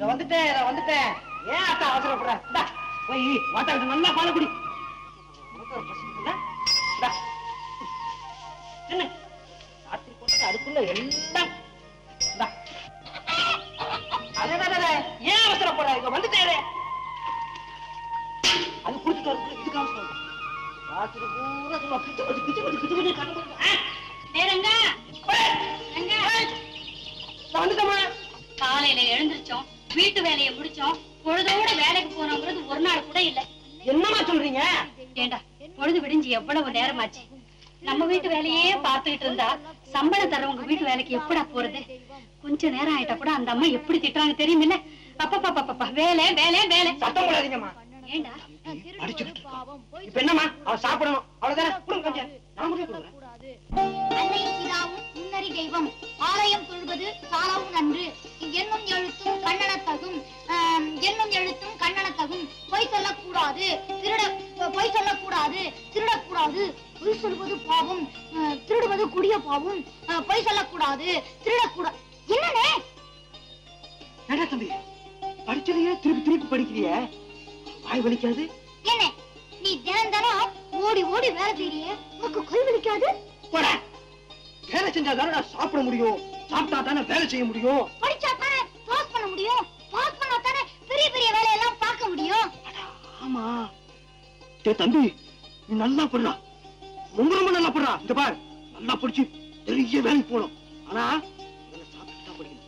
வந்துட்டேன் நான் வந்துட்டேன் ஏன் அத்தா அவசரப்படுற இந்தா, போய் வாட்டாக்கு நல்லா பால் குடி உனக்கு ஒரு பசிக்குதுல்ல? இந்தா. தின்னு. ராத்திரி போட்டது அதுக்குள்ள எல்லாம் இந்தா. அடே, அடே, அடே, ஏன் அவசரப்படுற இங்க வந்துட்டேன் அது குடிச்சிட்டு வரதுக்குள்ள இதுக்கு அவசரம் ராத்திரி பூரா சும்மா பிச்சு பிச்சு பிச்சு பிச்சு பிச்சு பிச்சு கண்ணு போட்டு, ஆ, நேரங்க போய். ரங்க நான் வந்துட்டேம்மா காலையில எழுந்திருச்சோம் வீட்டு வேலையை முடிச்சோம் பொழுதோட வேலைக்கு போனோங்கிறது ஒரு நாள் கூட இல்ல என்னம்மா சொல்றீங்க ஏண்டா பொழுது விடிஞ்சு எவ்வளவு நேரமாச்சு நம்ம வீட்டு வேலையே பார்த்துக்கிட்டு இருந்தா சம்பளம் தரவங்க வீட்டு வேலைக்கு எப்படா போறது கொஞ்ச நேரம் ஆயிட்டா கூட அந்த அம்மா எப்படி திட்டுறாங்க தெரியுமில்ல அப்பப்பா வேலை வேலை வேலை சத்தம் போடாதீங்கம்மா ஏண்டா அடிச்சுட்டு இப்ப என்னம்மா அவ சாப்பிடணும் அவ்வளவுதானே கொடுங்க கொஞ்சம் நான் முடிவு கொடுக்குறேன் அன்னையும் பிதாவும் முன்னறி தெய்வம் ஆலயம் தொழுவது சாலவும் நன்று என்னும் எழுத்தும் கண்ணனத்தகும் ஆம், என்னும் எழுத்தும் கண்ணனத்தகும் பொய் சொல்லக்கூடாது திருட பொய் சொல்லக்கூடாது திருடக்கூடாது பொய் சொல்வது பாவம் ஆ, திருடுவது குடிய பாவம் ஆ, பொய் சொல்லக்கூடாது திருடக்கூடாது என்னனே ஏடா தம்பி படிச்சதையே திருப்பி திருப்பி படிக்கிறிய வாய் வலிக்காது என்ன நீ தினம் தினம் ஓடி ஓடி வேலை செய்யறியே உனக்கு கை வலிக்காது போடா வேலை செஞ்சா தானே சாப்பிட முடியும் சாப்பிட்டா தானே வேலை செய்ய முடியும் படிச்சா தானே பாஸ் பண்ண முடியும் பாஸ் பண்ணா தானே பெரிய பெரிய வேலையெல்லாம் பார்க்க முடியும் ஆமா டே தம்பி நீ நல்லா படுறா ரொம்ப ரொம்ப நல்லா படுறா இந்த பார் நல்லா படிச்சு பெரிய வேலைக்கு போகணும் ஆனா இதெல்லாம் சாப்பிட்டு தான் படிக்கணும்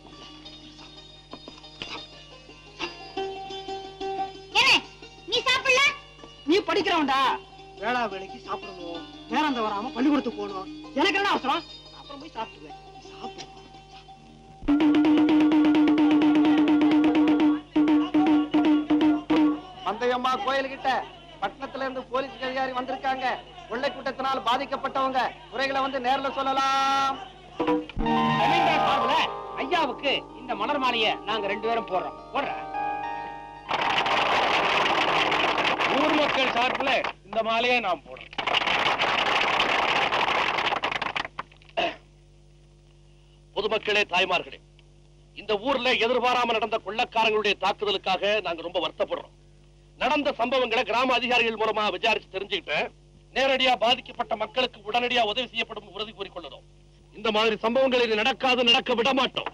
என்ன நீ சாப்பிடல நீ படிக்கிறவன்டா வேளா வேலைக்கு சாப்பிடணும் நேரம் தவறாம பள்ளிக்கூடத்துக்கு போகணும் எனக்கு என்ன அவசரம் நான் அப்புறம் போய் சாப்பிட்டுக்குவேன் நீ சாப்பிடு பந்தயம்மா கோயில்கிட்ட பட்டணத்துல இருந்து போலீஸ் அதிகாரி வந்திருக்காங்க கொள்ளை கூட்டத்தினால் பாதிக்கப்பட்டவங்க குறைகளை வந்து நேர்ல சொல்லலாம் ஜமீன்தார் சார்புல ஐயாவுக்கு இந்த மலர் மாலைய நாங்க ரெண்டு பேரும் போடுறோம் போடுற ஊர் மக்கள் சார்பில் இந்த மாலையை நான் போடுறேன் பொதுமக்களே தாய்மார்களே இந்த ஊர்ல எதிர்பாராம நடந்த கொள்ளக்காரங்களுடைய தாக்குதலுக்காக நாங்க ரொம்ப வருத்தப்படுறோம் நடந்த சம்பவங்களை கிராம அதிகாரிகள் மூலமா விசாரிச்சு தெரிஞ்சுக்கிட்டேன் நேரடியா பாதிக்கப்பட்ட மக்களுக்கு உடனடியா உதவி செய்யப்படும் உறுதி கூறிக்கொள்ளுறோம் இந்த மாதிரி சம்பவங்கள் இனி நடக்காது நடக்க விட மாட்டோம்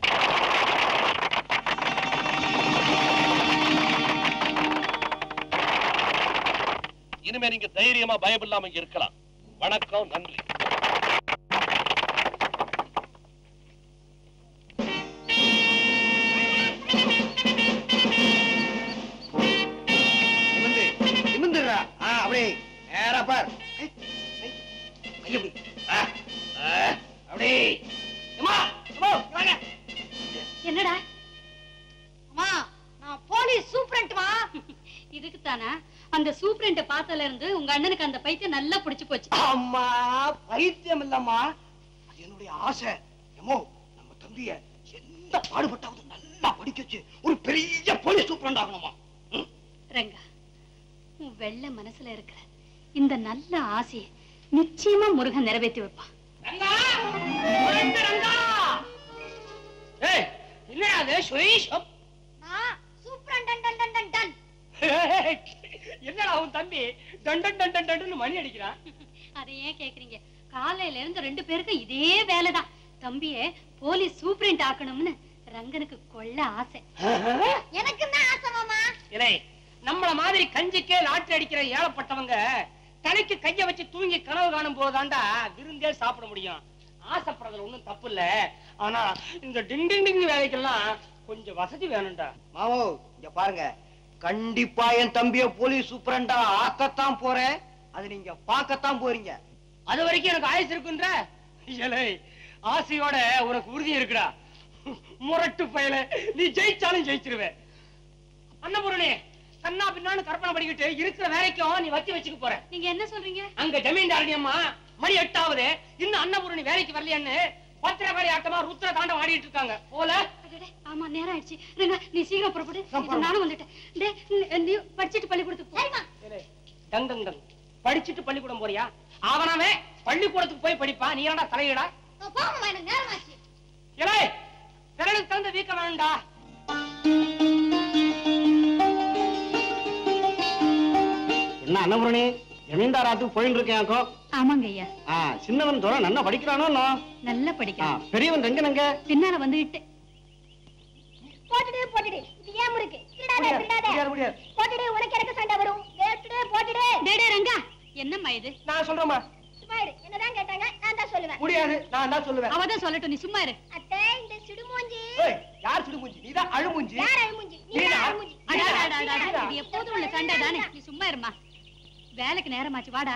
இனிமே நீங்க தைரியமா பயமில்லாம இங்க இருக்கலாம் வணக்கம் நன்றி நிமிந்து நிமிந்துடுறா ஆ அப்படியே நேரா பார் ஐ, ஐ, ஐ, அப்படி ஆ, ஆ, அப்படியே அம்மா அம்மா வாங்க என்னடா அம்மா நான் போலீஸ் சூப்பரண்ட்மா இதுக்கு தானா அந்த சூப்பரண்ட பார்த்ததுல இருந்து உங்க அண்ணனுக்கு அந்த பைத்தியம் நல்லா பிடிச்சு போச்சு அம்மா பைத்தியம் இல்லம்மா அது என்னுடைய ஆசை எமோ நம்ம தம்பிய எந்த பாடுபட்டாவது நல்லா படிக்க வச்சு ஒரு பெரிய போலீஸ் சூப்பரண்ட் ஆகணுமா ம். ரங்கா உன் வெள்ள மனசுல இருக்கிற இந்த நல்ல ஆசையை நிச்சயமா முருகன் நிறைவேற்றி வைப்பான் ரங்கா உரண்டு ரங்கா ஏய் என்னடா அது சுரேஷ் அப். நான் சூப்பரண்ட் டன் டன் டன் டன் டன் என்னடா உன் தம்பி டன் டன் டன் டன் மணி அடிக்கிறான் அதை ஏன் கேக்குறீங்க காலையில இருந்து ரெண்டு பேருக்கும் இதே வேலைதான் தம்பிய போலீஸ் சூப்பரண்ட் ஆக்கணும்னு ரங்கனுக்கு கொள்ள ஆசை எனக்கு தான் ஆசை மாமா இலை நம்மள மாதிரி கஞ்சிக்கே லாட்டரி அடிக்கிற ஏழப்பட்டவங்க தலைக்கு கைய வச்சு தூங்கி கனவு காணும் போதாண்டா விருந்தே சாப்பிட முடியும் ஆசைப்படுறதுல ஒண்ணும் தப்பு இல்ல ஆனா இந்த டிங் டிங் டிங் வேலைக்கெல்லாம் கொஞ்சம் வசதி வேணும்டா மாமோ இங்க பாருங்க கண்டிப்பா என் தம்பிய போலீஸ் சூப்பரண்டா ஆக்கத்தான் போறேன் அது நீங்க பார்க்கத்தான் போறீங்க அது வரைக்கும் எனக்கு ஆயுசு இருக்குன்ற இலை ஆசையோட உனக்கு உறுதி இருக்குடா முரட்டு பயல நீ ஜெயிச்சாலும் ஜெயிச்சிருவே அன்னபூரணி கண்ணா பின்னான்னு கற்பனை பண்ணிக்கிட்டு இருக்கிற வேலைக்கும் நீ வத்தி வச்சுக்க போற நீங்க என்ன சொல்றீங்க அங்க ஜமீன்தாரணி அம்மா மணி எட்டாவது இன்னும் அன்னபூரணி வேலைக்கு வரலையான்னு பத்திரகாளி ஆட்டமா ருத்ர தாண்டம் ஆடிட்டு இருக்காங்க போல அடடே, ஆமா நேரம் ஆயிடுச்சு ரங்கா நீ சீக்கிரம் புறப்படு இப்ப நானும் வந்துட்டேன் டேய், நீ- நீ படிச்சிட்டு பள்ளிக்கூடத்துக்கு போ சரிம்மா டங் டங் டங் படிச்சுட்டு பள்ளிக்கூடம் போறியா அவனாவே பள்ளிக்கூடத்துக்கு போய் படிப்பா நீ ஏன்டா தலையிடா போகணும் எனக்கு நேரமாச்சு இலை விரலுக்கு தகுந்த வீக்கம் வேணும்டா என்ன அன்னபுரணி ஜமீன்தாராத்துக்கு போயிட்டு இருக்கேன் ஆமாங்க ஐயா ஆ சின்னவன் தோற நல்லா படிக்கிறானோ நான்? நல்லா ஆ, படிக்கிறான் பெரியவன் ரெங்கனங்க பின்னால வந்துகிட்டு போட்டுடு போட்டுடு இது ஏன் முறுக்கு திருடாத திருடாத முடியாது முடியாது போட்டுடு உனக்கு எனக்கு சண்டை வரும் போட்டுடு போட்டுடு டேய் டேய் ரங்கா என்னம்மா இது நான் சொல்றேம்மா சும்மா இரு என்னதான் கேட்டாங்க நான் தான் சொல்லுவேன் முடியாது நான் தான் சொல்லுவேன் அவதான் சொல்லட்டும் நீ சும்மா இரு அத்தை இந்த சிடுமூஞ்சி ஏய், யார் சுடுமூஞ்சி நீதான் அழுமூஞ்சி யார் அழுமூஞ்சி நீ தான் அழுமூஞ்சி அடா, அடா, அடா, அடா, இது எப்போதும் உள்ள சண்டை தானே நீ சும்மா இருமா வேலைக்கு நேரமாச்சு வாடா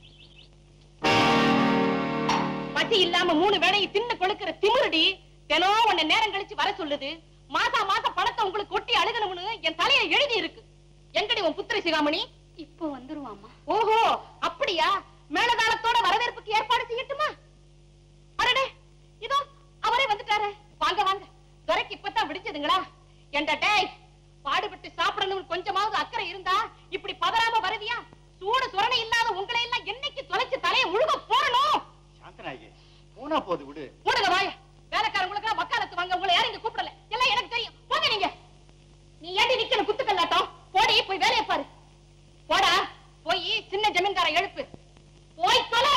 பசி இல்லாம மூணு வேளையும் தின்னு கொழுக்கிற திமிருடி தினம் உன்னை நேரம் கழிச்சு வர சொல்லுது மாசா மாசம் பணத்தை உங்களுக்கு கொட்டி அழுகணும்னு என் தலையில எழுதி இருக்கு எங்கடி உன் புத்திர சிகாமணி இப்போ வந்துருவாமா ஓஹோ அப்படியா மேலதாளத்தோட வரவேற்புக்கு ஏற்பாடு செய்யட்டுமா அடடே இதோ அவரே வந்துட்டாரு வாங்க வாங்க துரைக்கு இப்பதான் விடிச்சதுங்களா என்ட டேய் பாடுபட்டு சாப்பிடணும்னு கொஞ்சமாவது அக்கறை இருந்தா இப்படி பதறாம வருவியா சூடு சுரணை இல்லாத உங்களை எல்லாம் என்னைக்கு தொலைச்சு தலையை முழுக போடணும் சாந்தனாகி போனா போது விடு மூடுங்க வாய வேலைக்காரங்களுக்கு எல்லாம் வக்காலத்து வாங்க உங்களை யாரும் இங்க கூப்பிடல எல்லாம் எனக்கு தெரியும் போங்க நீங்க நீ ஏண்டி நிக்கணும் குத்துக்கல்லாட்டம் போடி போய் வேலையை பாரு போடா போய் சின்ன ஜமீன்தாரை எழுப்பு போய் தொலை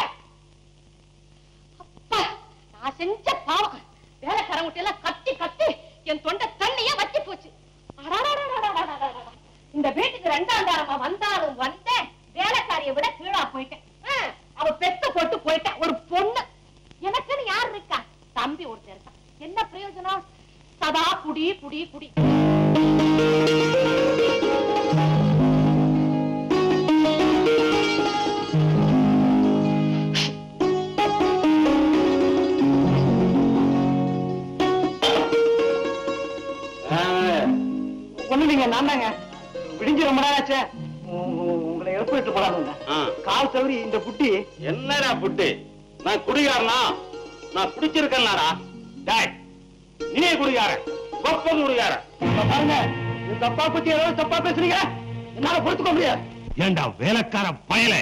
அப்பா நான் செஞ்ச பாவம் வேலைக்காரங்க எல்லாம் கத்தி கத்தி என் தொண்டை தண்ணியா வத்தி போச்சு அடாடாடாடாடாடாடாடா. இந்த வீட்டுக்கு ரெண்டாம் தாரமா வந்தாலும் வந்தேன் வேலைக்காரிய விட கீழா போயிட்டேன் ஆ, அவ பெத்த போட்டு போயிட்டேன் ஒரு பொண்ணு எனக்குன்னு யார் இருக்கா தம்பி ஒருத்தர் இருக்கான் என்ன பிரயோஜனம் சதா குடி குடி குடி ஒண்ணு நீங்க நான் தாங்க விடிஞ்சு ரொம்ப நேரம் ஆச்சே உ- உ- உங்களை எழுப்பிட்டு போலாங்க கால் தவறி இந்த குட்டி என்னடா புட்டு நான் குடிகாரனா நான் குடிச்சிருக்கேன்டா டேய் நீ குடிகாரன் கொப்பம் குடிகாரன் இப்ப பாருங்க இந்த அப்பா பத்தி ஏதாவது தப்பா பேசுறீங்க என்னால பொறுத்துக்க முடியாது ஏண்டா வேலைக்கார பயலே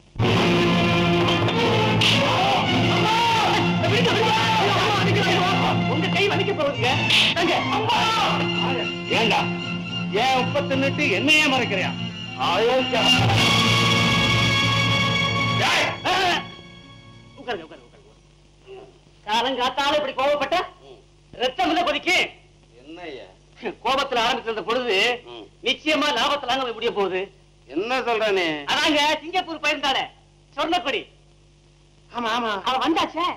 உங்க கை வலிக்க போகுதுங்க தாங்க. ஏண்டா ஏன் உப்ப தின்னுட்டு என்னையே மறைக்கிறியா அயோக்கியா டேய், உட்காருங்க உட்காருங்க உட்காருங்க காலங்காத்தால இப்படி கோபப்பட்ட ரத்தம் இல்ல கொதிக்கு என்னய்யா கோபத்துல ஆரம்பிச்சிருந்த பொழுது ம். நிச்சயமா லாபத்துல அங்க முடிய போகுது என்ன சொல்ற நீ அதாங்க சிங்கப்பூர் பயிருந்தானே சொன்னபடி ஆமா ஆமா அவன் வந்தாச்சே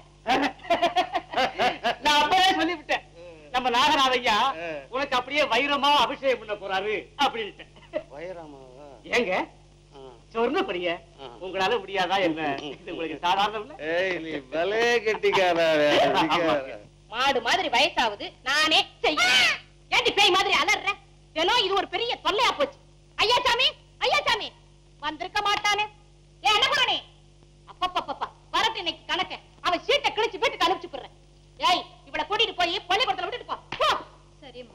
நான் அப்பவே சொல்லிவிட்டேன் நம்ம நாகராஜ ஐயா ஆ. உனக்கு அப்படியே வைரமா அபிஷேகம் பண்ண போறாரு அப்படின்ட்டு வைரமாவா ஏங்க சொர்ணப்படிய ஆ. உங்களால முடியாதா என்ன இது உங்களுக்கு சாதாரணம் இல்ல ஏய் நீ பலே கெட்டிக்காரா மாடு மாதிரி வயசாகுது நானே செய்யணும் ஏண்டி பேய் மாதிரி அலற தினம் இது ஒரு பெரிய தொல்லையா போச்சு ஐயா சாமி ஐயா சாமி வந்திருக்க மாட்டானே ஏ என்ன பண்ணனே அப்பப்பப்பப்பா வரட்டு இன்னைக்கு கணக்கு அவன் சீட்டை கிழிச்சு வீட்டுக்கு அனுப்பிச்சு போடுறேன் ஏய் இவளை கூட்டிட்டு போய் பள்ளிக்கூடத்துல விட்டுட்டு போ போ. சரிம்மா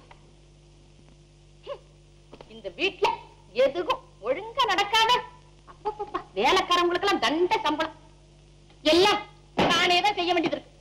இந்த வீட்ல எதுவும் ஒழுங்கா நடக்காத அப்பப்பப்பா வேலைக்காரங்களுக்கு எல்லாம் தண்ட சம்பளம் எல்லாம் நானே தான் செய்ய வேண்டியது இருக்கு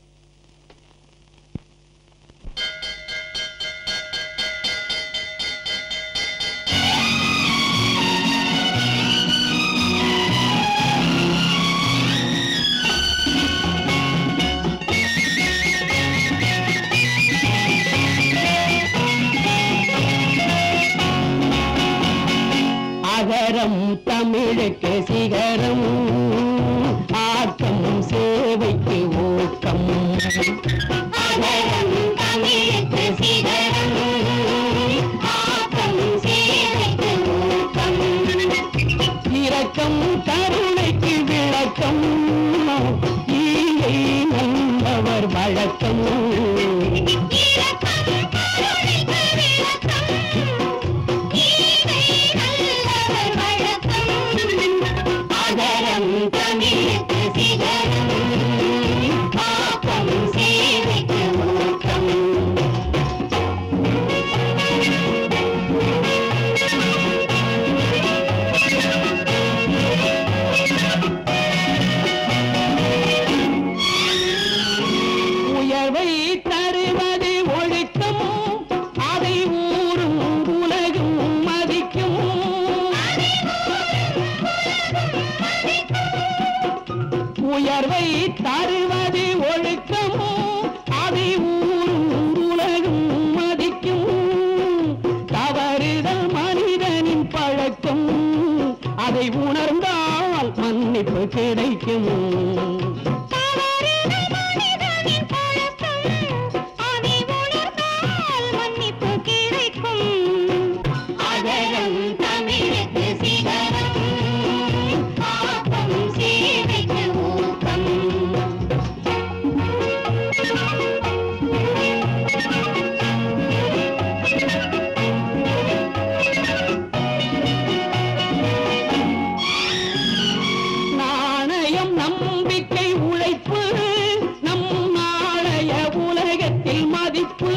அகரம் தமிழுக்கு சிகரம் ஆக்கம் சேவைக்கு ஊக்கம் அகரம் தமிழுக்கு சிகரம் ஆக்கம் சேவைக்கு ஊக்கம் இரக்கம் கருணைக்கு விளக்கம் ஈகை நல்லவர் வழக்கம் இரக்கம் கருணைக்கு விளக்கம் ஈகை நல்லவர் வழக்கம் அகரம் தமிழுக்கு சிகரம் ஆக்கம் சேவைக்கு ஊக்கம் உயர்வை தருவது ஒழுக்கம் கிடைக்கும் தவறுகள் மனிதனின் பழக்கம் அதை உணர்ந்தால் மன்னிப்பு கிடைக்கும் அகரம் தமிழுக்கு சிகரம் பாப்பம் சேவைக்கு ஊக்கம் நாணயம் நம்பிக்கை உழைப்பு நம் நாளைய உலகத்தில் மதிப்பு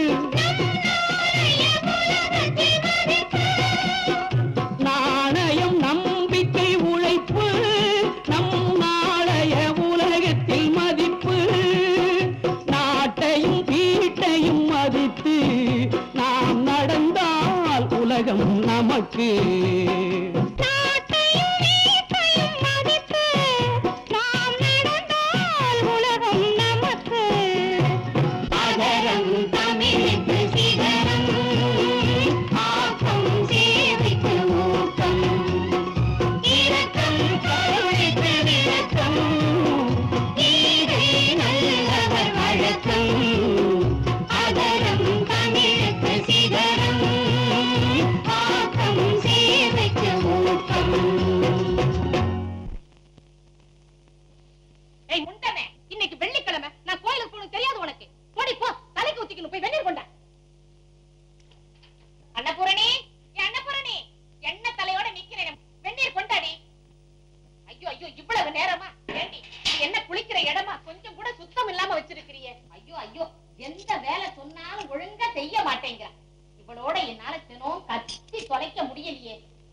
நாணயம் நம்பிக்கை உழைப்பு நம் நாளைய உலகத்தில் மதிப்பு நாட்டையும் வீட்டையும் மதித்து நாம் நடந்தால் உலகம் நமக்கு நாட்டையும் வீட்டையும் மதித்து நாம் நடந்தால் உலகம் நமக்கு அகரம் தமிழுக்கு சிகரம் ஆக்கம் சேவைக்கு ஊக்கம் இரக்கம் கருணைக்கு விளக்கம் ஈகை நல்லவர் வழக்கம் அகரம் தமிழுக்கு சிகரம் ஆக்கம் சேவைக்கு ஊக்கம் ஏய் முண்டமே இன்னைக்கு வெள்ளிக்கிழமை நான் கோயிலுக்கு போகணும் தெரியாது உனக்கு போடி போ தலைக்கு ஊத்திக்கணும் போய் வெந்நீர் கொண்டா அன்னபூரணி ஏ அன்னபூரணி எண்ண தலையோட நிக்கிறேன் வெந்நீர் கொண்டாடி ஐயோ ஐயோ இவ்வளவு நேரமா ஏண்டி இது என்ன குளிக்கிற இடமா கொஞ்சம் கூட சுத்தம் இல்லாம வச்சிருக்கிறியே ஐயோ ஐயோ எந்த வேலை சொன்னாலும் ஒழுங்கா செய்ய மாட்டேங்கிற இவளோட என்னால தினம் கத்தி தொலைக்க முடியலையே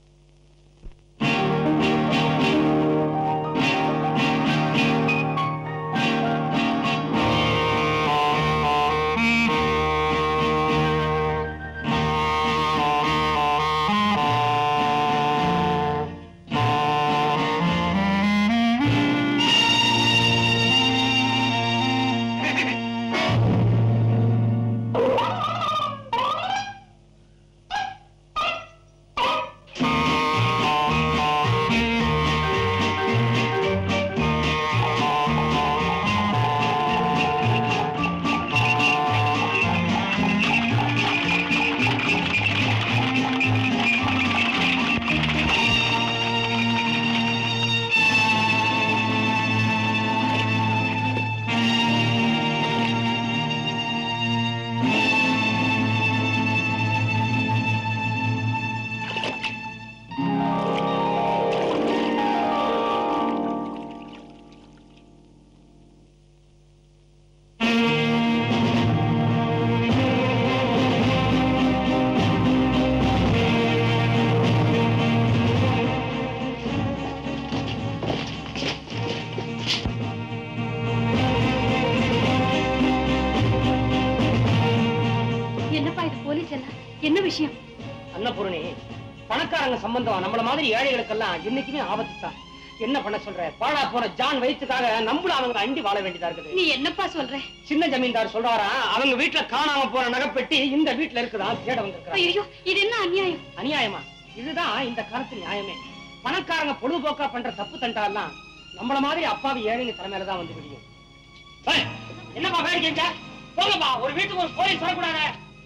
என்னப்பா இது போலீஸ் எல்லாம் என்ன விஷயம் அன்னபூரணி பணக்காரங்க சம்பந்தம் நம்மள மாதிரி ஏழைகளுக்கெல்லாம் என்னைக்குமே ஆபத்து தான் என்ன பண்ண சொல்ற பாழா போன ஜான் வயிற்றுக்காக நம்மள அவங்க அண்டி வாழ வேண்டியதா இருக்குது நீ என்னப்பா சொல்ற சின்ன ஜமீன்தார் சொல்றாரா அவங்க வீட்டுல காணாம போற நகைப்பெட்டி இந்த வீட்டுல இருக்குதா தேட வந்திருக்கிறாங்க ஐயோ இது என்ன அநியாயம் அநியாயமா இதுதான் இந்த காலத்து நியாயமே பணக்காரங்க பொழுதுபோக்கா பண்ற தப்பு தண்டாலாம் நம்மள மாதிரி அப்பாவி ஏழைங்க தலைமையில தான் வந்து விடியும் ஏய், என்னப்பா வேடிக்கைங்க போங்கப்பா ஒரு வீட்டுக்கு ஒரு போலீஸ் வரக்கூடாது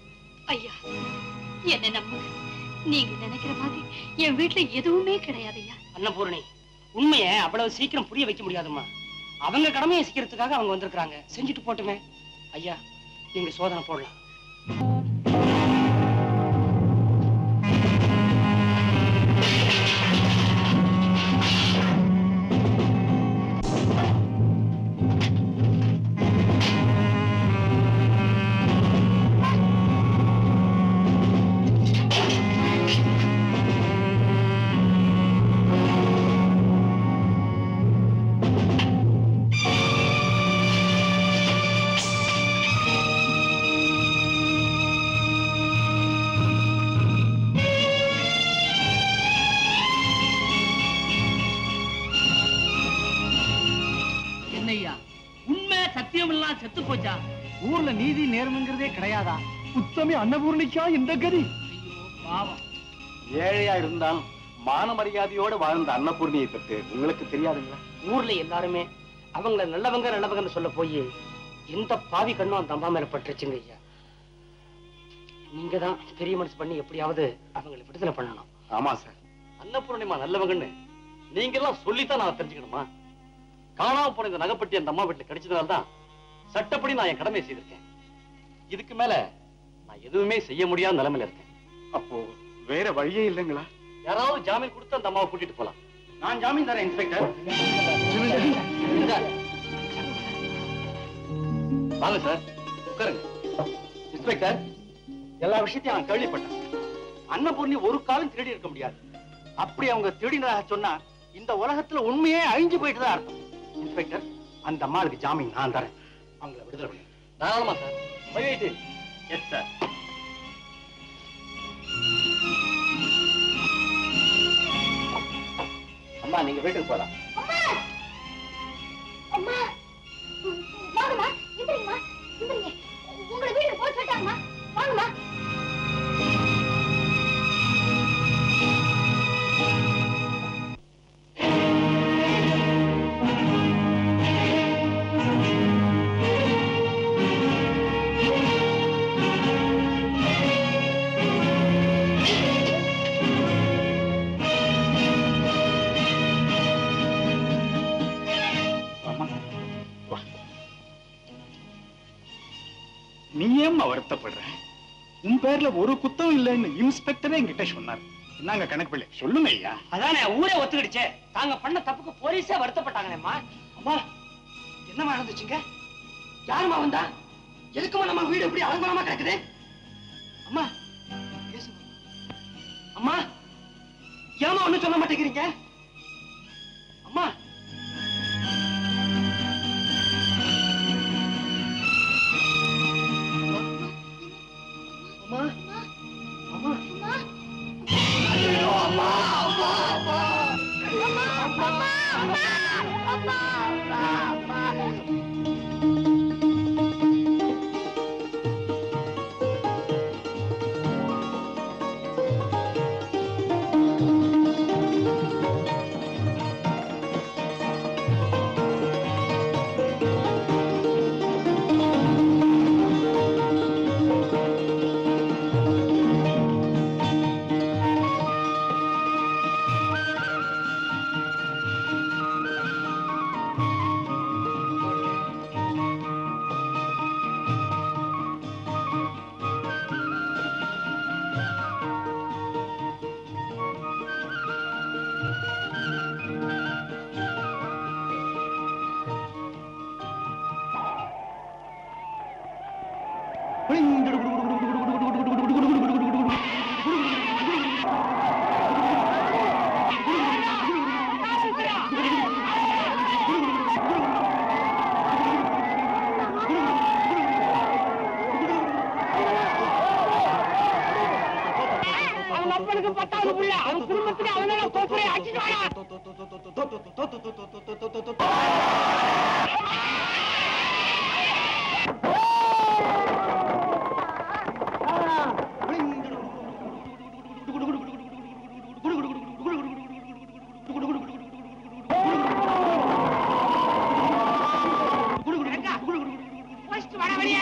ஐயா என்ன நம்புங்க நீங்க நினைக்கிற மாதிரி என் வீட்டுல எதுவுமே கிடையாது ஐயா அன்னபூரணி உண்மையை அவ்வளவு சீக்கிரம் புரிய வைக்க முடியாதும்மா அவங்க கடமையை சீக்கிரத்துக்காக அவங்க வந்திருக்காங்க செஞ்சுட்டு போட்டுமே ஐயா நீங்க சோதனை போடலாம் என்னய்யா உண்மை சத்தியம் எல்லாம் செத்து போச்சா ஊர்ல நீதி நேர்மைங்கிறதே கிடையாதா உத்தமி அன்னபூர்ணிக்கா இந்த கதி ஐயோ பாவம் ஏழையா இருந்தாலும் மான மரியாதையோட வாழ்ந்த அன்னபூர்ணியை பற்றி உங்களுக்கு தெரியாதுங்களா ஊர்ல எல்லாருமே அவங்கள நல்லவங்க நல்லவங்கன்னு சொல்ல போய் எந்த பாவி கண்ணும் அந்த அம்மா மேல பட்டுருச்சுங்க ஐயா நீங்க தான் பெரிய மனசு பண்ணி எப்படியாவது அவங்களை விடுதலை பண்ணணும் ஆமா சார் அன்னபூர்ணிமா நல்லவங்கன்னு நீங்க எல்லாம் சொல்லித்தான் நான் தெரிஞ்சுக்கணுமா காணாம போன இந்த நகைப்பட்டி அந்த அம்மா வீட்டுல கிடைச்சதுனால தான் சட்டப்படி நான் என் கடமையை செய்திருக்கேன் இதுக்கு மேல நான் எதுவுமே செய்ய முடியாத நிலைமையில இருக்கேன் அப்போ வேற வழியே இல்லைங்களா யாராவது ஜாமீன் கொடுத்து அந்த அம்மாவை கூட்டிட்டு போலாம் நான் ஜாமீன் தரேன் இன்ஸ்பெக்டர் வாங்க சார் உட்காருங்க இன்ஸ்பெக்டர் எல்லா விஷயத்தையும் நான் கேள்விப்பட்டேன் அன்னபூர்ணி ஒரு காலம் திருடி இருக்க முடியாது அப்படி அவங்க திருடினதாக சொன்னா இந்த உலகத்துல உண்மையே அழிஞ்சு போயிட்டு தான் அர்த்தம் இன்ஸ்பெக்டர் அந்த அம்மாளுக்கு ஜாமீன் நான் தரேன் அவங்கள விடுதலை பண்ணு தாராளமா சார் வழியிட்டு எஸ் சார் அம்மா நீங்க வீட்டுக்கு போலாம் அம்மா வாங்கம்மா எந்திரிங்கம்மா எந்திரிங்க உங்களை வீட்டுக்கு போக சொல்லிட்டாங்கம்மா வாங்கம்மா அம்மா வா நீ ஏம்மா வருத்தப்படுற உன் பேர்ல ஒரு குத்தம் இல்லைன்னு இன்ஸ்பெக்டரே என்கிட்ட சொன்னார் என்னங்க கணக்கு பிள்ளை சொல்லுங்க ஐயா அதானே ஊரே ஒத்துக்கிடுச்சே தாங்க பண்ண தப்புக்கு போலீஸே வருத்தப்பட்டாங்களேம்மா அம்மா என்னம்மா நடந்துச்சுங்க யாரும்மா வந்தா எதுக்குமா நம்ம வீடு எப்படி அலங்கோலமா கிடக்குது அம்மா பேசுங்க அம்மா ஏமா ஒண்ணும் சொல்ல மாட்டேங்கிறீங்க அம்மா அம்மா அம்மா ஐயோ, அம்மா அம்மா அம்மா அவன் அப்பனுக்கு பத்தாவது புள்ள அவன் குடும்பத்துக்கு அவனால கோப்புரை அடிச்சுட்டு வாடா போஸ்ட் வர வழியா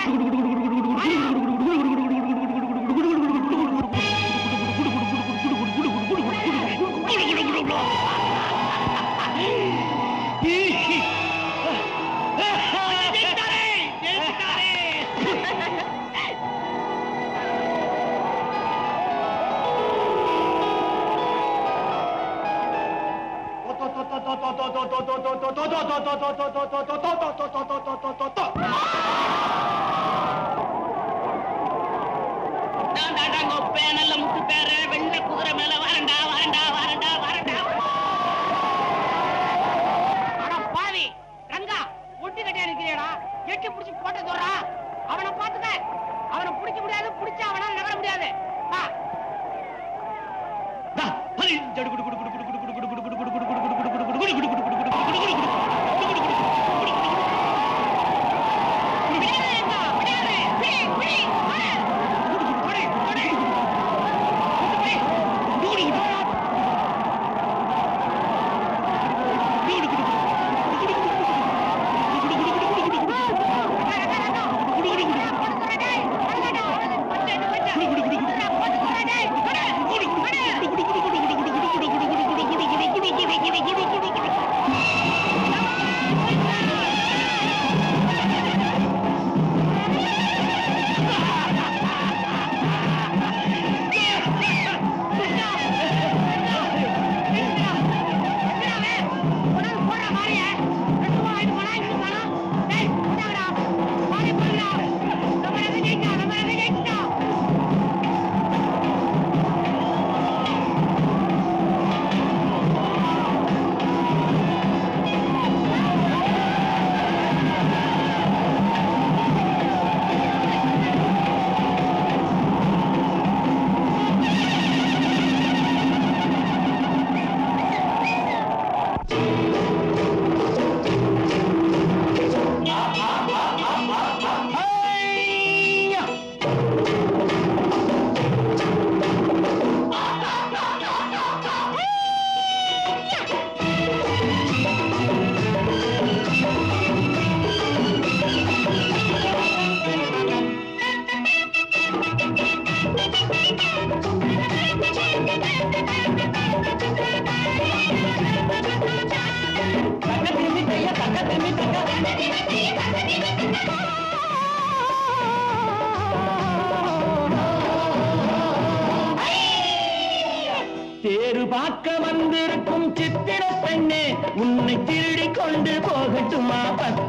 நல்ல முத்து பேர வெள்ள குதிரை மேல வரண்டா வரண்டா வரண்டா வரண்டா அட பாவி ரங்கா ஒட்டி கட்டியா நிக்கிறியடா எட்டி புடிச்சு போட்டு தோறா அவனை பாத்துக்க அவனை பிடிக்க முடியாது பிடிச்சா அவனால நகர முடியாது வா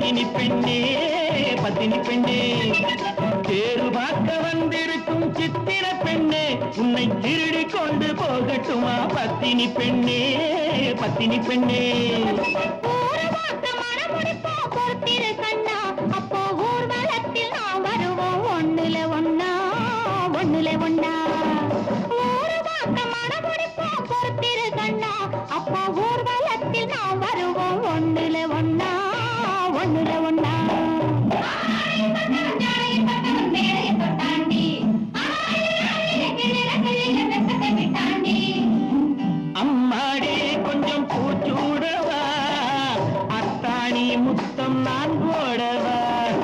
பத்தினி பெண்ணே பத்தினி பெண்ணே தேரு பார்க்க வந்திருக்கும் சித்திர பெண்ணே உன்னை திருடி கொண்டு போகட்டுமா பத்தினி பெண்ணே பத்தினி பெண்ணே ஊரு பார்க்க மனமுடிப்போம் பொறுத்திரு கண்ணா அப்போ ஊர்வலத்தில் நாம் வருவோம் ஒண்ணுல ஒண்ணா ஒண்ணுல ஒண்ணா ஊரு பார்க்க மனமுடிப்போம் பொறுத்திரு கண்ணா அப்போ ஊர்வலத்தில் நாம் வருவோம் ஒண்ணுல ஒண்ணா ஒண்ணுல ஒண்ணா அம்மாடி கொஞ்சம் பூச்சூடவா அத்தாணி முத்தம் நான் போடவா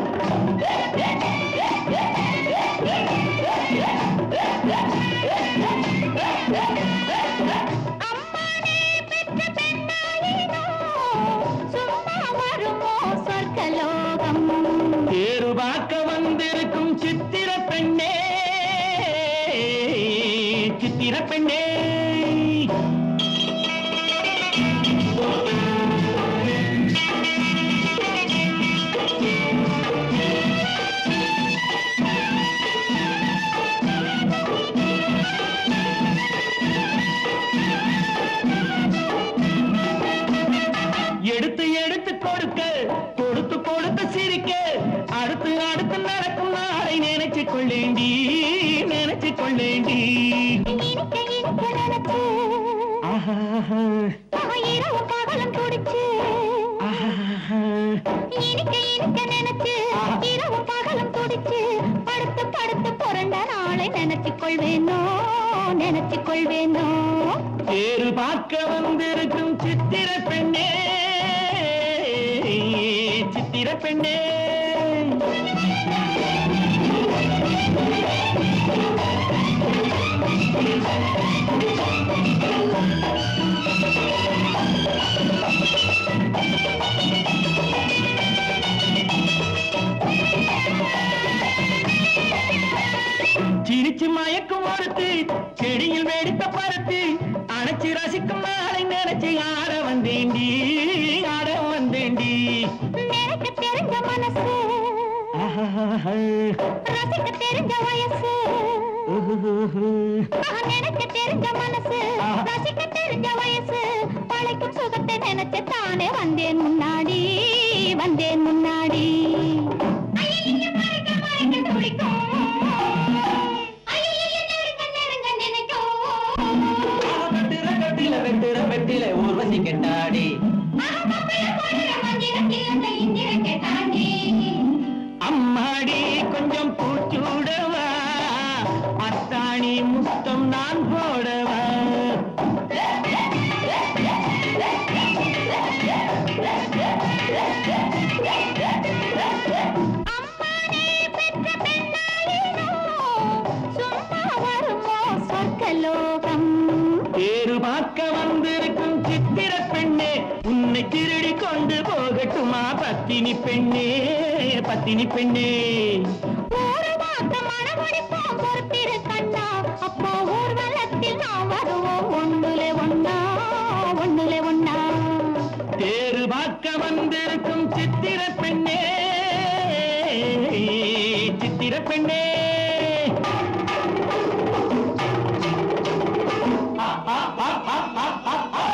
அம்மானே பெற்ற பெண்ணாயினோ சும்மா வருமோ சொர்க்கலோகம் தேரு பார்க்க வந்திருக்கும் சித்திர பெண்ணே சித்திர பெண்ணே எடுத்து எடுத்து கொடுக்க கொடுத்து கொடுத்து சிரிக்க அடுத்து அடுத்து நடக்கும் நாளை நினைச்சு கொள்ளேண்டி நினைச்சு கொள்ளேண்டி இனிக்க இனிக்க நினைச்சு ஆஹா இரவு பகலும் துடிச்சு ஆஹா இனிக்க இனிக்க நினைச்சு இரவு பகலும் துடிச்சு படுத்து படுத்து புரண்ட நாளை நினைச்சு கொள்வேனோ நினைச்சு கொள்வேனோ தேரு பார்க்க வந்திருக்கும் சித்திர பெண்ணே சித்திர பெண்ணே சிரிச்சு மயக்கும் ஒருத்து செடியில் வெடித்த பருத்து அணைச்சு ரசிக்கும் நாளை நினைச்சு ஆட வந்தேண்டி ஆட வந்தேண்டி நினைக்க தெரிஞ்ச மனசு ஆஹா. ரசிக்க தெரிஞ்ச வயசு உஹுஹுஹு. ஆஹா, நினைக்க தெரிஞ்ச மனசு ரசிக்க தெரிஞ்ச வயசு பழைக்கும் சுகத்தை நினைச்சு தானே வந்தேன் முன்னாடி வந்தேன் முன்னாடி ஐயையைய, மறைக்க, மறைக்க துடிக்கும். ஐயையைய, நெருங்க, நெருங்க நினைக்கும். வெட்டுற கட்டில வெட்டுற வெட்டில ஊர்வசி கெட்டாடி ஆஹா, பப்பைய போடுற மந்திரத்தில் அந்த இந்திரத்தை தாண்டி. அம்மாடி கொஞ்சம் பூச்சூடவா அத்தாணி முத்தம் நான் போடவா அம்மானே பெற்ற பெண்ணாயினோ, சும்மா வருமோ சொர்க்கலோகம் தேரு பார்க்க வந்திருக்கும் சித்திர பெண்ணே உன்னை திருடி கொண்டு போகட்டுமா பத்தினி பெண்ணே பத்தினி பெண்ணே ஊரு பார்த்த மனமுடிப்போம் பொறுத்திரு கண்ணா அப்போ ஊர்வலத்தில் நாம் வருவோம் ஒண்ணுல ஒண்ணா ஒண்ணுல ஒண்ணா தேரு பார்க்க வந்திருக்கும் சித்திர பெண்ணே சித்திர பெண்ணே ஆ, ஆ, ஆ, ஆ, ஆ, ஆ, ஆ.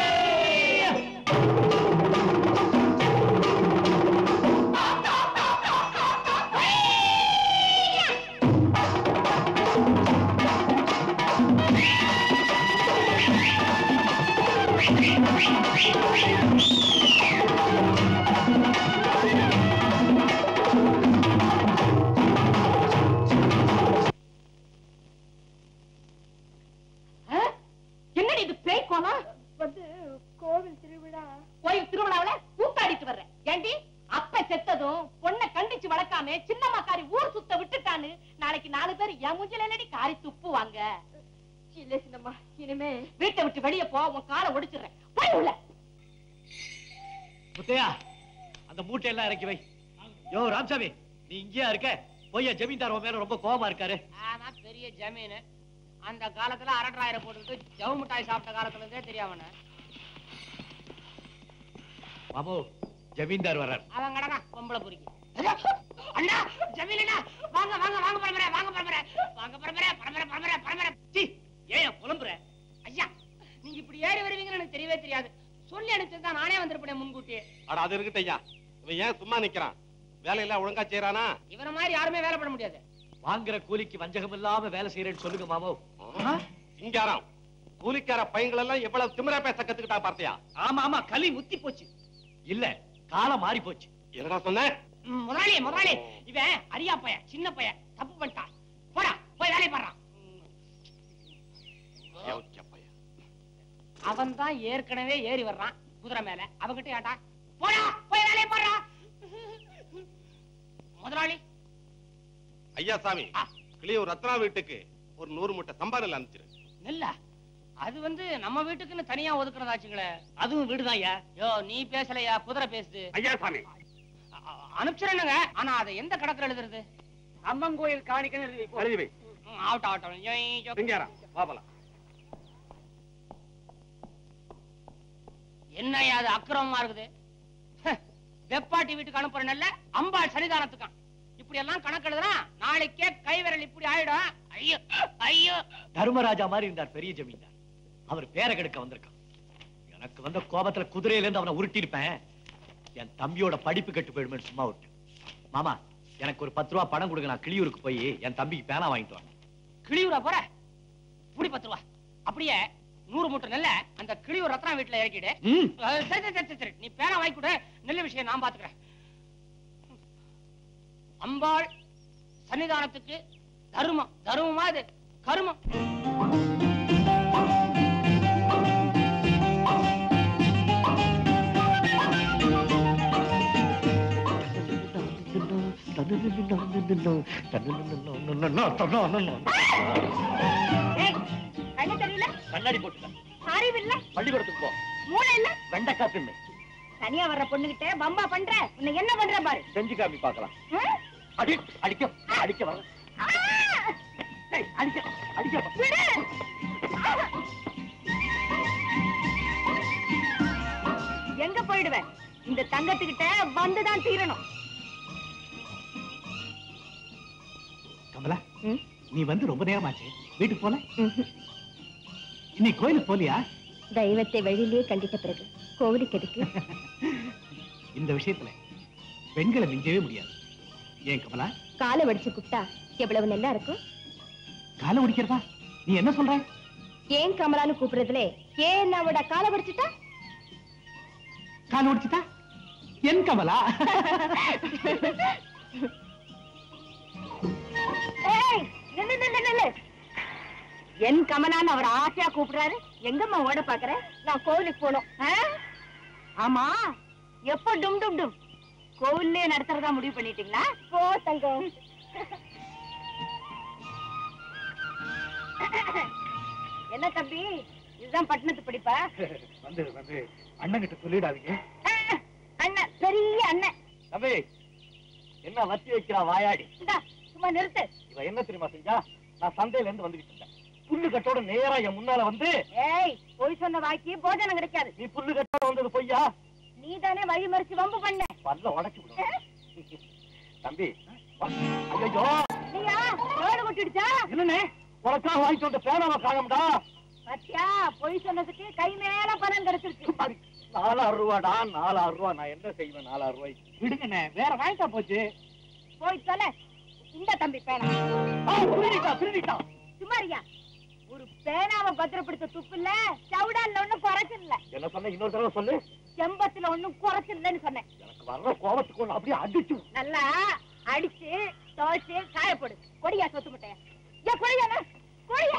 என்னடி இது பேய் கோலம் வந்து கோவில் திருவிழா கோயில் திருவிழாவுல கூத்தாடிட்டு வர்றேன் ஏண்டி அப்ப செத்ததும் பொண்ணை கண்டிச்சு வளர்க்காம சின்னம்மாக்காரி ஊர் சுத்த விட்டுட்டான்னு நாளைக்கு நாலு பேர் என் மூஞ்சில என்னடி காரி துப்புவாங்க இல்ல சின்னம்மா இனிமே வீட்டை விட்டு வெளியே போ உன் காலை ஒடிச்சிடுறேன் போய் உள்ள முத்தையா அந்த மூட்டையெல்லாம் இறக்கி வை யோ ராமசாமி நீ இங்கேயா இருக்க போய் ஜமீன்தார் உன் மேல ரொம்ப கோபமா இருக்காரு ஆனா பெரிய ஜமீன் அந்த காலத்துல அரட்டாயிரம் போட்டுட்டு ஜவு மிட்டாய் சாப்பிட்ட காலத்துல இருந்தே தெரியாமண்ண மாமு ஜமீன்தார் வர்றார் அவன் கடனா பொம்பளை பொறுக்கி அண்ணா ஜமீலண்ணா வாங்க வாங்க வாங்க பரம்பரை வாங்க பரம்பரை வாங்க பரம்பரை பரம்பரை பரம்பரை பரம்பரை சீ ஏன் புலம்புற ஐயா நீங்க இப்படி ஏறி வருவீங்கன்னு எனக்கு தெரியவே தெரியாது சொல்லி அனுப்பிச்சிருந்தா நானே வந்திருப்பேன் முன்கூட்டி அட அது இருக்கட்டும் ஐயா இவன் ஏன் சும்மா நிக்கிறான் வேலையெல்லாம் ஒழுங்கா செய்யறானா இவன மாதிரி யாருமே வேலை பண்ண முடியாது வாங்குற கூலிக்கு வஞ்சகம் இல்லாம வேலை செய்யறேன்னு சொல்லுங்க மாமோ சிங்காரம் கூலிக்கார பையங்களெல்லாம் எவ்வளவு திமிரா பேச கத்துக்கிட்டா பார்த்தியா ஆமா ஆமா களி முத்தி போச்சு இல்ல காலம் மாறி போச்சு என்னடா சொன்ன ம், முதலாளி முதலாளி இவன் அரியா பையன் சின்ன பையன் தப்பு பண்ணிட்டான் போடா போய் வேலையை பாடுறான் அவன் தான் ஏற்கனவே ஏறி வர்றான் குதிரை மேல அவகிட்ட ஏட்டா போடா போய் வேலையை பாடுறா முதலாளி ஐயா சாமி கிளியூர் ரத்னா வீட்டுக்கு ஒரு நூறு மூட்டை சம்பா நெல் அனுப்பிச்சிரு நெல்லா அது வந்து நம்ம வீட்டுக்குன்னு தனியா ஒதுக்குறதாச்சுங்களே அதுவும் வீடுதான் ஐயா யோ நீ பேசலையா குதிரை பேசுது ஐயா சாமி அனுப்பிச்சிருங்க ஆனா அதை எந்த கடத்துல எழுதுறது அம்மன் கோயில் காணிக்கன்னு எழுதி வை. எழுதி வை ம், ஆகட்டும் ஆகட்டும் ஏய், யோ. சிங்காரம் வா போலாம் என்னய்யா அது அக்கிரமமா இருக்குது ஹ, வெப்பாட்டி வீட்டுக்கு அனுப்புற நெல்ல அம்பாள் சன்னிதானத்துக்கான் இப்படி எல்லாம் கணக்கு எழுதுனா நாளைக்கே கை விரல் இப்படி ஆயிடும் ஐயோ ஐயோ தர்மராஜா மாதிரி இருந்தார் பெரிய ஜமீன்தார் அவர் பேரை கெடுக்க வந்திருக்கான் எனக்கு வந்த கோபத்துல குதிரையில இருந்து அவனை உருட்டியிருப்பேன் என் தம்பியோட படிப்பு கெட்டு போயிடுமேன்னு சும்மா விட்டேன் மாமா எனக்கு ஒரு பத்து ரூபா பணம் கொடுங்க நான் கிளியூருக்கு போய் என் தம்பிக்கு பேனா வாங்கிட்டு வரேன் கிளியூரா போற புடி பத்து ரூபா அப்படியே நூறு மூட்டை நெல்ல அந்த கிளியூர் ரத்னா வீட்டுல இறக்கிடு ம். அஹ், சரி சரி, சரி சரி நீ பேனா வாங்கி கொடு நெல் விஷயம் நான் பாத்துக்கிறேன் அம்பாள் சன்னிதானத்துக்கு தர்மம் தர்மமா இது கருமம் கண்ணு தெரியல கண்ணாடி போட்டுக்க அறிவு இல்ல பள்ளிக்கூடத்துக்கு போ மூளை இல்ல வெண்டைக்காய் தின்னு தனியா வர்ற பொண்ணுகிட்ட பம்பா பண்ற உன்னை என்ன பண்ற பாரு செஞ்சு காமி பார்க்கலாம் ம்? அடி அடிக்க அடிக்க வர ஆ! அடிக்க அடிக்க விடு! எங்க போயிடுவ இந்த தங்கத்துக்கிட்ட வந்துதான் தீரணும் கமலா நீ வந்து ரொம்ப நேரமாச்சு வீட்டுக்கு போல இன்னைக்கு கோயிலுக்கு போலியா தெய்வத்தை வழியிலேயே கண்டித்த பிறகு கோவிலுக்கு எதுக்கு இந்த விஷயத்துல பெண்களை மிஞ்சவே முடியாது ஏன் கமலா காலை வடிச்சு குட்டா எவ்வளவு நல்லா இருக்கும் காலை ஒடிக்கிறதா நீ என்ன சொல்ற ஏன் கமலான்னு கூப்பிடுறதுல ஏன் அவட காலை வடிச்சுட்டா காலை ஒடிச்சிட்டா என் கமலா ஏய், நில்லு, நில்லு, நில்லு. என் கமலான்னு அவர் ஆசையா கூப்பிடுறாரு எங்கம்மா ஓட பாக்குற நான் கோவிலுக்கு போகணும் ஆ? ஆமா எப்போ டும் டும் டும் கோவில்லே நடத்துறதா முடிவு பண்ணிட்டீங்களா போ தங்கம் என்ன தம்பி இதுதான் பட்டணத்து படிப்பா வந்து வந்து அண்ணன் கிட்ட சொல்லிடாதீங்க ஆ, அண்ணன் பெரிய அண்ணன் தம்பி என்ன வத்தி வைக்கிறா வாயாடி இந்தா, சும்மா நிறுத்து இவ என்ன தெரியுமா செஞ்சா நான் சந்தையில இருந்து வந்துகிட்டு இருந்தேன் புல்லு கட்டோட நேரா என் முன்னால வந்து ஏய் பொய் சொன்ன வாக்கி போஜனம் கிடைக்காது நீ புல்லு கட்டோட வந்தது பொய்யா நீ தானே வழி மறிச்சு வம்பு பண்ண பல்ல உடச்சு விடும் தம்பி ஐயோ நீயா ரோடு கொட்டிடுச்சா என்னண்ணே உனக்கா வாங்கிட்டு வந்த பேனாவை காணோம்டா பத்தியா பொய் சொன்னதுக்கு கை மேல பணம் கிடைச்சிருக்கு நாலாயிரம் ரூபாடா நாலாயிரம் ரூபா நான் என்ன செய்வேன் நாலாயிரம் ரூபாய்க்கு விடுங்கண்ணே வேற வாங்கிட்டா போச்சு போய் சொல்ல இந்த தம்பி பேனா ஆ, திருடிட்டா திருடிட்டா சுமாரியா ஒரு பேனாவை பத்திரப்படுத்த துப்பு இல்ல சவுடான்ல ஒண்ணும் குறைச்சிடல என்ன சொன்ன இன்னொரு தடவை சொல்லு செம்பத்துல ஒண்ணும் குறைச்சிடலன்னு சொன்னேன் எனக்கு வர்ற கோபத்துக்கு ஒண்ணு அப்படியே அடிச்சு நல்லா அடிச்சு துவைச்சு காய போடு கொடியா சொத்து முட்டைய ஏன் கொடியா கொடியா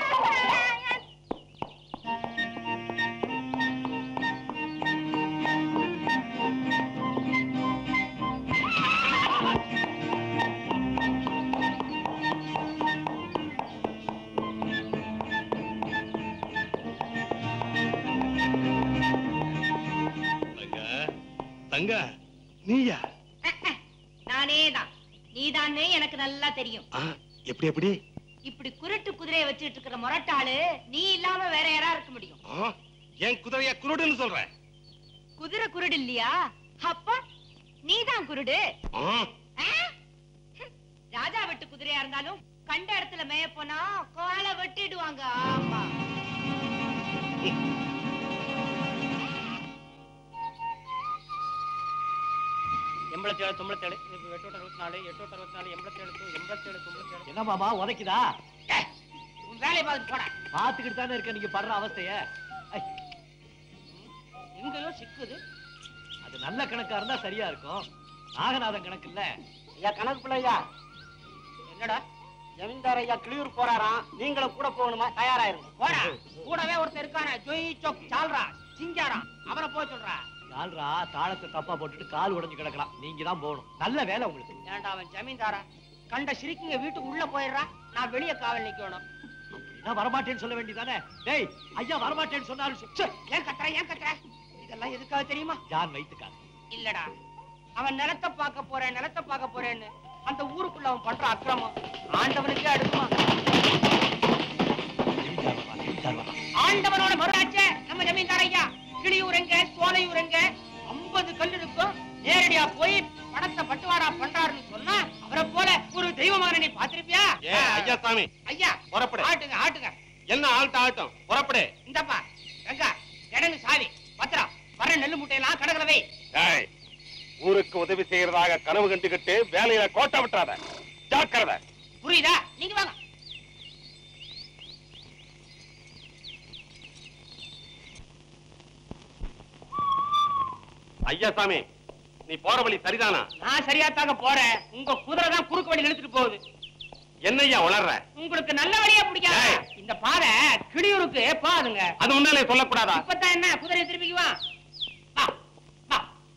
தங்க தங்க நீயா நானே தான் நீதானே எனக்கு நல்லா தெரியும் ஆ, எப்படி எப்படி இப்படி குருட்டு குதிரையை வச்சுட்டு இருக்கிற முரட்டாளு நீ இல்லாம வேற யாரா இருக்க முடியும் ஆ, என் குதிரைய குருடுன்னு சொல்றேன் குதிரை குருடு இல்லையா அப்பா நீதான் குருடு ம். ஆ? ராஜா வெட்டு குதிரையா இருந்தாலும் கண்ட இடத்துல மேய போனா காலை வெட்டிடுவாங்க ஆமா எண்பத்தேழு தொண்ணூத்தேழு எட்டோட்ட அறுபத்தி நாலு எட்டோட்ட அறுபத்தி நாலு எண்பத்தேழு தொ- எண்பத்தேழு தொண்ணூத்தேழு என்ன மாமா உதைக்குதா உன் வேலையை பார்த்துட்டு போட பாத்துக்கிட்டு தானே இருக்க நீங்க படுற அவஸ்தைய ஐ, எங்கேயோ சிக்குது அது நல்ல கணக்கா இருந்தா சரியா இருக்கும் நாகநாதன் கணக்கு இல்ல ஐயா கணக்கு பிள்ளையா என்னடா ஜமீன்தார் ஐயா கிளியூர் போறாராம் நீங்களும் கூட போகணுமா தயாராயிருங்க போடா கூடவே ஒருத்தர் இருக்கானே ஜொய் சொக் சால்ரா சிங்காரா அவனை போக சொல்றா கால்ரா தாளத்தை தப்பா போட்டுட்டு கால் உடைஞ்சு கிடக்கலாம் நீங்க தான் போகணும் நல்ல வேலை உங்களுக்கு ஏன்டா அவன் ஜமீன்தாரா கண்ட சிரிக்குங்க வீட்டுக்கு உள்ள போயிடுறா நான் வெளியே காவல் நிக்கணும் அப்படின்னா வரமாட்டேன்னு சொல்ல வேண்டியதானே டேய் ஐயா வரமாட்டேன்னு சொன்னாரு சொ- ச்சே, ஏன் கத்துற ஏன் கத்துற இதெல்லாம் எதுக்காக தெரியுமா யார் வைத்துக்காரு இல்லடா அவன் நிலத்தை பார்க்க போறேன் நிலத்தை பார்க்க போறேன்னு அந்த ஊருக்குள்ள அவன் பண்ற அக்கிரமம் ஆண்டவனுக்கே அடுக்குமா ஆண்டவனோட மறுராட்சே நம்ம ஜமீன்தார் ஐயா கிளியூர் எங்க சோலையூர் எங்க ஐம்பது கல் இருக்கும் நேரடியா போய் பணத்தை பட்டுவாடா பண்றாருன்னு சொன்னா அவரை போல ஒரு தெய்வ மகனை நீ பாத்திருப்பியா ஏ ஐயா சாமி ஐயா புறப்படு ஆட்டுங்க ஆட்டுங்க என்ன ஆள்ட்ட ஆட்டம் புறப்படு இந்தப்பா ரங்கா கிடங்கு சாவி பத்திரம் வர நெல்லு மூட்டையெல்லாம் கடற்கரை வை ஏய், ஊருக்கு உதவி செய்யறதாக கனவு கண்டுகிட்டு வேலையில கோட்டை விட்டுறாத ஜாக்கிரதை புரியுதா நீங்க வாங்க ஐயா சாமி நீ போற வழி சரிதானா நான் சரியாத்தாங்க போறேன் உங்க குதிரை தான் குறுக்கு வழி இழுத்துட்டு போகுது என்னய்யா உளர்ற உங்களுக்கு நல்ல வழியா பிடிக்காத ஏய். இந்த பாதை கிளியூருக்கு போகாதுங்க அது முன்னாலே சொல்லக்கூடாதா இப்பதான் என்ன குதிரையை திருப்பிக்குவா வா வா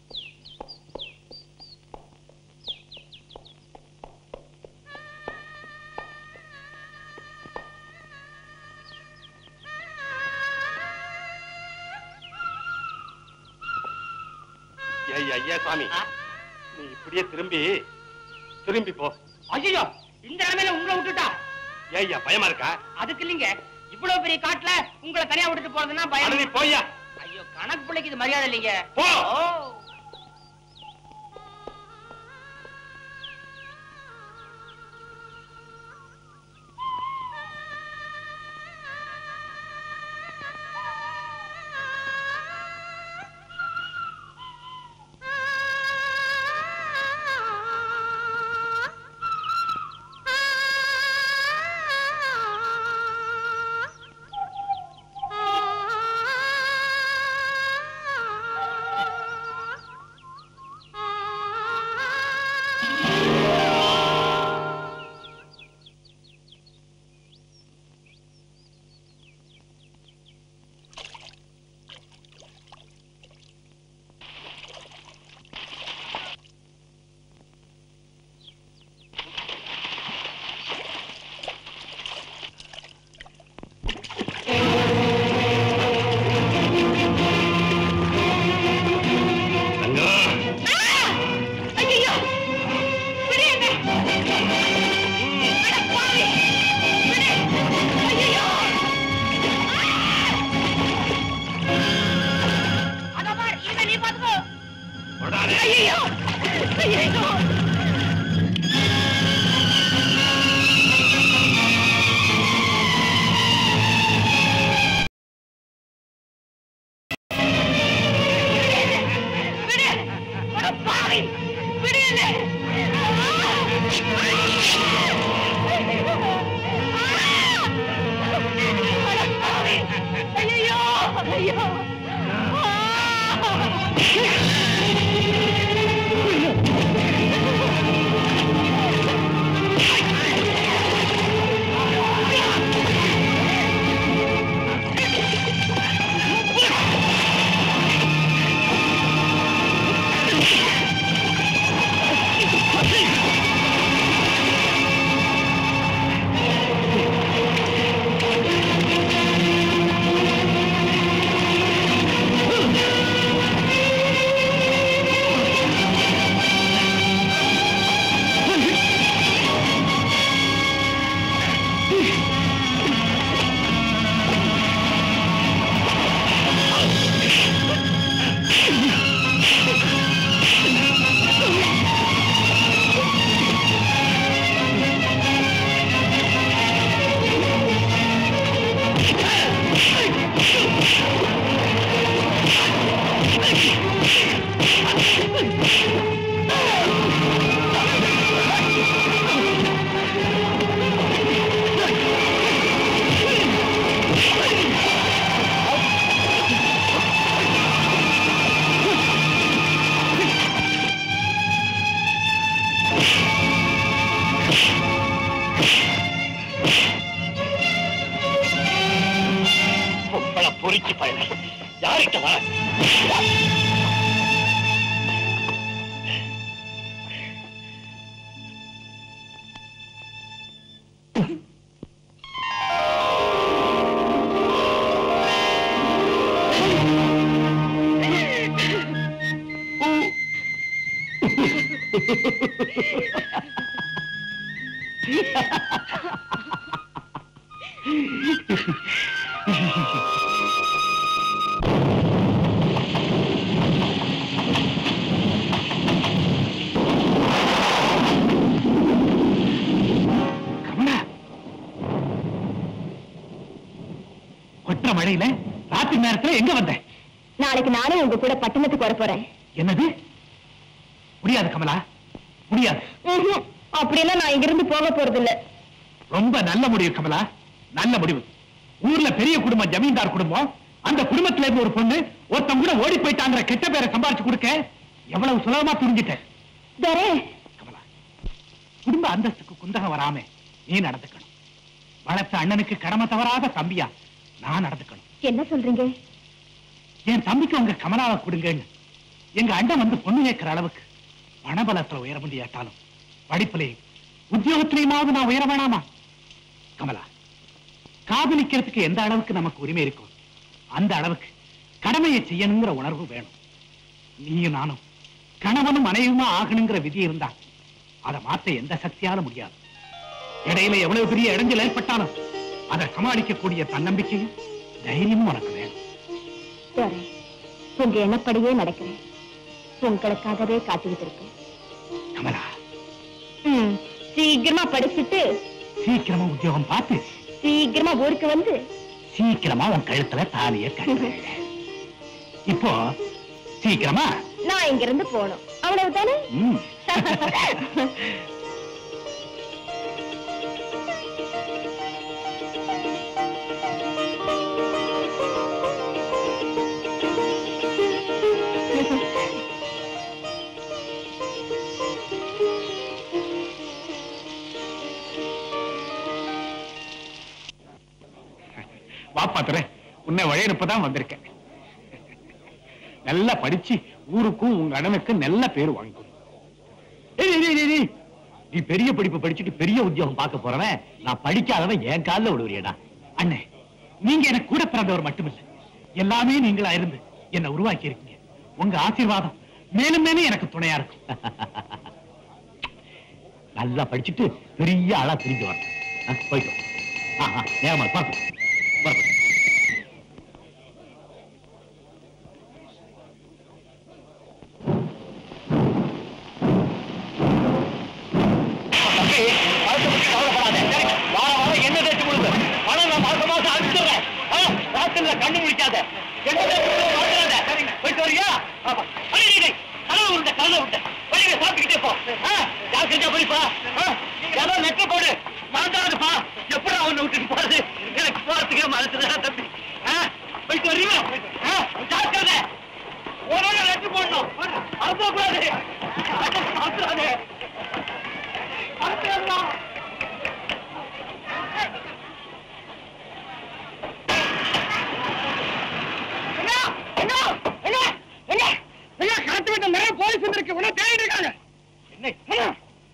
ஏய் ஐயா சாமி நீ இப்படியே திரும்பி திரும்பி போ ஐயோ இந்த நிலைமையில உங்களை விட்டுட்டா ஏய்யா பயமா இருக்கா அதுக்கு இல்லைங்க இவ்வளவு பெரிய காட்டுல உங்களை தனியா விட்டுட்டு போறதுன்னா அட பயம் நீ போய்யா ஐயோ கணக்கு பிள்ளைக்கு இது மரியாதை இல்லைங்க போ ஓ ஆ நாய் பயல யார்கிட்ட வர கமலா கொற்ற மழையில ராத்திரி நேரத்துல எங்க வந்த நாளைக்கு நானே உங்க கூட பட்டணத்துக்கு வர போறேன் என்னது முடியாது கமலா முடியாது ம்ஹும். அப்படியெல்லாம் நான் இங்கிருந்து போக போறது இல்ல ரொம்ப நல்ல முடிவு கமலா நல்ல முடிவு ஊர்ல பெரிய குடும்பம் ஜமீன்தார் குடும்பம் அந்த குடும்பத்துல இருந்து ஒரு பொண்ணு ஒருத்தன் கூட ஓடி போயிட்டாங்கிற கெட்ட பேரை சம்பாரிச்சு கொடுக்க எவ்வளவு சுலபமா புரிஞ்சிட்டேன் தரே குடும்ப அந்தஸ்துக்கு குந்தகம் வராம நீ நடந்துக்கணும் வளர்த்த அண்ணனுக்கு கடமை தவறாத தம்பியா நான் நடந்துக்கணும் என்ன சொல்றீங்க என் தம்பிக்கு உங்க கமலாவை கொடுங்கன்னு எங்க அண்ணன் வந்து பொண்ணு கேட்கிற அளவுக்கு பணபலத்துல உயர முடியாட்டாலும் படிப்புலையும் உத்தியோகத்திலையுமாவது நான் உயர வேணாமா கமலா காதலிக்கிறதுக்கு எந்த அளவுக்கு நமக்கு உரிமை இருக்கும் அந்த அளவுக்கு கடமையை செய்யணுங்கிற உணர்வு வேணும் நீயும் நானும் கணவனும் மனைவியுமா ஆகணுங்கிற விதி இருந்தா அதை மாத்த எந்த சக்தியால முடியாது இடையில எவ்வளவு பெரிய இடைஞ்சல் ஏற்பட்டாலும் அதை சமாளிக்கக்கூடிய தன்னம்பிக்கையும் தைரியமும் உனக்கு வேணும் தரே உங்க எண்ணப்படியே நடக்கிறேன் உங்களுக்காகவே காத்துக்கிட்டு இருக்கேன் கமலா ம், சீக்கிரமா படிச்சுட்டு சீக்கிரமா உத்தியோகம் பார்த்து சீக்கிரமா ஊருக்கு வந்து சீக்கிரமா உன் கழுத்துல தாலிய கட்டு இப்போ சீக்கிரமா நான் இங்கிருந்து போகணும் அவ்வளவுதானே ம். வா பாத்துறேன் உன்னை வழியனுப்பதான் வந்திருக்கேன் நல்லா படிச்சு ஊருக்கும் உங்க அண்ணனுக்கு நல்ல பேர் வாங்கிக்கோ ஏய், ஏய், ஏய், ஏய், ஏய். நீ பெரிய படிப்பு படிச்சுட்டு பெரிய உத்தியோகம் பார்க்க போறவன் நான் படிக்காதவன் என் கால்ல விடுவியடா அண்ணே நீங்க எனக்கு கூட பிறந்தவர் மட்டுமில்ல எல்லாமே நீங்களா இருந்து என்ன உருவாக்கி இருக்கீங்க உங்க ஆசீர்வாதம் மேலும் மேலும் எனக்கு துணையா இருக்கும் நல்லா படிச்சுட்டு பெரிய ஆளா பிரிஞ்சு வரணும் ஆ, போயிட்டு வா. ஆ, ஆ, நேரமா பார்த்து வரட்டும். தம்பி, பணத்தை பத்தி கவலைப்படாத. சரி, வார வாரம் எண்ணெய் தேய்ச்சு கொடுங்க. பணம் நான் மாசம் மாசம் அனுப்பிச்சுடுறேன். ஆ, ராத்திரில கண்ணு முடிக்காத. எண்ணெய் தேய்ச்சு கொடுத்து மறந்துடாத. போயிட்டு வரியா? ஆமா. அடி, அடி, அடி. கனவு உருண்டை, கனவு உருண்டை. வழியில சாப்பிட்டுக்கிட்டே போ. ஆ, ஜாக்கிரதையா போய்ப்பா. ஆ, ஏதோ நெட்ட போடு. மறந்துடாதப்பா. எப்படி அவனை விட்டுட்டு போறது? எனக்கு போறதுக்கே மனசுதான் தம்பி. ஆ, போயிட்டு வரியா? ஆ, ஜாக்கிரதை. ஒரு நாள் நெட்டு போடணும். மறந்துடக்கூடாது. மறந்துடாதே. மறந்துடாதா. என்ன என்ன என்ன என்ன என்ன கடத்து விட்ட நிறைய போலீஸ் வந்திருக்கு உன்னை தேடிட்டு இருக்காங்க என்ன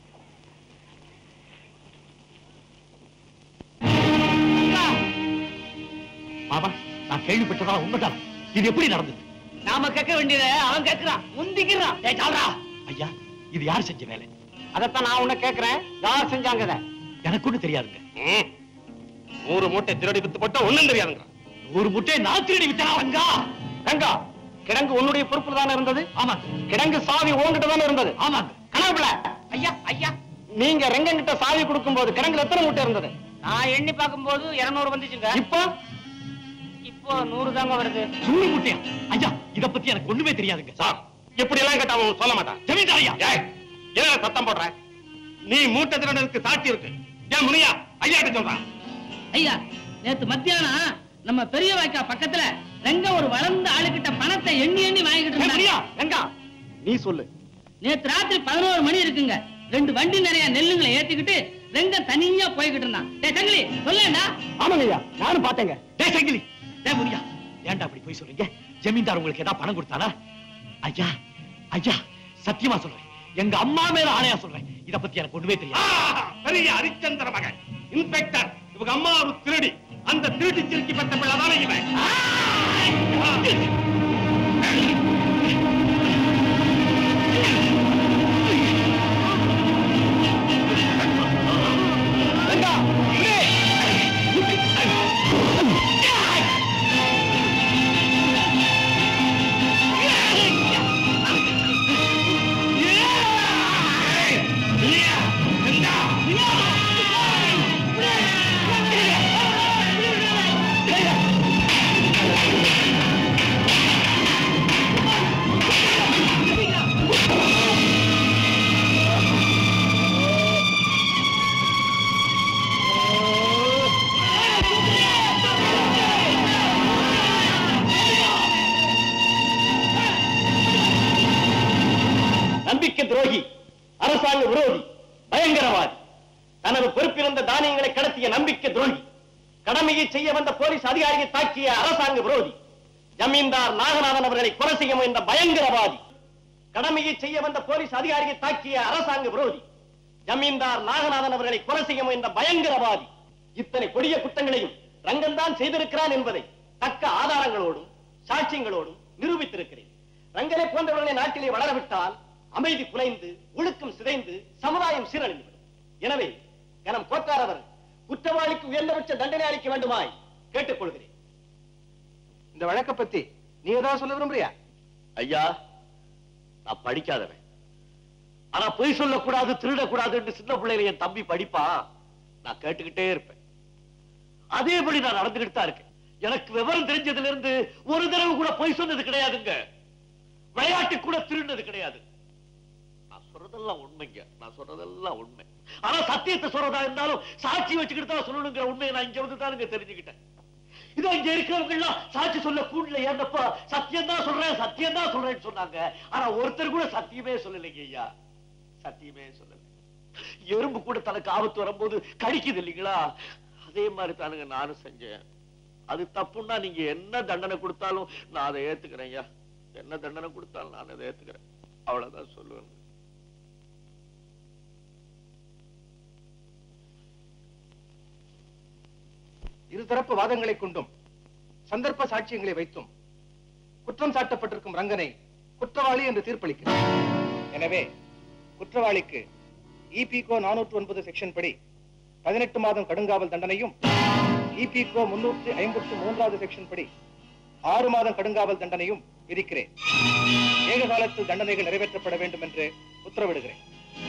பாபா நான் கேள்விப்பட்டதா உண்மைதான் இது எப்படி நடந்தது நாம கேட்க வேண்டியத அவன் கேட்கிறான் முந்திக்கிறான் ஏய் சால்ரா ஐயா இது யார் செஞ்ச வேலை அதத்தான் நான் உன்னை கேக்குறேன் யார் செஞ்சாங்க இதை? எனக்கு ஒண்ணு தெரியாதுங்க ம். நூறு மூட்டை திருடி வித்து போட்டா ஒண்ணும் தெரியாதுங்க ஒரு முட்டையை நான் திருடி வித்தனாங்க ரங்கா கிடங்கு உன்னுடைய பொறுப்புல தானே இருந்தது ஆமாங்க கிடங்கு சாவி உன்கிட்ட தானே இருந்தது ஆமாங்க கனவுல ஐயா ஐயா நீங்க ரெங்கங்கிட்ட சாவி கொடுக்கும்போது கிடங்குல எத்தனை மூட்டை இருந்தது நான் எண்ணி பார்க்கும்போது இருநூறு வந்துச்சுங்க இப்போ இப்போ நூறு தாங்க வருது சுண்ணி முட்டையா ஐயா இத பத்தி எனக்கு ஒண்ணுமே தெரியாதுங்க சார் எப்படி எல்லாம் கேட்டா அவன் சொல்ல மாட்டான் ஜமீன்தார் ஐயா ஏய், ஏன் சத்தம் போடுற நீ மூட்டை திருடனுக்கு சாட்சி இருக்கு ஏன் முனியா ஐயா கிட்ட சொல்றான் ஐயா நேத்து மத்தியானம் நம்ம பெரிய வாய்க்கா பக்கத்துல ரெங்க ஒரு வளர்ந்த ஆளுகிட்ட பணத்தை எண்ணி எண்ணி வாங்கிட்டு ஏய், இருந்தாங்க முனியா, ரங்கா நீ சொல்லு நேத்து ராத்திரி பதினோரு மணி இருக்குங்க ரெண்டு வண்டி நிறைய நெல்லுங்களை ஏத்திக்கிட்டு ரெங்க தனியா போய்கிட்டு இருந்தான் டேய் சங்கிலி சொல்லேண்டா ஆமாங்க ஐயா நானும் பார்த்தேங்க டேய் சங்கிலி டேய் முனியா ஏன்டா அப்படி போய் சொல்றீங்க ஜமீன்தார் உங்களுக்கு ஏதாவது பணம் கொடுத்தாரா ஐயா ஐயா சத்தியமா சொல்றேன் எங்க அம்மா மேல ஆணையா சொல்றேன் இத பத்தி எனக்கு ஒண்ணுமே தெரியாது பெரிய ஹரிச்சந்திர மகன் இன்ஸ்பெக்டர் இவங்க அம்மா ஒரு திருடி அந்த திருடி சிரிக்கி பெற்ற பிள்ளைதானே இவன் நம்பிக்கை துரோகி அரசாங்க விரோதி பயங்கரவாதி தனது பொறுப்பிருந்த தானியங்களை கடத்திய நம்பிக்கை துரோகி கடமையை செய்ய வந்த போலீஸ் அதிகாரியை தாக்கிய அரசாங்க விரோதி ஜமீன்தார் நாகநாதன் அவர்களை கொலை செய்ய முயன்ற பயங்கரவாதி கடமையை செய்ய வந்த போலீஸ் அதிகாரியை தாக்கிய அரசாங்க விரோதி ஜமீன்தார் நாகநாதன் அவர்களை கொலை செய்ய முயன்ற பயங்கரவாதி இத்தனை கொடிய குற்றங்களையும் ரங்கன்தான் செய்திருக்கிறான் என்பதை தக்க ஆதாரங்களோடும் சாட்சியங்களோடும் நிரூபித்திருக்கிறேன் ரங்கனை போன்றவர்களை நாட்டிலே வளரவிட்டால் அமைதி குலைந்து ஒழுக்கம் சிதைந்து சமுதாயம் சீரழிந்துவிடும் எனவே கனம் கோத்தாரவர் குற்றவாளிக்கு உயர்ந்தபட்ச தண்டனை அளிக்க வேண்டுமாய் கேட்டுக்கொள்கிறேன் இந்த வழக்க பத்தி நீ ஏதாவது சொல்ல விரும்புறியா ஐயா நான் படிக்காதவன் ஆனா பொய் சொல்லக்கூடாது திருடக்கூடாது என்று சின்ன பிள்ளையில என் தம்பி படிப்பான் நான் கேட்டுக்கிட்டே இருப்பேன் அதேபடி நான் நடந்துகிட்டு தான் இருக்கேன் எனக்கு விவரம் தெரிஞ்சதுல இருந்து ஒரு தடவை கூட பொய் சொன்னது கிடையாதுங்க விளையாட்டு கூட திருடினது கிடையாது நான் சொல்றதெல்லாம் உண்மைங்க நான் சொல்றதெல்லாம் உண்மை ஆனா சத்தியத்தை சொல்றதா இருந்தாலும் சாட்சி வச்சுக்கிட்டு தான் சொல்லணுங்கிற உண்மையை நான் இங்க வந்து தானுங்க தெரிஞ்சுக்கிட்டேன் இதோ இங்க இருக்கிறவங்க எல்லாம் சாட்சி சொல்ல கூடல ஏன்னப்பா சத்தியம் தான் சொல்றேன் சத்தியம் தான் சொல்றேன்னு சொன்னாங்க ஆனா ஒருத்தர் கூட சத்தியமே சொல்லலைங்க ஐயா சத்தியமே சொல்லல எறும்பு கூட தனக்கு ஆபத்து வரும்போது கடிக்குது இல்லைங்களா அதே மாதிரி தானுங்க நானும் செஞ்சேன் அது தப்புன்னா நீங்க என்ன தண்டனை கொடுத்தாலும் நான் அதை ஏத்துக்கிறேன் ஐயா என்ன தண்டனை கொடுத்தாலும் நான் அதை ஏத்துக்கிறேன் அவ்வளவுதான் சொல்லுவேன் இருதரப்பு வாதங்களை கொண்டும் சந்தர்ப்ப சாட்சியங்களை வைத்தும் குற்றம் சாட்டப்பட்டிருக்கும் ரங்கனை குற்றவாளி என்று தீர்ப்பளிக்கிறார் எனவே குற்றவாளிக்கு இபிகோ நானூற்று ஒன்பது செக்ஷன் படி பதினெட்டு மாதம் கடுங்காவல் தண்டனையும் இபிகோ முன்னூற்று ஐம்பத்தி மூன்றாவது செக்ஷன் படி ஆறு மாதம் கடுங்காவல் தண்டனையும் விதிக்கிறேன் ஏக காலத்தில் தண்டனைகள் நிறைவேற்றப்பட வேண்டும் என்று உத்தரவிடுகிறேன்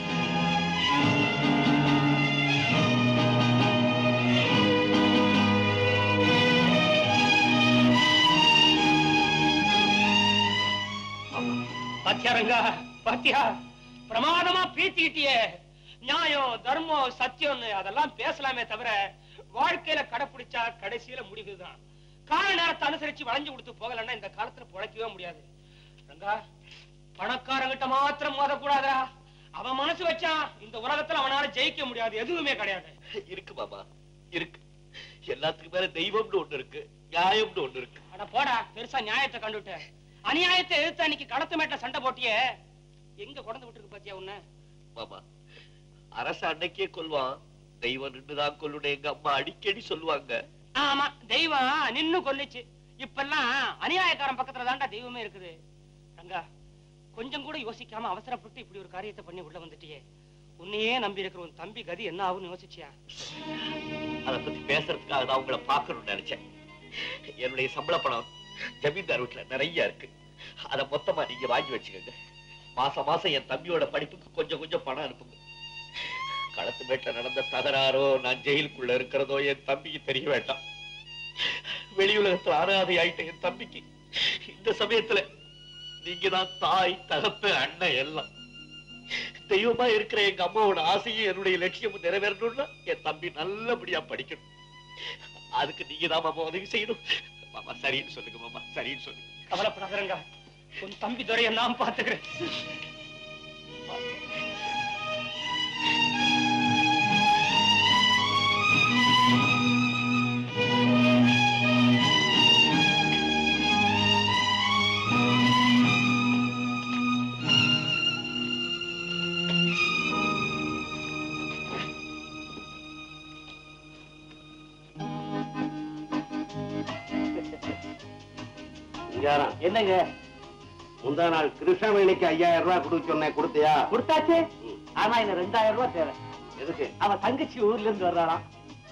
பாத்தியாரங்க பாத்தியா பிரமாதமா பேசிக்கிட்டியே நியாயம் தர்மம் சத்தியம்னு அதெல்லாம் பேசலாமே தவிர வாழ்க்கையில கடைப்பிடிச்சா கடைசியில முடிவுதான் கால நேரத்தை அனுசரிச்சு வளைஞ்சு கொடுத்து போகலன்னா இந்த காலத்துல பிழைக்கவே முடியாது ரங்கா பணக்காரங்கிட்ட மாத்திரம் மோதக்கூடாதா அவன் மனசு வச்சா இந்த உலகத்துல அவனால ஜெயிக்க முடியாது எதுவுமே கிடையாது இருக்கு மாமா இருக்கு எல்லாத்துக்கும் மேல தெய்வம்னு ஒண்ணு இருக்கு நியாயம்னு ஒண்ணு இருக்கு அட போடா பெருசா நியாயத்தை கண்டுட்ட அநியாயத்தை எதிர்த்து அன்னைக்கு களத்து மேட்ட சண்டை போட்டியே எங்க கொண்டு விட்டுருக்கு பாத்தியா உன்ன மாமா அரசு அன்னைக்கே கொல்வான் தெய்வம் நின்றுதான் கொல்லுன்னு எங்க அம்மா அடிக்கடி சொல்லுவாங்க ஆமா தெய்வம் நின்னு கொல்லுச்சு இப்பெல்லாம் அநியாயக்காரன் பக்கத்துல தான்டா தெய்வமே இருக்குது ரங்கா கொஞ்சம் கூட யோசிக்காம அவசரப்பட்டு இப்படி ஒரு காரியத்தை பண்ணி உள்ள வந்துட்டியே உன்னையே நம்பி இருக்கிற உன் தம்பி கதி என்ன ஆகும்னு யோசிச்சியா அத பத்தி பேசுறதுக்காக தான் உங்களை பார்க்கணும்னு நினைச்சேன் என்னுடைய சம்பள பணம் ஜமீன்தார் வீட்டுல நிறைய இருக்கு அத மொத்தமா நீங்க வாங்கி வச்சுக்கோங்க மாசம் மாசம் என் தம்பியோட படிப்புக்கு கொஞ்சம் கொஞ்சம் பணம் அனுப்புங்க களத்து மேட்ல நடந்த தகராறோ நான் ஜெயிலுக்குள்ள இருக்கிறதோ என் தம்பிக்கு தெரிய வேண்டாம் வெளியுலகத்துல அனாதை ஆயிட்ட என் தம்பிக்கு இந்த சமயத்துல நீங்க தான் தாய் தகப்பு அண்ணன் எல்லாம் தெய்வமா இருக்கிற எங்க அம்மாவோட ஆசையும் என்னுடைய லட்சியமும் நிறைவேறணும்னா என் தம்பி நல்லபடியா படிக்கணும் அதுக்கு நீங்க தான் மாமா உதவி செய்யணும் மாமா சரின்னு சொல்லுங்க மாமா சரின்னு சொல்லுங்க கவலைப்படாதரங்க உன் தம்பி துறைய நான் பாத்துக்கிறேன் சிங்காரம் என்னங்க முந்தா நாள் கிருஷ்ணவேணிக்கு ஐயாயிரம் ரூபாய் கொடுக்க சொன்னேன் கொடுத்தியா கொடுத்தாச்சு ஆனா இந்த ரெண்டாயிரம் ரூபாய் தேவை எதுக்கு அவன் தங்கச்சி ஊர்ல இருந்து வர்றாளாம்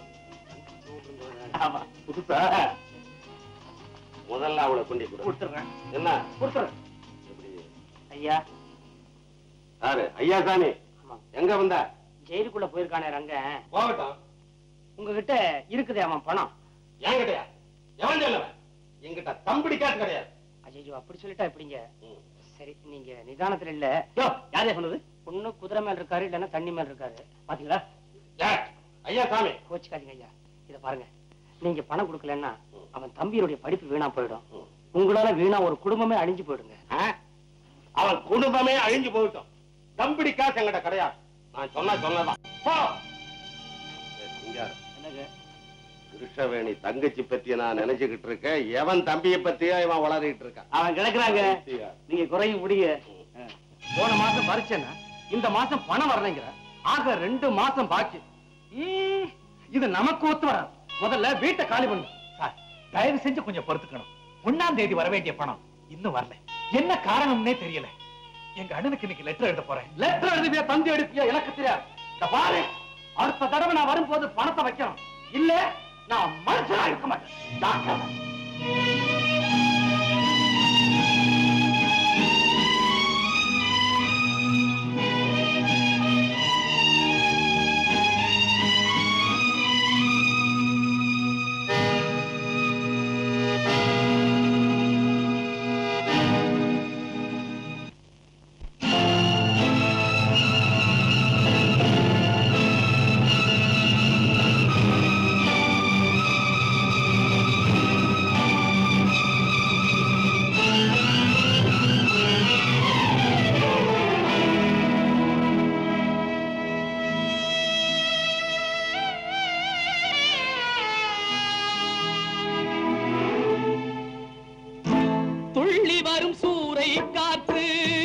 ஆமா புதுசா முதல்ல அவளை கொண்டு கொடு கொடுத்துறேன் என்ன கொடுத்துறேன் ஐயா யாரு ஐயா சாமி எங்க வந்த ஜெயிலுக்குள்ள போயிருக்கானே ரங்க போகட்டும் உங்ககிட்ட இருக்குதே அவன் பணம் என்கிட்டயா எவன் சொல்லுவன் என்கிட்ட தம்படி காசு கிடையாது ஐயோ அப்படி சொல்லிட்டா எப்படிங்க சரி நீங்க நிதானத்துல இல்ல யாரே சொன்னது ஒண்ணு குதிரை மேல இருக்காரு இல்லன்னா தண்ணி மேல இருக்காரு பாத்தீங்களா ஐயா சாமி கோச்சுக்காதீங்க ஐயா இத பாருங்க நீங்க பணம் கொடுக்கலன்னா அவன் தம்பியுடைய படிப்பு வீணா போயிடும் உங்களால வீணா ஒரு குடும்பமே அழிஞ்சு போயிடுங்க ஆ? அவன் குடும்பமே அழிஞ்சு போயிட்டோம் தம்படி காசு என்கிட்ட கிடையாது நான் சொன்னா சொன்னதான் போ ஏய், சிங்காரம். என்னங்க கிருஷ்ணவேணி தங்கச்சி பத்தி நான் நினைச்சுக்கிட்டு இருக்கேன் எவன் தம்பிய பத்தியா இவன் வளரிட்டு இருக்கான் அவன் கிடக்குறாங்க நீங்க குறையும் முடிய போன மாசம் பறிச்சேன்னா இந்த மாசம் பணம் வரலைங்கிற ஆக ரெண்டு மாசம் பாக்கி ஈ, இது நமக்கு ஒத்து வராது முதல்ல வீட்டை காலி பண்ணு சார் தயவு செஞ்சு கொஞ்சம் பொறுத்துக்கணும் ஒண்ணாம் தேதி வர வேண்டிய பணம் இன்னும் வரல என்ன காரணம்னே தெரியல எங்க அண்ணனுக்கு இன்னைக்கு லெட்டர் எழுத போறேன் லெட்டர் எழுதுவியா தந்தி எடுப்பியா எனக்கு தெரியாது இந்த பாரு அடுத்த தடவை நான் வரும்போது பணத்தை வைக்கணும் இல்ல நான் மனுஷனா இருக்க மாட்டேன் ஜாக்கிரதை. துள்ளி வரும் சூறை காற்று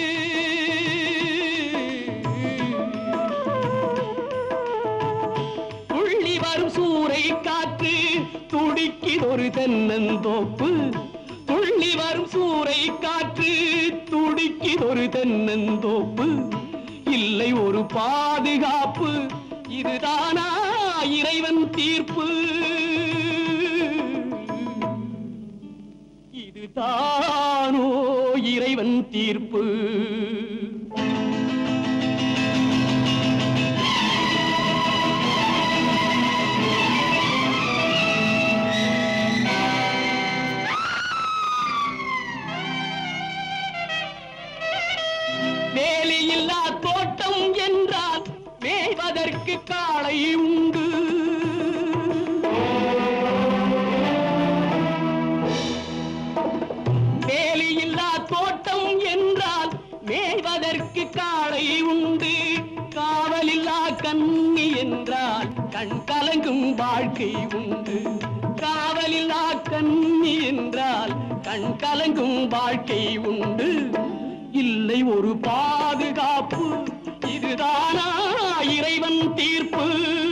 துள்ளி வரும் சூறை காற்று துடிக்கிதொரு தென்னந்தோப்பு துள்ளி வரும் சூறை காற்று துடிக்கிதொரு தென்னந்தோப்பு இல்லை ஒரு பாதுகாப்பு இதுதானா இறைவன் தீர்ப்பு இதுதானோ இறைவன் தீர்ப்பு வேலியில்லா தோட்டம் என்றால் மேய்வதற்கு காளை உண்டு வேலியில்லா தோட்டம் என்றால் மேய்வதற்கு காளை உண்டு காவலில்லா கண்ணி என்றால் கண் கலங்கும் வாழ்க்கை உண்டு காவலில்லா கண்ணி என்றால் கண் கலங்கும் வாழ்க்கை உண்டு இல்லை ஒரு பாதுகாப்பு இதுதானா இறைவன் தீர்ப்பு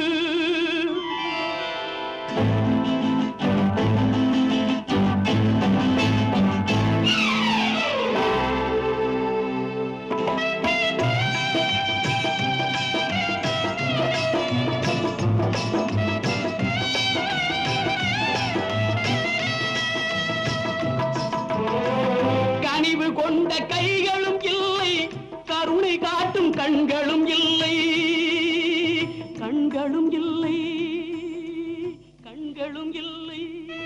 கனிவு கொண்ட கைகளும் இல்லை கருணை காட்டும் கண்களும் இல்லை கண்களும் இல்லை கண்களும் இல்லை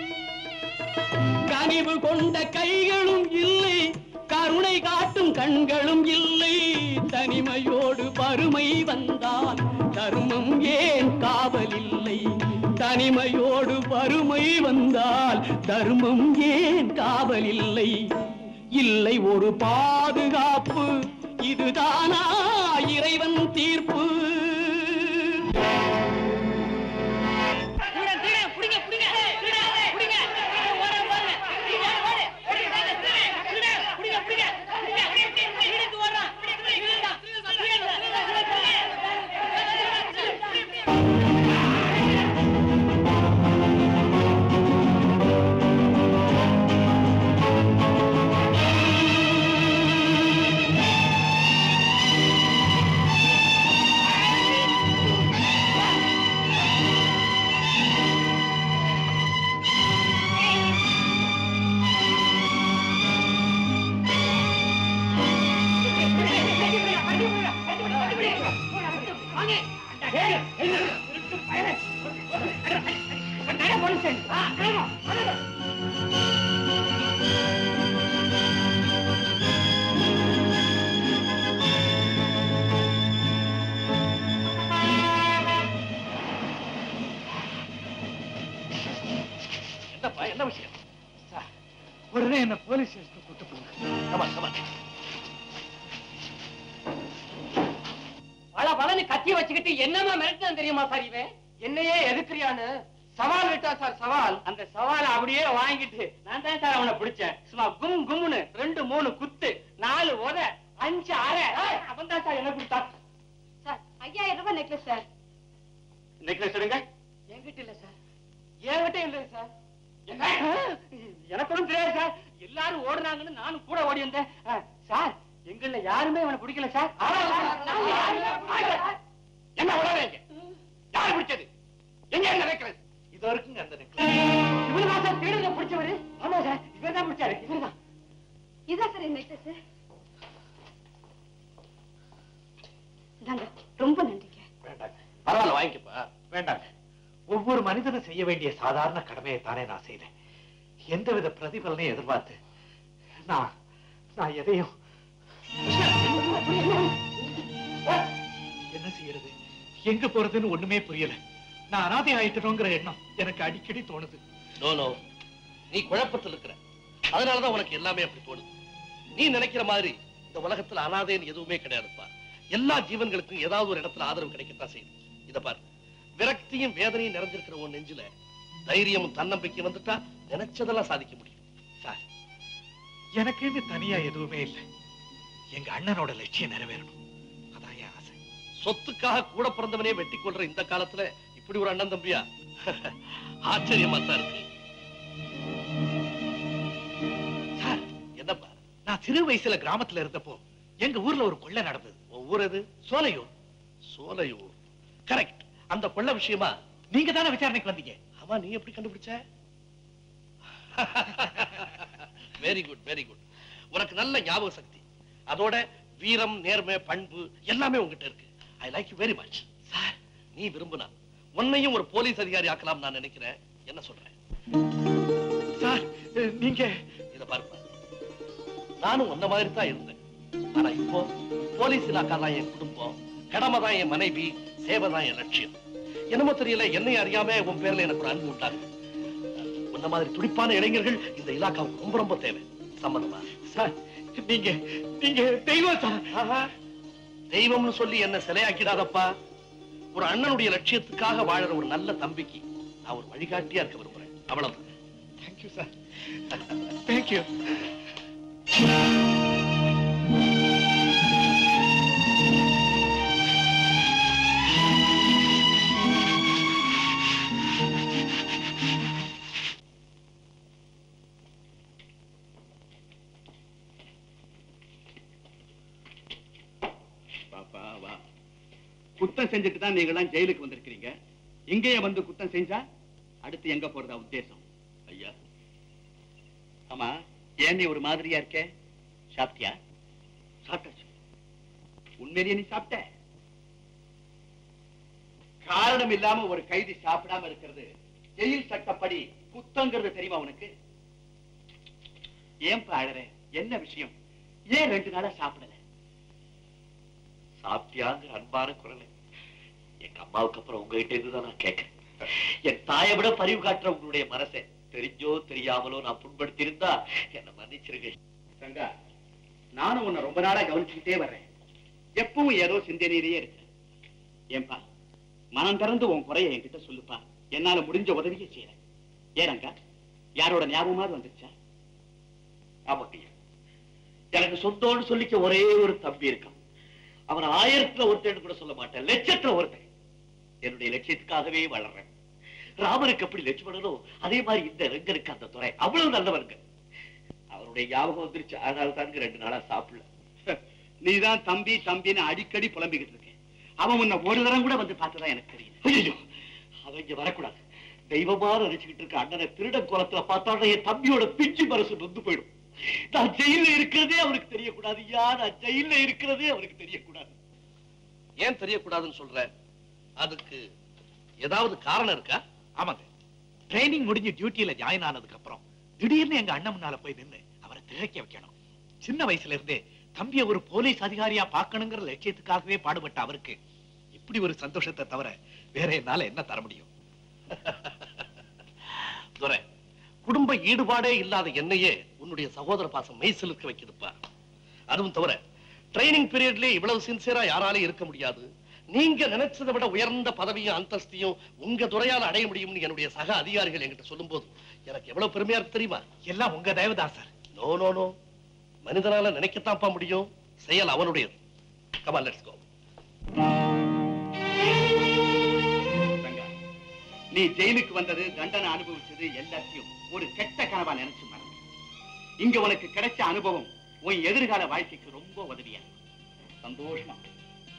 கனிவு கொண்ட கைகளும் இல்லை கருணை காட்டும் கண்களும் இல்லை தனிமையோடு வறுமை வந்தால் தர்மம் ஏன் காவல் இல்லை தனிமையோடு வறுமை வந்தால் தர்மம் ஏன் காவல் இல்லை இல்லை ஒரு பாதுகாப்பு இதுதானா இறைவன் தீர்ப்பு Thank you. என்னப்பா என்ன விஷயம் உடனே என்ன போலீஸ் ஸ்டேஷன் கூட்டு போங்க கமான் கமான் பல பலன்னு கத்திய வச்சுக்கிட்டு என்னமா மிரட்டினான் தெரியுமா சார் இவன் என்னையே எதுக்குறியான்னு சவால் விட்டா சார் சவால் அந்த சவாலை அப்படியே வாங்கிட்டு நான் தான் சார் அவனை பிடிச்சேன் சும்மா கும் கும்னு ரெண்டு மூணு குத்து நாலு உத அஞ்சு அரை அவன் தான் சார் என்ன கொடுத்தா சார் ஐயாயிரம் ரூபாய் நெக்லஸ் சார் நெக்லஸ் எடுங்க என்கிட்ட இல்ல சார் என்கிட்ட இல்ல சார் என்ன? எனக்கு ஒண்ணும் தெரியாது சார் எல்லாரும் ஓடுனாங்கன்னு நானும் கூட ஓடி வந்தேன் ஆ, சார் எங்கள யாருமே அவனை பிடிக்கல சார் நாங்க யாருமே- என்ன உடனே யார் பிடிச்சது எங்க என்ன நெக்லஸ் இது வரைக்கும் அந்த நெக்லஸ் இவரு தான் சார் திருடனை பிடிச்சவரு ஆமா சார் இவர் தான் பிடிச்சாரு இவர் தான் இதான் சார் என் நெக்லஸ் இந்தாங்க ரொம்ப நன்றிங்க வேண்டாங்க பரவாயில்ல வாங்கிக்கப்பா வேண்டாங்க ஒவ்வொரு மனிதனும் செய்ய வேண்டிய சாதாரண கடமையை தானே நான் செய்தேன் எந்தவித பிரதிபலனையும் எதிர்பார்த்து நான் நான் எதையும் என்ன செய்யறது எங்க போறதுன்னு ஒண்ணுமே புரியல நான் அனாதை ஆயிட்டணுங்கிற எண்ணம் எனக்கு அடிக்கடி தோணுது நோ நோ நீ குழப்பத்தில் இருக்கிற அதனாலதான் உனக்கு எல்லாமே அப்படி தோணுது நீ நினைக்கிற மாதிரி இந்த உலகத்துல அனாதைன்னு எதுவுமே கிடையாதுப்பா எல்லா ஜீவன்களுக்கும் ஏதாவது ஒரு இடத்துல ஆதரவு கிடைக்கத்தான் செய்யுது இத பாரு விரக்தியும் வேதனையும் நிறைஞ்சிருக்கிற உன் நெஞ்சில தைரியமும் தன்னம்பிக்கையும் வந்துட்டா நினைச்சதெல்லாம் சாதிக்க முடியும் சார் எனக்குன்னு தனியா எதுவுமே இல்லை எங்க அண்ணனோட லட்சியம் நிறைவேறணும் அதான் என் ஆசை சொத்துக்காக கூட பிறந்தவனே வெட்டி கொள்ற இந்த காலத்துல இப்படி ஒரு அண்ணன் தம்பியா ஆச்சரியமா தான் இருக்கு சார் என்னப்பா நான் சிறு வயசுல கிராமத்துல இருந்தப்போ எங்க ஊர்ல ஒரு கொள்ளை நடந்தது உன் ஊர் எது சோலையூர் சோலையூர் கரெக்ட் அந்த கொள்ள விஷயமா நீங்க தானே விசாரணைக்கு வந்தீங்க ஆமா நீ எப்படி கண்டுபிடிச்ச வெரி குட் வெரி குட் உனக்கு நல்ல ஞாபக சக்தி அதோட வீரம் நேர்மை பண்பு எல்லாமே உங்ககிட்ட இருக்கு I like you very much sir நீ விரும்பினா உன்னையும் ஒரு போலீஸ் அதிகாரி ஆக்கலாம் நான் நினைக்கிறேன் என்ன சொல்றேன் சார் நீங்க இத பாருப்பா நானும் உன்ன மாதிரி தான் இருந்தேன் ஆனா இப்போ போலீஸ் இலாக்கா தான் என் குடும்பம் கடமை தான் என் மனைவி சேவை தான் என் லட்சியம் என்னமோ தெரியல என்னை அறியாம உன் பேர்ல எனக்கு ஒரு அன்பு உண்டாகுது உன்ன மாதிரி துடிப்பான இளைஞர்கள் இந்த இலாக்காவுக்கு ரொம்ப ரொம்ப தேவை சம்மதமா சார் நீங்க நீங்க தெய்வம் சார் தெய்வம்னு சொல்லி என்ன சிலையாக்கிடாதப்பா ஒரு அண்ணனுடைய லட்சியத்துக்காக வாழற ஒரு நல்ல தம்பிக்கு நான் ஒரு வழிகாட்டியா இருக்க விரும்புறேன் அவ்வளவு தேங்க்யூ சார் தேங்க்யூ பாப்பா வா குத்தம் செஞ்சுட்டு தான் நீங்க எல்லாம் ஜெயிலுக்கு வந்திருக்கிறீங்க இங்கேயே வந்து குத்தம் செஞ்சா அடுத்து எங்க போறதா உத்தேசம் ஐயா ஆமா ஏன் நீ ஒரு மாதிரியா இருக்க சாப்பிட்டியா சாப்பிட்டாச்சு உண்மையிலேயே நீ சாப்பிட்ட காரணம் இல்லாம ஒரு கைதி சாப்பிடாம இருக்கிறது ஜெயில் சட்டப்படி குத்தங்கிறது தெரியுமா உனக்கு ஏன் அழற என்ன விஷயம் ஏன் ரெண்டு நாளா சாப்பிடல சாப்பிட்டியாங்கிற அன்பான குரல் எங்க அம்மாவுக்கு அப்புறம் உங்ககிட்ட இருந்து தான் நான் கேட்கிறேன் என் தாயை விட பரிவு காட்டுற உங்களுடைய மனசை தெரிஞ்சோ தெரியாமலோ நான் புண்படுத்தி இருந்தா என்ன மன்னிச்சிருங்க ரங்கா நானும் உன்னை ரொம்ப நாளா கவனிச்சுக்கிட்டே வர்றேன் எப்பவும் ஏதோ சிந்தனையிலேயே இருக்க ஏன்பா மனம் திறந்து உன் குறைய என்கிட்ட சொல்லுப்பா என்னால முடிஞ்ச உதவியை செய்யறேன் ஏன் ரங்கா யாரோட ஞாபகமாவது வந்துருச்சா ஆமாங்க எனக்கு சொந்தம்னு சொல்லிக்க ஒரே ஒரு தம்பி இருக்கான் அவன் ஆயிரத்துல ஒருத்தன் கூட சொல்ல மாட்டேன் லட்சத்துல ஒருத்தன் என்னுடைய லட்சியத்துக்காகவே வளர்றேன் ராமனுக்கு எப்படி லட்சுமணனோ அதே மாதிரி இந்த ரங்கனுக்கு அந்த துறை அவ்வளவு நல்லவனுங்க அவனுடைய ஞாபகம் வந்துருச்சு அதனால தாங்க ரெண்டு நாளா சாப்பிடல நீதான் தம்பி தம்பின்னு அடிக்கடி புலம்பிக்கிட்டு இருக்க அவன் உன்னை ஒரு தரம் கூட வந்து பார்த்ததா எனக்கு தெரியும் ஐயோ அவன் இங்க வரக்கூடாது தெய்வமா நினைச்சுக்கிட்டு இருக்க அண்ணனை திருடன் குளத்துல பார்த்தாலும் என் தம்பியோட பிஞ்சு மனசு நொந்து போயிடும் நான் ஜெயில இருக்கிறதே அவனுக்கு தெரியக்கூடாது யா நான் ஜெயில இருக்கிறதே அவனுக்கு தெரியக்கூடாது ஏன் தெரியக்கூடாதுன்னு சொல்ற அதுக்கு ஏதாவது காரணம் இருக்கா ஆமாங்க ட்ரைனிங் முடிஞ்சு டியூட்டியில ஜாயின் ஆனதுக்கு அப்புறம் திடீர்னு எங்க அண்ணன் முன்னால போய் நின்னு அவரை திகைக்க வைக்கணும் சின்ன வயசுல இருந்தே தம்பிய ஒரு போலீஸ் அதிகாரியா பார்க்கணுங்கிற லட்சியத்துக்காகவே பாடுபட்ட அவருக்கு இப்படி ஒரு சந்தோஷத்தை தவிர வேற என்னால என்ன தர முடியும் துரை குடும்ப ஈடுபாடே இல்லாத என்னையே உன்னுடைய சகோதர பாசம் மெய்சிலுக்க வைக்குதுப்பா அதுவும் தவிர ட்ரைனிங் பீரியட்லயே இவ்வளவு சின்சியரா யாராலையும் இருக்க முடியாது நீங்க நினைச்சதை விட உயர்ந்த பதவியும் அந்தஸ்தையும் உங்க துறையால அடைய முடியும்னு என்னுடைய சக அதிகாரிகள் என்கிட்ட சொல்லும்போது எனக்கு எவ்வளவு பெருமையா இருக்கு தெரியுமா எல்லாம் உங்க தயவுதான் சார் நோ நோ நோ மனிதனால நினைக்கத்தான்ப்பா முடியும் செயல் அவனுடையது கமா லெட்ஸ் கோ ரங்கா, நீ ஜெயிலுக்கு வந்தது தண்டனை அனுபவிச்சது எல்லாத்தையும் ஒரு கெட்ட கனவா நினைச்சு மறந்து இங்க உனக்கு கிடைச்ச அனுபவம் உன் எதிர்கால வாழ்க்கைக்கு ரொம்ப உதவியா இருக்கும். சந்தோஷமா இரு.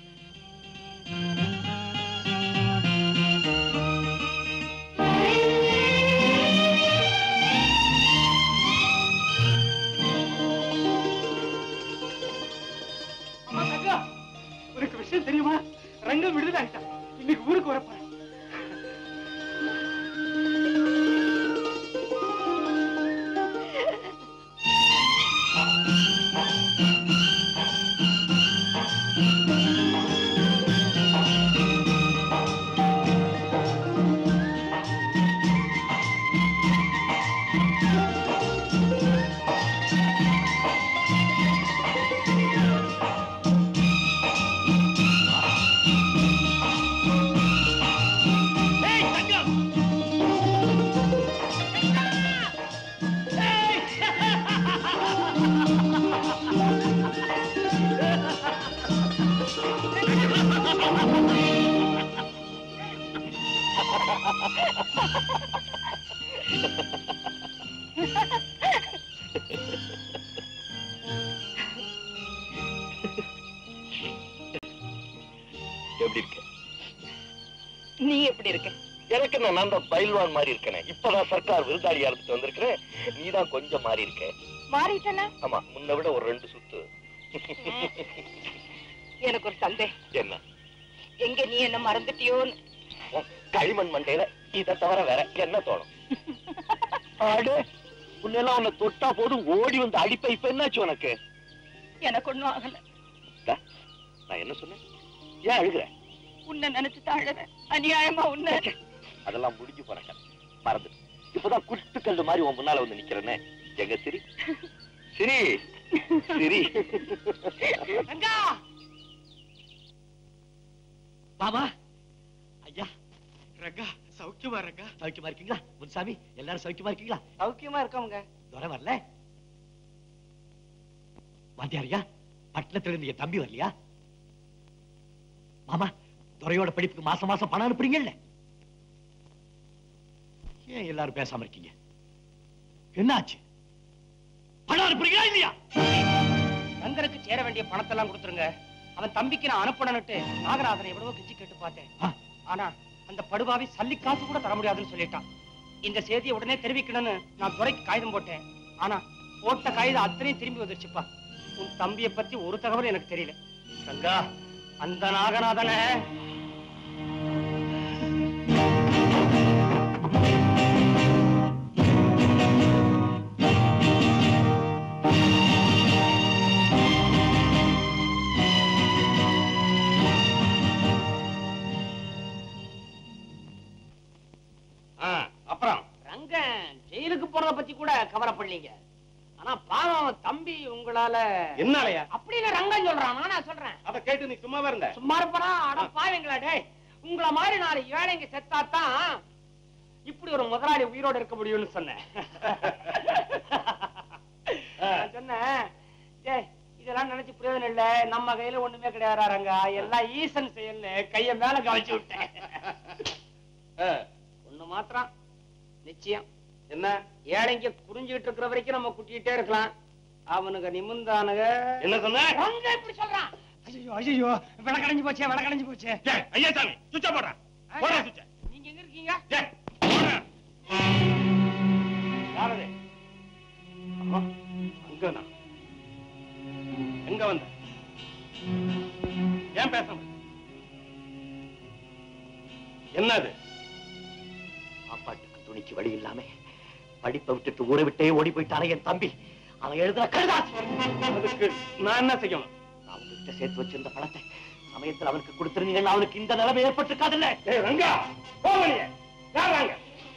அம்மா தங்கா உனக்கு விஷயம் தெரியுமா ரங்கம் விடுதலை ஆயிட்டான் இன்னைக்கு ஊருக்கு வரப்போறேன் எப்படி இருக்க நீ எப்படி இருக்க எனக்கு என்ன நான் தான் பயில்வான் மாதிரி இருக்கேனே இப்பதான் சர்க்கார் விருதாளியா இருந்துட்டு வந்திருக்கிறேன் நீ தான் கொஞ்சம் மாறி இருக்க மாறிட்டனா ஆமா முன்ன விட ஒரு ரெண்டு சுத்து எனக்கு ஒரு சந்தேகம் என்ன எங்க நீ என்ன மறந்துட்டியோன்னு உன் களிமண் மண்டையில இதை தவிர வேற என்ன தோணும் ஆடு உன்னெல்லாம் உன்னை தொட்டா போதும் ஓடி வந்து அடிப்ப இப்ப என்னாச்சு உனக்கு எனக்கு ஒண்ணும் ஆகல டா, நான் என்ன சொன்னேன் ஏன் அழுகுற உன்னை நினைச்சு தாழற அநியாயமா உன்னை அதெல்லாம் முடிஞ்சு போன கதை மறந்து இப்பதான் குத்துக்கல்லு மாதிரி உன் முன்னால வந்து நிக்கிறேனே எங்க சிரி சிரி சிரி ரங்கா பாபா ஐயா ரங்கா சௌக்கியமா ரங்கா சௌக்கியமா இருக்கீங்களா முன்சாமி எல்லாரும் சௌக்கியமா இருக்கீங்களா சௌக்கியமா இருக்கவங்க துரை வரல வாத்தியாரியா பட்டணத்துல இருந்து என் தம்பி வரலையா மாமா துரையோட படிப்புக்கு மாசம் மாசம் பணம் அனுப்புறீங்கல்ல ஏன் எல்லாரும் பேசாம இருக்கீங்க என்னாச்சு பணம் அனுப்புறீங்களா இல்லையா ரங்கனுக்கு சேர வேண்டிய பணத்தை எல்லாம் கொடுத்துருங்க அவன் தம்பிக்கு நான் அனுப்பணும்னுட்டு நாகராஜனை எவ்வளவோ கெஞ்சி கேட்டு பார்த்தேன் ஆ. ஆனா அந்த படுபாவி சல்லி காசு கூட தர முடியாதுன்னு சொல்லிட்டான் இந்த செய்தியை உடனே தெரிவிக்கணும்னு நான் துறைக்கு காகிதம் போட்டேன் ஆனா போட்ட காகிதம் அத்தனையும் திரும்பி வந்துருச்சுப்பா உன் தம்பியை பத்தி ஒரு தகவல் எனக்கு தெரியல ரங்கா அந்த நாகநாதனை ஆ, அப்புறம் ரங்கன் ஜெயிலுக்கு போறத பத்தி கூட கவலைப்படலீங்க ஆனா பாவம் தம்பி உங்களால என்னாலயா அப்படின்னு ரங்கன் சொல்றான் நானா சொல்றேன் அத கேட்டு நீ சும்மாவே இருந்த சும்மா இருப்பனா அட பாவீங்களா டேய் உங்கள மாதிரி நாலு ஏழைங்க செத்தாத்தான் இப்படி ஒரு முதலாளி உயிரோட இருக்க முடியும்னு சொன்னேன் நான் சொன்னேன் டேய் இதெல்லாம் நினைச்சு பிரயோஜனம் இல்ல நம்ம கையில ஒண்ணுமே கிடையாது ரங்கா எல்லாம் ஈசன் செயல்னு கைய மேல கவச்சு விட்டேன் ஆ, ஒண்ணு மாத்திரம் நிச்சயம் என்ன ஏழைங்க குறிஞ்சுகிட்டு இருக்கிற வரைக்கும் நம்ம குட்டிக்கிட்டே இருக்கலாம் அவனுங்க நிமிந்தானுங்க என்ன சொன்ன ரங்க இப்படி சொல்றான் ஐயோ ஐயோ விளக்கடைஞ்சு போச்சே விளக்கடைஞ்சு போச்சே டேய், ஐயா சாமி சுவிட்ச போடுறா போடுறா சுவிட்ச நீங்க எங்க இருக்கீங்க டேய், போடுறா. யாரது ஆமா, அங்கனா எங்க வந்த ஏன் பேச முடியல? என்னது சாப்பாட்டுக்கு துணிக்கு வழி இல்லாம படிப்பை விட்டுட்டு ஊரை விட்டே ஓடி போயிட்டானே என் தம்பி அவன் எழுதுற கழுதாச்சு அதுக்கு நான் என்ன செய்யணும் நான் உங்ககிட்ட சேர்த்து வச்சிருந்த பணத்தை சமயத்தில் அவனுக்கு கொடுத்திருந்தீங்கன்னா அவனுக்கு இந்த நிலைமை ஏற்பட்டிருக்காதுல்ல ஏய் ரங்கா போவலியே யாராங்க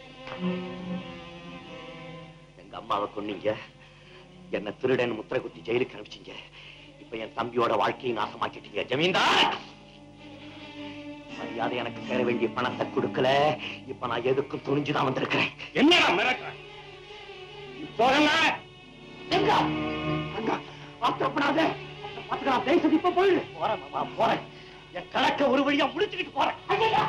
எங்க அம்மாவை கொன்னீங்க என்ன திருடன் முத்திரை குத்தி ஜெயிலுக்கு அனுப்பிச்சீங்க இப்ப என் தம்பியோட வாழ்க்கையை நாசமாக்கிட்டீங்க ஜமீன்தார் மரியாதை எனக்கு சேர வேண்டிய பணத்தை கொடுக்கல இப்ப நான் எதுக்கும் துணிஞ்சுதான் வந்திருக்கிறேன் என்னடா மிரட்டுற போறேங்க எங்க அங்க ஆத்திரப்படாத பாத்துக்கலாம் பேசுறது இப்ப போயிடு போறேன் மாமா போறேன் என் கணக்க ஒரு வழியா முடிச்சுக்கிட்டு போறேன் ஐயா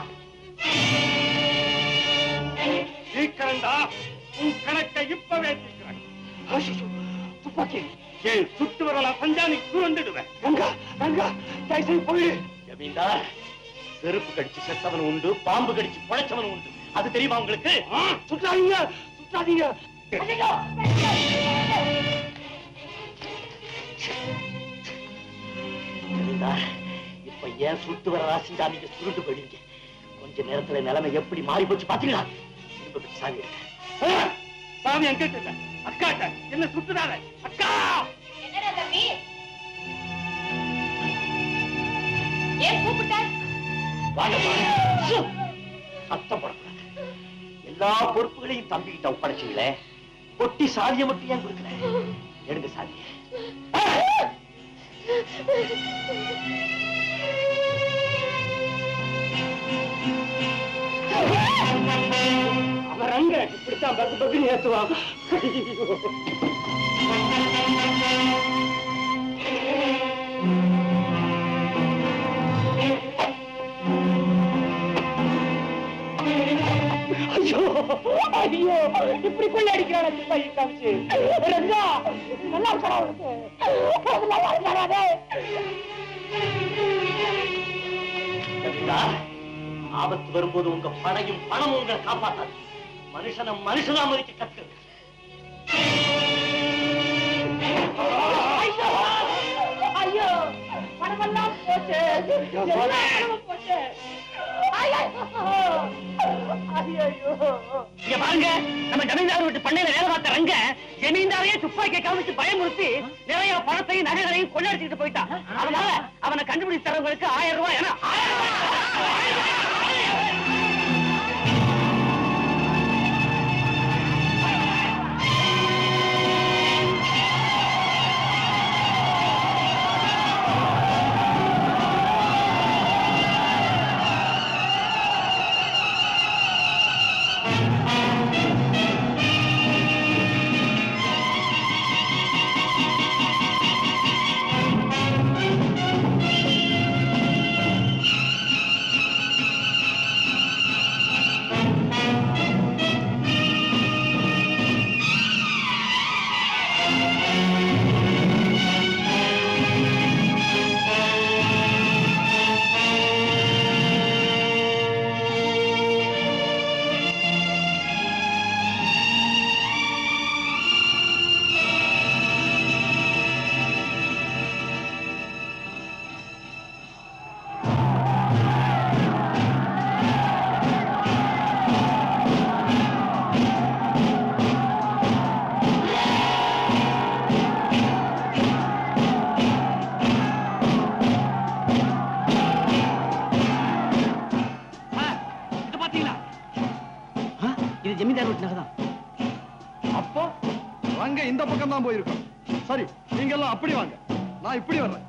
சீக்கிரண்டா உன் கணக்கை இப்பவே தீர்க்கிறேன் துப்பாக்கி ஏன் சுட்டு வரல சஞ்சானி சுரண்டுடுவேன் ரங்கா ரங்கா தயவு போயிடு ஜமீன்தார் செருப்பு கடிச்சு செத்தவன் உண்டு பாம்பு கடிச்சு பழைச்சவன் உண்டு அது தெரியுமா உங்களுக்கு சுற்றாதீங்க சுற்றாதீங்க ஐயையோ! ஜமீன்தார் இப்ப ஏன் சுட்டு வர ராசிண்டா நீங்க சுருண்டு போயிடுவீங்க கொஞ்ச நேரத்துல நிலைமை எப்படி மாறி போச்சு பாத்தீங்களா திரும்ப போய் சாவி எடுங்க. சாமி என்கிட்ட இல்ல அக்காட்ட என்ன சுட்டுடாத அக்கா என்னடா தம்பி ஏன் கூப்பிட்ட வாங்க வாங்க. சு! சத்தம் போடக்கூடாது எல்லா பொறுப்புகளையும் தம்பிக்கிட்ட ஒப்படைச்சீங்களே பொட்டி சாவியை மட்டும் ஏன் கொடுக்கல எடுங்க சாவியை அவர் அங்க இப்படித்தான் பக்கு பக்கு ஏத்துவான் ஐயோ ஐயோ இப்படி கொள்ளடிக்கிறான சிப்பாயி காமிச்சு ரங்கா நல்லா இருக்கா உனக்கு நல்லா இருக்காடே கவிதா, ஆபத்து வரும்போது உங்க பணையும் பணமும் உங்களை காப்பாத்தாது மனுஷனை மனுஷனா மதிக்க கத்து ஐயோ ஐயோ பணமெல்லாம் போச்சு எல்லா பணமும் போச்சு ஐயோ ஐயோ இங்க பாருங்க நம்ம ஜமீன்தார் வீட்டு பண்ணையில வேலை பார்த்த ரங்க ஜமீன்தாரையே துப்பாக்கியை காமிச்சு பயமுறுத்தி நிறைய பணத்தையும் நகைகளையும் கொள்ளடிச்சுட்டு போயிட்டான் அதனால அவனை கண்டுபிடிச்சு தரவங்களுக்கு ஆயிரம் ரூபாய் ஏன்னா இது பாத்தீங்களா இது ஜமீன்தார் வீட்டு நகை தான் அப்போ வாங்க இந்த பக்கம் தான் போயிருக்கோம் சரி நீங்க எல்லாம் அப்படி வாங்க நான் இப்படி வர்றேன்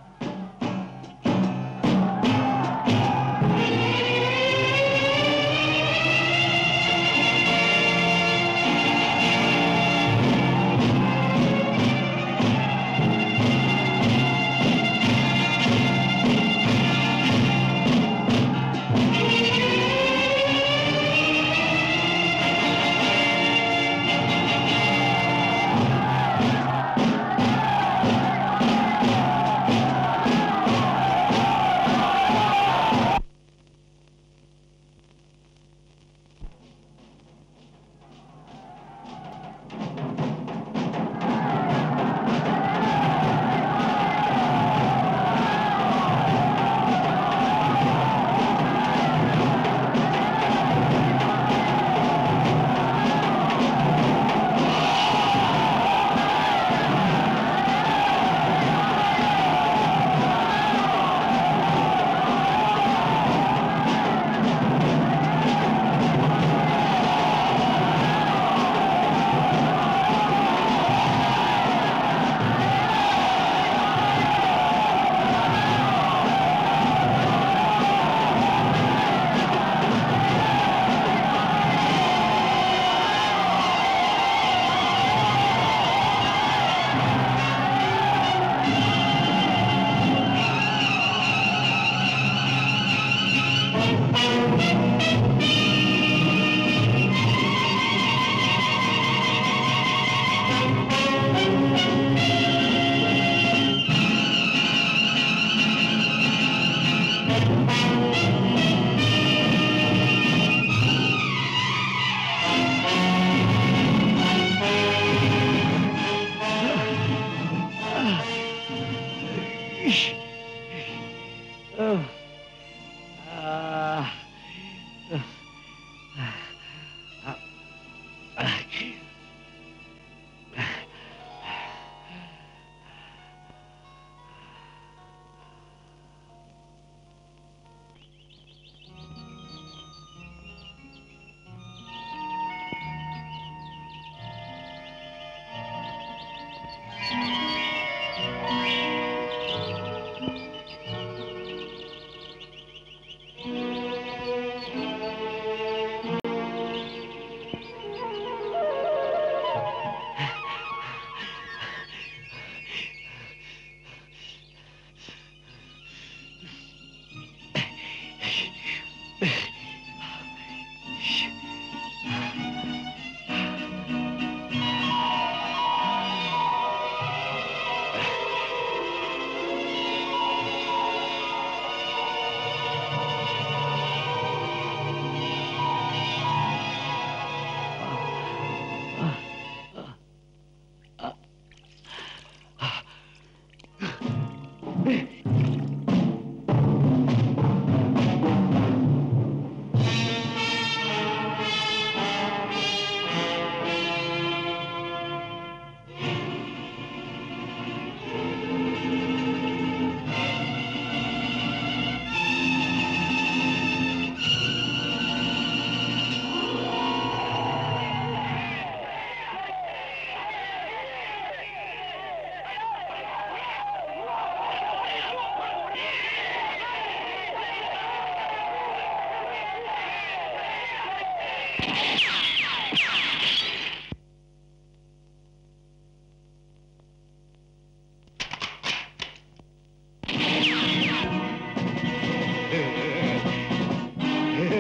ஐயோ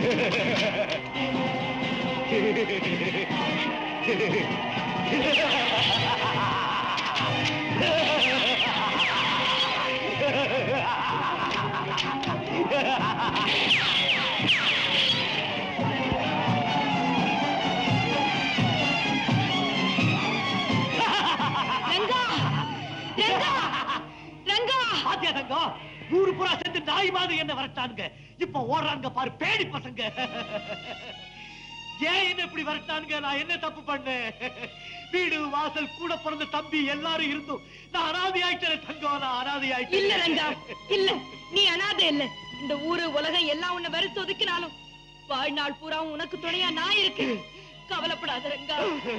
ரங்கா ரங்கா ரங்கா பாத்தியா தங்கம் ஊரு புறா சேர்ந்து நாய் மாதிரி என்ன வரட்டானுங்க இப்ப ஓடுறாங்க பாரு பேடி பசங்க ஏன் என்ன இப்படி வரட்டானுங்க நான் என்ன தப்பு பண்ணேன் வீடு வாசல் கூட பிறந்த தம்பி எல்லாரும் இருந்தும் நான் அனாதை ஆயிட்டேன் தங்கம் நான் அனாதை ஆயிட்டேன் இல்ல ரங்கா இல்ல நீ அனாதை இல்ல இந்த ஊரு உலகம் எல்லாம் உன்னை வெறுத்து ஒதுக்கினாலும் வாழ்நாள் பூரா உனக்கு துணையா நான் இருக்கேன் கவலைப்படாத ரங்கா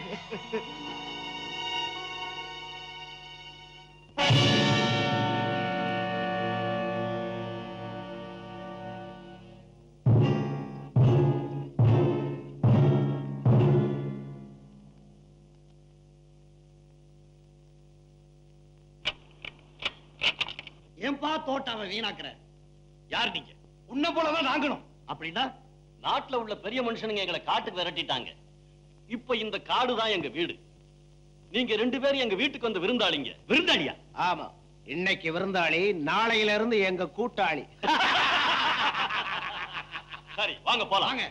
ஏன்பா தோட்டாவை வீணாக்குற யார் நீங்க உன்ன போலதான் நாங்களும் அப்படின்னா நாட்டுல உள்ள பெரிய மனுஷனுங்க எங்களை காட்டுக்கு விரட்டிட்டாங்க இப்ப இந்த காடு தான் எங்க வீடு நீங்க ரெண்டு பேரும் எங்க வீட்டுக்கு வந்து விருந்தாளிங்க விருந்தாளியா ஆமா இன்னைக்கு விருந்தாளி நாளையில இருந்து எங்க கூட்டாளி சரி வாங்க போலாம் வாங்க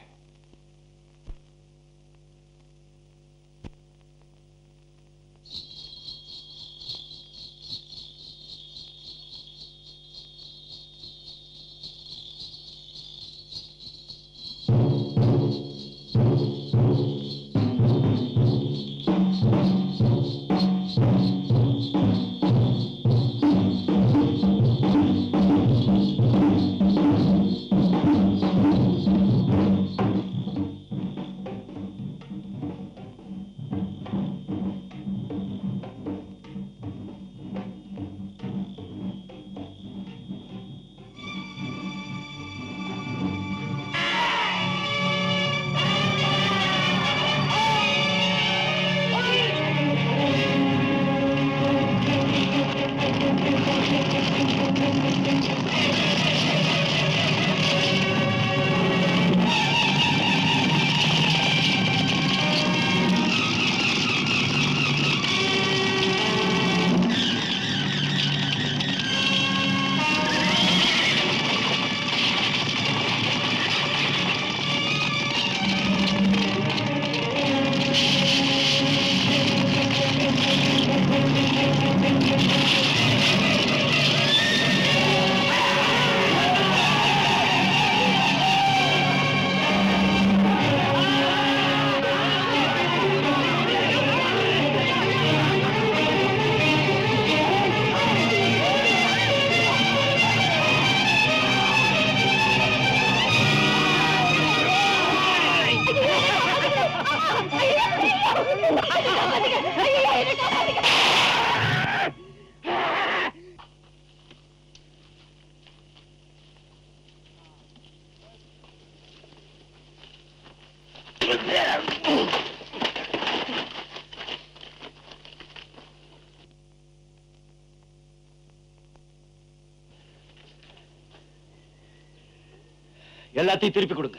எல்லாத்தையும் திருப்பி கொடுங்க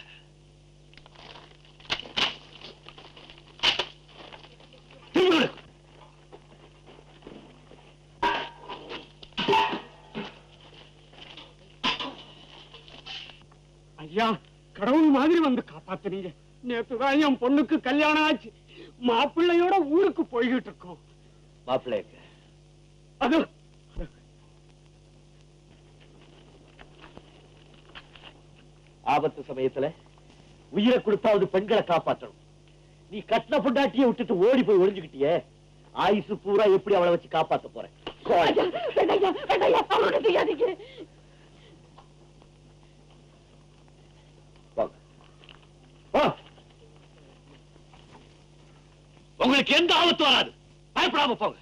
திருப்பி கொடு ஐயா கடவுள் மாதிரி வந்து காப்பாத்துனீங்க நேத்துதான் என் பொண்ணுக்கு கல்யாணம் ஆச்சு மாப்பிள்ளையோட ஊருக்கு போய்கிட்டு இருக்கோம் மாப்பிள்ளைக்கு அது ஆபத்து சமயத்துல உயிரை கொடுத்தாவது பெண்களை காப்பாற்றணும் நீ கட்டின பொண்டாட்டியை விட்டுட்டு ஓடி போய் ஒளிஞ்சுக்கிட்டியே ஆயுசு பூரா எப்படி அவளை வச்சு காப்பாத்த போற வாங்க. வா. உங்களுக்கு எந்த ஆபத்து வராது பயப்படாம போங்க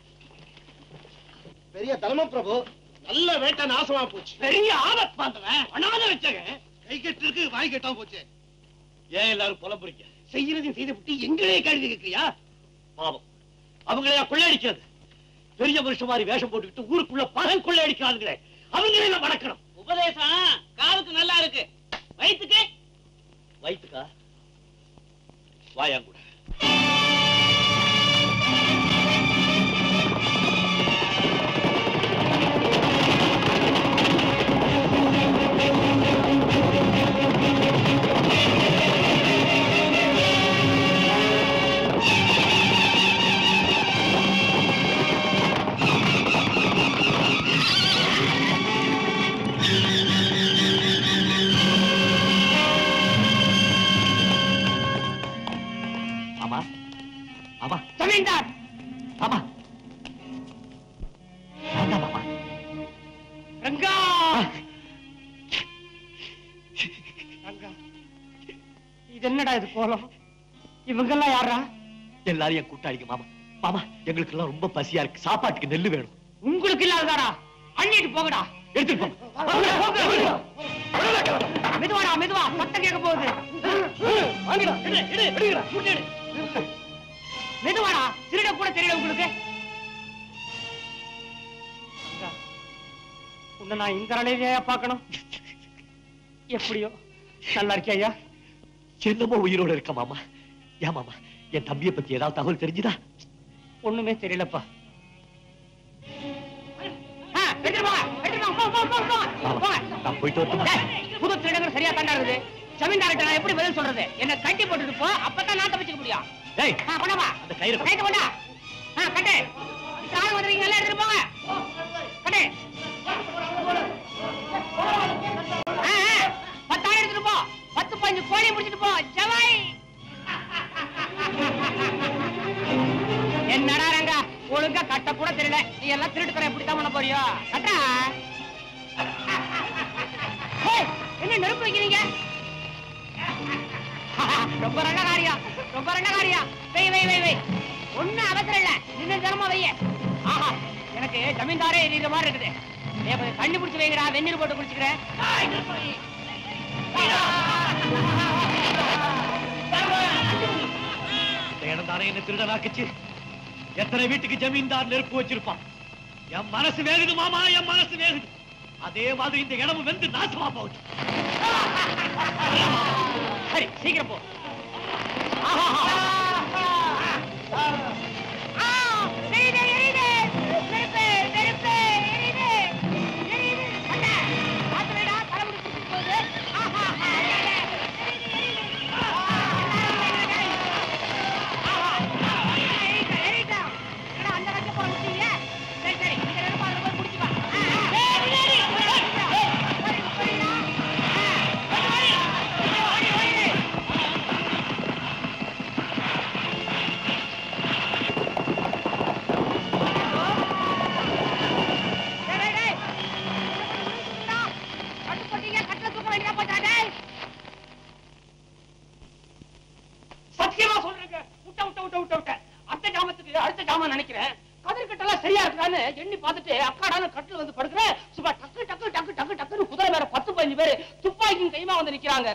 பெரிய தலைமை பிரபு நல்ல வேட்டை நாசமா போச்சு பெரிய ஆபத்து பார்த்தவன் அனாத வச்சங்க கை கட்டிருக்கு வாய் கட்டாம போச்சு ஏன் எல்லாரும் புலம்புறீங்க செய்யறதையும் செய்து விட்டு எங்களே கேள்வி கேட்கிறியா பாவம் அவங்களையா கொள்ளையடிக்கிறது பெரிய மனுஷன் மாதிரி வேஷம் போட்டுக்கிட்டு ஊருக்குள்ள பகல் கொள்ளையடிக்கிறாங்களே அவங்களே நான் வணக்கணும் உபதேசம் காதுக்கு நல்லா இருக்கு வயிற்றுக்கு வயிற்றுக்கா வாயாங்கூட ஆமா ஆமா ஜமீன்தார் ஆமா ஆமா மாமா ரங்கா ரங்கா இது என்னடா இது கோலம் இவங்கெல்லாம் யாரா எல்லாரும் என் கூட்டாளிங்க மாமா மாமா எங்களுக்கு எல்லாம் ரொம்ப பசியா இருக்கு சாப்பாட்டுக்கு நெல்லு வேணும் உங்களுக்கு இல்லாததாடா அண்ணிட்டு போகடா எடுத்துட்டு போங்க மெதுவாடா மெதுவா சத்தம் கேட்க போகுது வாங்கிடா எடு எடு எடுங்கடா முட்டை எடு மெதுவாடா திருட கூட தெரியல உங்களுக்கு ரங்கா, உன்னை நான் இந்த நிலையிலேயே பார்க்கணும் எப்படியோ நல்லா இருக்கியா ஐயா என்னமோ உயிரோட இருக்க மாமா ஏன் மாமா என் தம்பியை பத்தி ஏதாவது தகவல் தெரிஞ்சுதா ஒண்ணுமே தெரியலப்பா ஆ, எடுத்துட்டு போங்க, எடுத்துட்டு போங்க, போங்க, போங்க, போங்க, போங்க. நான் போயிட்டு வரட்டுமா டேய், புது திருடங்கள் சரியா தாண்டா இருக்குது ஜமீன்தார்கிட்ட நான் எப்படி பதில் சொல்றது என்ன கட்டி போட்டுட்டு போ அப்பதான் நான் தப்பிச்சுக்க முடியும் டேய் ஆ, கொண்டாப்பா. அந்த கயிறு கொடு. கயித்தை கொண்டா. ஆ, கட்டு. இந்த ஆள் வந்துருக்கீங்க, எல்லாம் எடுத்துட்டு போங்க. கட்டு. ஆ, ஆ, பத்தாயிரம் எடுத்துட்டு போ. பத்து பதினஞ்சு கோழியை முடிச்சிட்டு போ. ஜவாய். என்னடா ரங்கா ஒழுங்கா கட்ட கூட தெரியல நீ எல்லாம் திருட்டுக்கிற எப்படித்தான் பண்ண போறியோ கட்டா ஏய், என்ன நெருப்பு வைக்கிறீங்க ரொம்ப நல்ல காரியம் ரொம்ப நல்ல காரியம் வை வை வை வை ஒண்ணும் அவசரம் இல்ல நின்று தினமும் வைய ஆஹா எனக்கு ஜமீன்தாரே எரியுற மாதிரி இருக்குது நீ கொஞ்சம் தண்ணி பிடிச்சி வைங்கடா வெந்நீர் போட்டு குடிச்சுக்கிறேன் இந்த இடம் தானே என்ன திருடனாக்குச்சு எத்தனை வீட்டுக்கு ஜமீன்தார் நெருப்பு வச்சிருப்பான் என் மனசு வேகுது மாமா என் மனசு வேகுது அதே மாதிரி இந்த இடமும் வெந்து நாசமா போகுது சரி சீக்கிரம் போ சத்தியமா சொல்றேங்க விட்ட விட்ட விட்ட விட்ட விட்ட அடுத்த ஜாமத்துக்கு அடுத்த ஜாமம் நினைக்கிறேன் கதிர்கட்டெல்லாம் சரியா இருக்கான்னு எண்ணி பார்த்துட்டு அக்காடான கட்டில் வந்து படுக்கிறேன் சும்மா டக்கு டக்கு டக்கு டக்கு டக்குன்னு குதிரை மேல பத்து பதினஞ்சு பேரு துப்பாக்கியும் கைமா வந்து நிக்கிறாங்க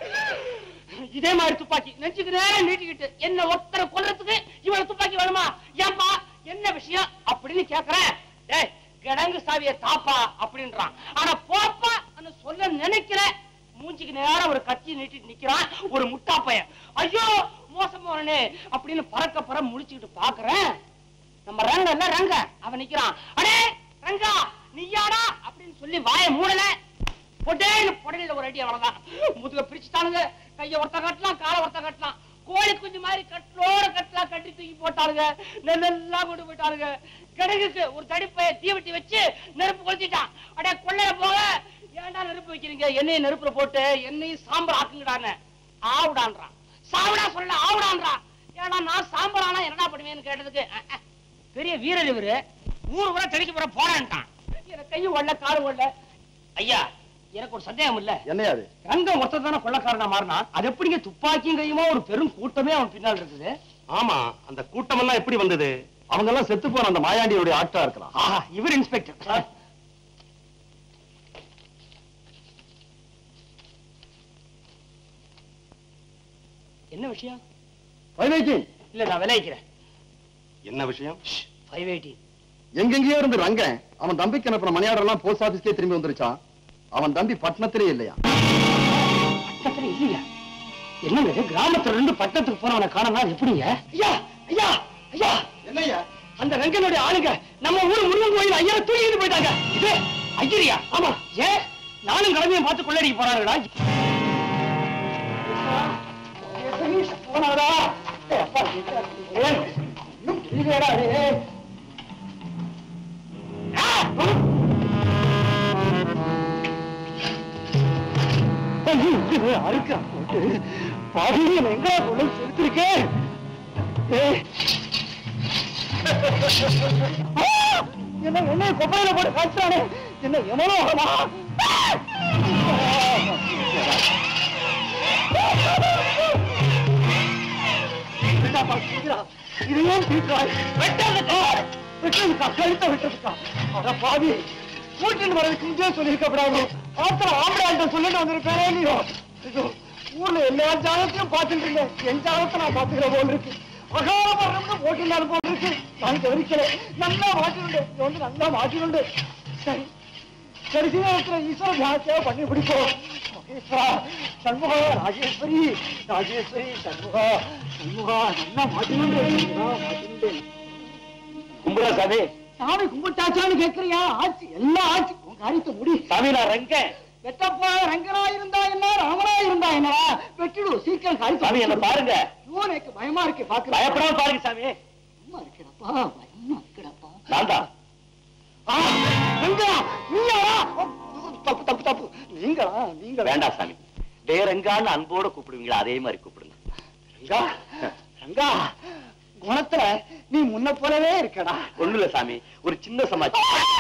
இதே மாதிரி துப்பாக்கி நெஞ்சுக்கு நேரம் நீட்டிக்கிட்டு என்ன ஒருத்தரை கொல்றதுக்கு இவன் துப்பாக்கி வேணுமா ஏன்பா என்ன விஷயம் அப்படின்னு கேக்குறேன் டேய் கிடங்கு சாவிய தாப்பா அப்படின்றான் ஆனா போப்பா சொல்ல நினைக்கிற மூஞ்சிக்கு நேரம் ஒரு கத்தி நீட்டிட்டு நிக்கிறான் ஒரு முட்டா பையன் ஐயோ மோசமானே அப்படின்னு பறக்க பற முழிச்சுக்கிட்டு பாக்குறேன் நம்ம ரங்க இல்ல ரங்க அவன் நிக்கிறான் அடே ரங்கா நீயாடா அப்படின்னு சொல்லி வாய மூடல பொட்டேன்னு புடலில ஒரு அடி அவ்வளவுதான் முதுக பிரிச்சுட்டானுங்க கைய ஒருத்த கட்டலாம் காலை ஒருத்த கட்டலாம் கோழி குஞ்சு மாதிரி கட்டலோட கட்டலாம் கட்டி தூக்கி போட்டாளுங்க நெல்லெல்லாம் கொண்டு போயிட்டாளுங்க கிடங்குக்கு ஒரு தடிப்பைய தீவட்டி வச்சு நெருப்பு கொளுத்திட்டான் அடே கொள்ளைய போக ஏன்டா நெருப்பு வைக்கிறீங்க என்னையும் நெருப்புல போட்டு என்னையும் சாம்பல் ஆக்குங்கடான்னு ஆவுடான்றான் சாவுடா சொல்ல ஆவுடான்றான் ஏடா நான் சாம்பல் ஆனா என்னடா பண்ணுவேன்னு கேட்டதுக்கு அஹ், அஹ், பெரிய வீரர் இவரு ஊர் ஊரா தெளிக்க போற போறான்ட்டான் எனக்கு கையும் ஒல்ல காலும் ஒல்ல ஐயா எனக்கு ஒரு சந்தேகம் இல்ல என்னையா அது ரங்கம் ஒருத்தர் தானே கொள்ளக்காரனா மாறினா அது எப்படிங்க துப்பாக்கியும் கையுமா ஒரு பெரும் கூட்டமே அவன் பின்னால் இருக்குது ஆமா அந்த கூட்டம் எல்லாம் எப்படி வந்தது அவங்க எல்லாம் செத்து போன அந்த மாயாண்டியோட ஆட்டா இருக்கலாம் ஆஹா இவர் இன்ஸ்பெக்டர் என்ன விஷயம் ஃபைவ் எயிட்டீன் இல்ல நான் விளைவிக்கிறேன் என்ன விஷயம் ஃபைவ் எயிட்டி எங்கெங்கேயோ இருந்து ரங்கன் அவன் தம்பிக்கு அனுப்பின மணியாடர் எல்லாம் போஸ்ட் ஆபீஸ்க்கே திரும்பி வந்துருச்சான் அவன் தம்பி பட்டணத்திலே இல்லையா பக்கத்துல இல்லையா என்னங்க கிராமத்துல இருந்து பட்டணத்துக்கு போனவனை காணனா எப்படிங்க ஐயா ஐயா ஐயா என்னய்யா அந்த ரங்கனுடைய ஆளுங்க நம்ம ஊர் முருகன் கோயில் ஐயா தூக்கிட்டு போயிட்டாங்க இது ஐயரியா ஆமா ஏன் நானும் கிளம்பியும் பார்த்து கொள்ளடிக்க போறாங்கடா போனாடா ஏய், அப்பா, ஏய், இன்னும் புரியலடா, ஏய். ஆ, ம். ஐயோ, இது அழுக்கா போட்டு பாதியில எங்க கொண்டு செலுத்திருக்கேன் ஏய் ஆ! என்ன என்ன கொப்பையில போட்டு காய்ச்சானே என்ன எவனோ ஆனா இது ஏன் தீர்க்காய் வெட்டதுக்கா வெட்டதுக்கா கழுத்த வெட்டதுக்கா அட பாவி கூட்டிட்டு வரதுக்கு முன்னே சொல்லியிருக்கப்படாது ஆத்திரம் ஆம்பளை சொல்லிட்டு வந்திருப்பேனே நீயோ ஐயோ, ஊர்ல எல்லா ஜாதகத்தையும் பார்த்துட்டு இருந்தேன் என் ஜாதகத்தை நான் பார்த்துக்கிற போல் இருக்கு அகால மரணம்னு போட்டிருந்தாலும் போல் இருக்கு நான் கவனிக்கல நல்லா மாட்டினுண்டு இது வந்து நல்லா மாட்டினுண்டு சரி கடைசி நேரத்துல ஈஸ்வர தியானத்தை பண்ணி பிடிப்போம் மகேஸ்வரா சண்முகா ராஜேஸ்வரி ராஜேஸ்வரி சண்முகா சண்முகா நல்லா மாட்டினுண்டு நல்லா மாட்டினுண்டு கும்புரா சாமி சாமி கும்பிட்டாச்சான்னு கேக்குறியா ஆச்சு எல்லாம் ஆச்சு உன் காரியத்தை முடி சாமி நான் ரங்கன் வெட்டப்பா ரங்கனா இருந்தா என்ன ராமனா இருந்தா என்னடா வெட்டிடு சீக்கிரம் காரியத்தை சாமி என்ன பாருங்க ஐயோ, எனக்கு பயமா இருக்கு பாக்குறேன் பயப்படாம பாருங்க சாமி பயமா இருக்குடப்பா பயமா இருக்குடப்பா நான் தான் ஆ, ரங்கா நீயா தப்பு தப்பு தப்பு நீங்களா நீங்க வேண்டாம் சாமி டே ரங்கான்னு அன்போட கூப்பிடுவீங்களா அதே மாதிரி கூப்பிடுங்க ரங்கா ரங்கா குணத்துல நீ முன்ன போலவே இருக்கடா ஒண்ணு இல்ல சாமி ஒரு சின்ன சமாச்சாரம்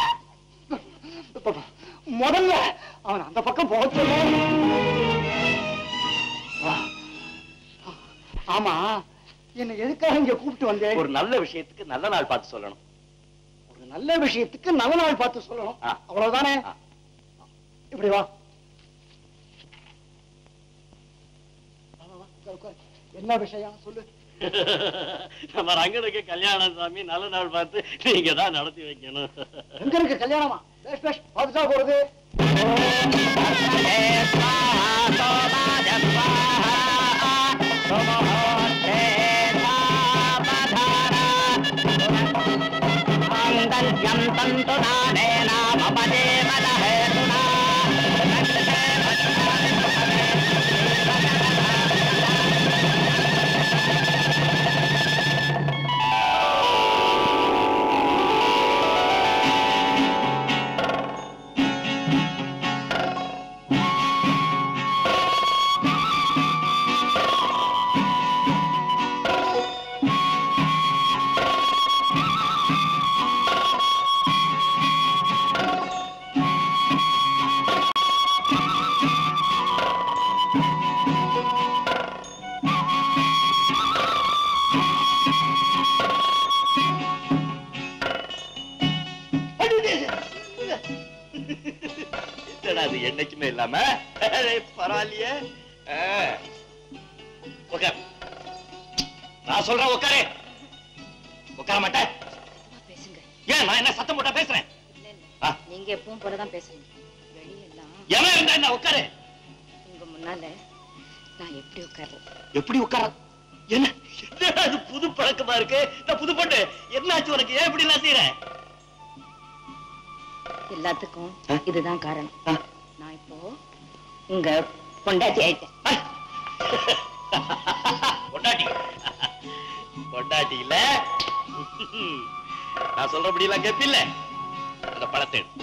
முதல்ல அவன் அந்த பக்கம் போக சொல்லு வா. ஆமா என்ன எதுக்காக இங்க கூப்பிட்டு வந்தேன் ஒரு நல்ல விஷயத்துக்கு நல்ல நாள் பார்த்து சொல்லணும் ஒரு நல்ல விஷயத்துக்கு நல்ல நாள் பார்த்து சொல்லணும் ஆ. அவ்வளவுதானே ஆ. இப்படி வா வா, வா, வா, உட்கார், உட்கார். என்ன விஷயம் சொல்லு நம்ம ரங்கனுக்கு கல்யாணம் சாமி நல்ல நாள் பார்த்து நீங்க தான் நடத்தி வைக்கணும் எங்க இருக்கு கல்யாணமா பேஷ் பேஷ் பாதுகா போறது என்னடா அது என்னைக்குமே இல்லாம பரவாயில்லையே ஆ. உட்கார் நான் சொல்றேன் உட்காரு உட்கார மாட்டேன் பேசுங்க ஏன் நான் என்ன சத்தம் போட்டா பேசுறேன் இல்ல இல்ல ஆ. நீங்க எப்பவும் போலதான் பேசுறீங்க வெளியெல்லாம் எவன் இருந்தா என்ன உட்காரு உங்க முன்னால நான் எப்படி உட்கார்றது எப்படி உட்கார என்ன என்னடா இது புது பழக்கமா இருக்கு இந்த புது பொண்ணு என்னாச்சு உனக்கு ஏன் இப்படி எல்லாம் செய்யற எல்லாத்துக்கும் இதுதான் காரணம் நான் இப்போ உங்க பொண்டாட்டி ஆயிட்டேன் பொண்டாட்டி பொண்டாட்டி இல்ல நான் சொல்றபடி எல்லாம் கேப்பில்ல அந்த பழத்தை எடு.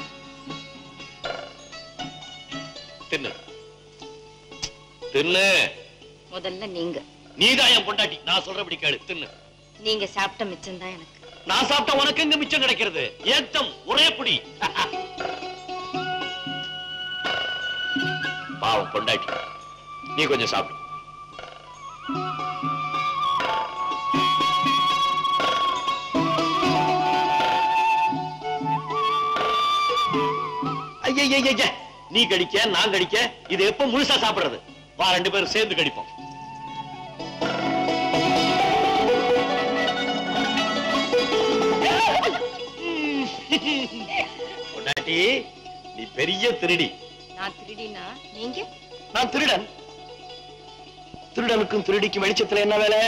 தின்னு தின்னு முதல்ல நீங்க நீதான் என் பொண்டாட்டி நான் சொல்றபடி கேளு தின்னு நீங்க சாப்பிட்ட மிச்சம் தான் எனக்கு நான் சாப்பிட்டா உனக்கு எங்க மிச்சம் கிடைக்கிறது ஏத்தம் ஒரே புடி பாவம் பொண்டாட்டி நீ கொஞ்சம் சாப்பிடு ஐயய்யய்ய நீ கடிக்க நான் கடிக்க இது எப்ப முழுசா சாப்பிடுறது வா ரெண்டு பேரும் சேர்ந்து கடிப்போம் பொண்டாட்டி நீ பெரிய திருடி நான் திருடினா நீங்க நான் திருடன் திருடனுக்கும் திருடிக்கும் வெளிச்சத்துல என்ன வேலை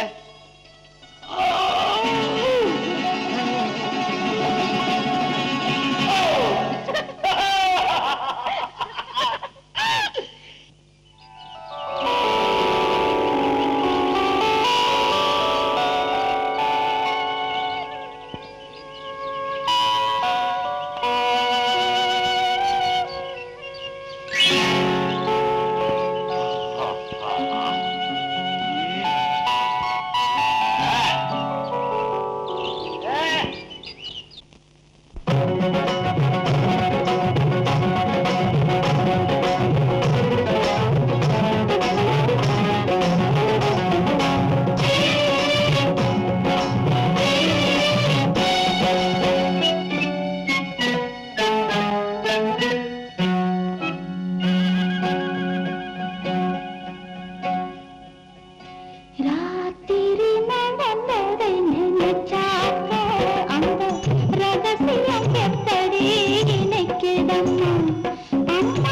ராத்திரி நடந்ததை நினைச்சாக்க அந்த ரகசியம் எப்படி இணைக்கிடம்மா அம்மா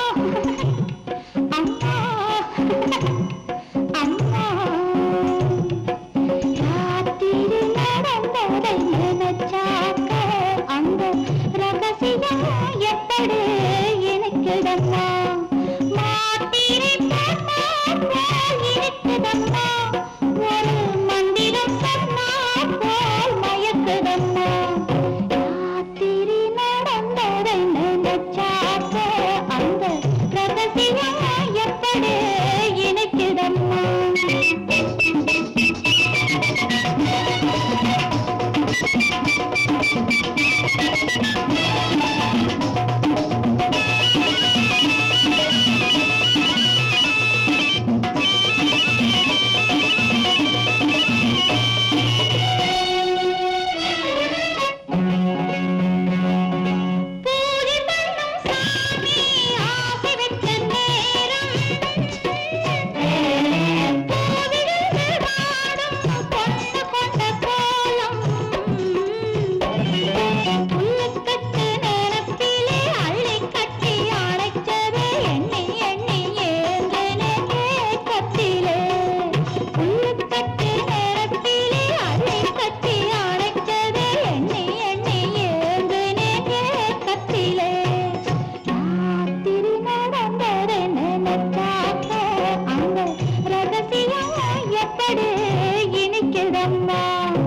அம்மா அம்மா ராத்திரி நடந்ததை நினைச்சாக்க அந்த ரகசியம் எப்படி இணைக்கிடம்மா மாத்திரை போட்டா போல் இருக்குதம்மா ஒரு மந்திரம் சொன்னா போல் மயக்குதம்மா ராத்திரி நடந்ததை நினைச்சாக்க அந்த ரகசியம் எப்படி இணைக்குதம்மா பூரி பண்ணும் சாமி ஆசை வைத்த நேரம் பூவிருந்து வாடும் பொண்ணு கொண்ட கோலம் புல்லுக்கட்டு நேரத்திலே அள்ளி கட்டி அழைச்சது எண்ணி எண்ணி ஏந்தனே கத்திலே புல்லுக்கட்டு நேரத்திலே அள்ளி கட்டி அழைச்சது எண்ணி எண்ணி ஏந்தனே கத்திலே ராத்திரி நடந்தது நினைச்சாக்க அந்த ரகசியம் எப்படி இனிக்குதம்மா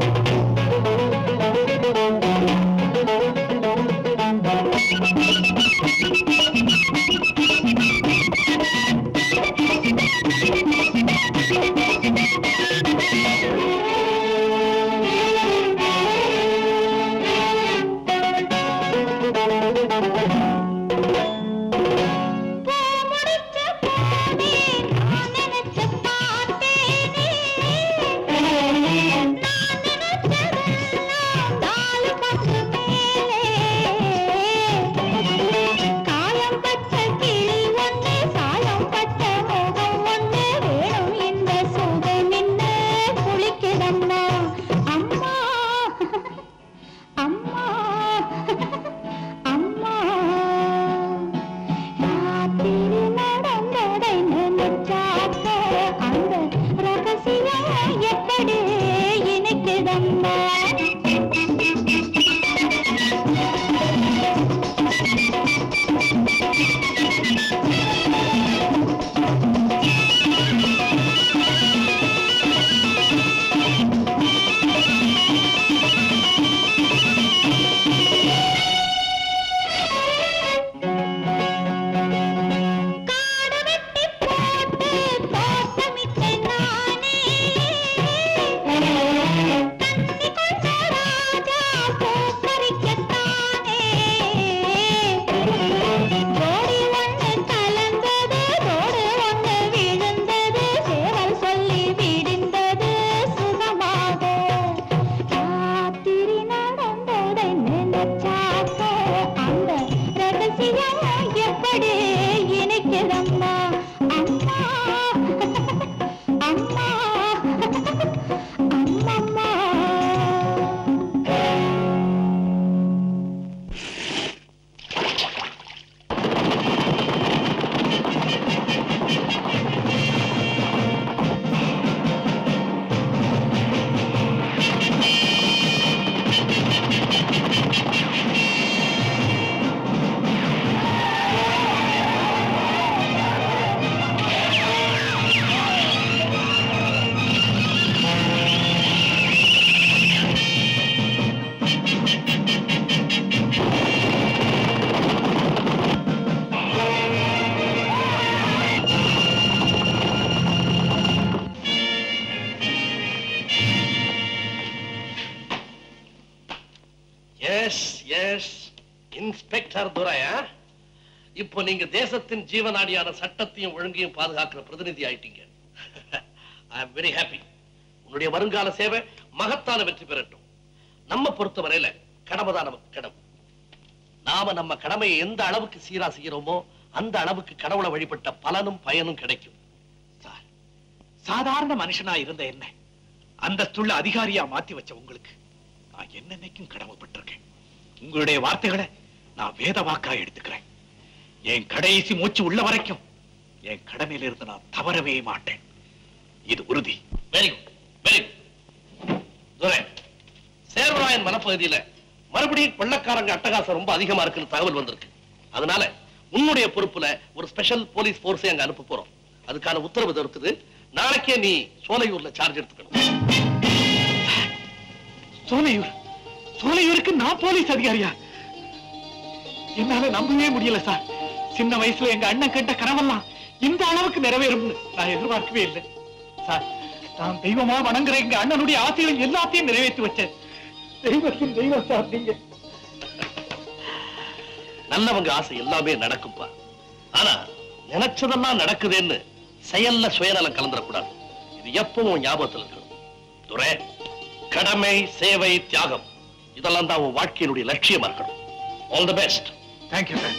பூமுடிச்ச போதே நான் நினைச்சு பார்த்தேனே இன்ஸ்பெக்டர் துரையா இப்போ நீங்க தேசத்தின் ஜீவநாடியான சட்டத்தையும் ஒழுங்கையும் பாதுகாக்கிற பிரதிநிதி ஆயிட்டீங்க ஐ எம் வெரி ஹாப்பி உன்னுடைய வருங்கால சேவை மகத்தான வெற்றி பெறட்டும் நம்ம பொறுத்தவரையில கடமை தான் நமக்கு கடமை நாம நம்ம கடமையை எந்த அளவுக்கு சீரா செய்யறோமோ அந்த அளவுக்கு கடவுளை வழிபட்ட பலனும் பயனும் கிடைக்கும் சாதாரண மனுஷனா இருந்த என்ன அந்தஸ்துள்ள அதிகாரியா மாத்தி வச்ச உங்களுக்கு நான் என்னன்னைக்கும் கடமைப்பட்டிருக்கேன் உங்களுடைய வார்த்தைகளை நான் வேத வாக்கா எடுத்துக்கிறேன் என் கடைசி மூச்சு உள்ள வரைக்கும் என் கடமையில இருந்து நான் தவறவே மாட்டேன் இது உறுதி வெரி குட் வெரி குட் துரை சேர்வராயன் மலைப்பகுதியில மறுபடியும் கொள்ளக்காரங்க அட்டகாசம் ரொம்ப அதிகமா இருக்குன்னு தகவல் வந்திருக்கு அதனால உன்னுடைய பொறுப்புல ஒரு ஸ்பெஷல் போலீஸ் போர்ஸை அங்க அனுப்ப போறோம் அதுக்கான உத்தரவு இருக்குது நாளைக்கே நீ சோலையூர்ல சார்ஜ் எடுத்துக்கணும் சோலையூர் சோலையூருக்கு நான் போலீஸ் அதிகாரியா என்னால நம்பவே முடியல சார் சின்ன வயசுல எங்க அண்ணன் கேட்ட கனவெல்லாம் இந்த அளவுக்கு நிறைவேறும்னு நான் எதிர்பார்க்கவே இல்லை சார் நான் தெய்வமா வணங்குற எங்க அண்ணனுடைய ஆசைகள் எல்லாத்தையும் நிறைவேற்றி வச்சேன் தெய்வத்தின் தெய்வம் சார் நீங்க நல்லவங்க ஆசை எல்லாமே நடக்கும்பா ஆனா நினைச்சதெல்லாம் நடக்குதுன்னு செயல்ல சுயநலம் கலந்துடக்கூடாது இது எப்பவும் ஞாபகத்தில் இருக்கணும் துரை கடமை சேவை தியாகம் இதெல்லாம் தான் உன் வாழ்க்கையினுடைய லட்சியமா இருக்கணும் all the best thank you sir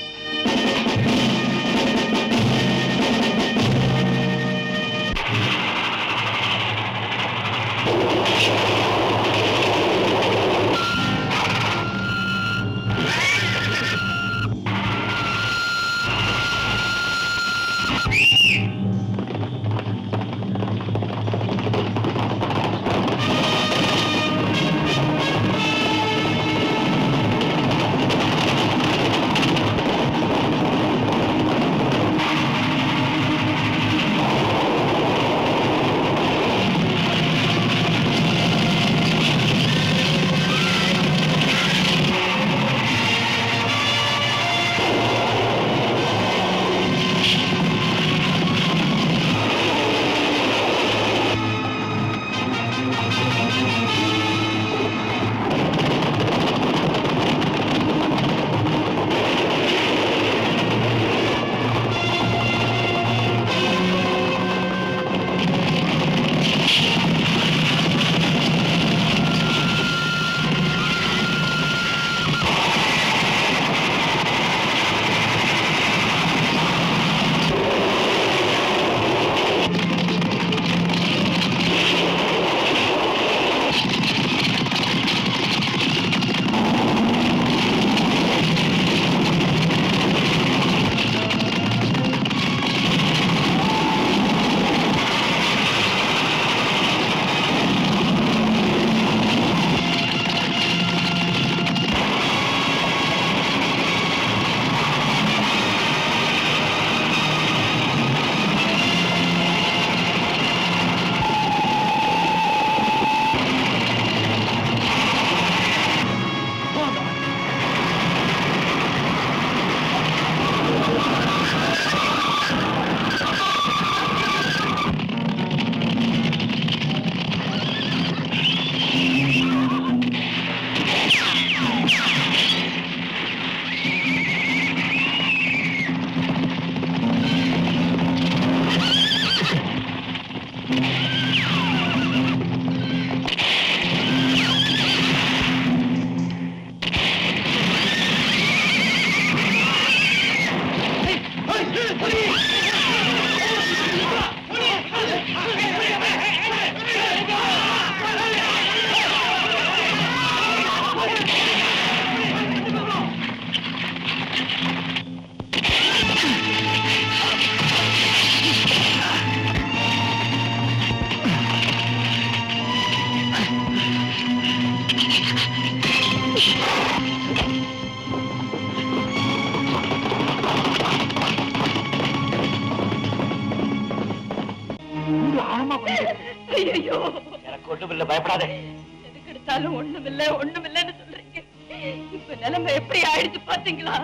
ஐயோ எனக்கு ஒண்ணும் இல்ல பயப்படாதே எதுக்கு எடுத்தாலும் ஒண்ணுமில்ல ஒண்ணுமில்லன்னு சொல்றீங்க இப்ப நிலைமை எப்படி ஆயிடுச்சு பாத்தீங்களா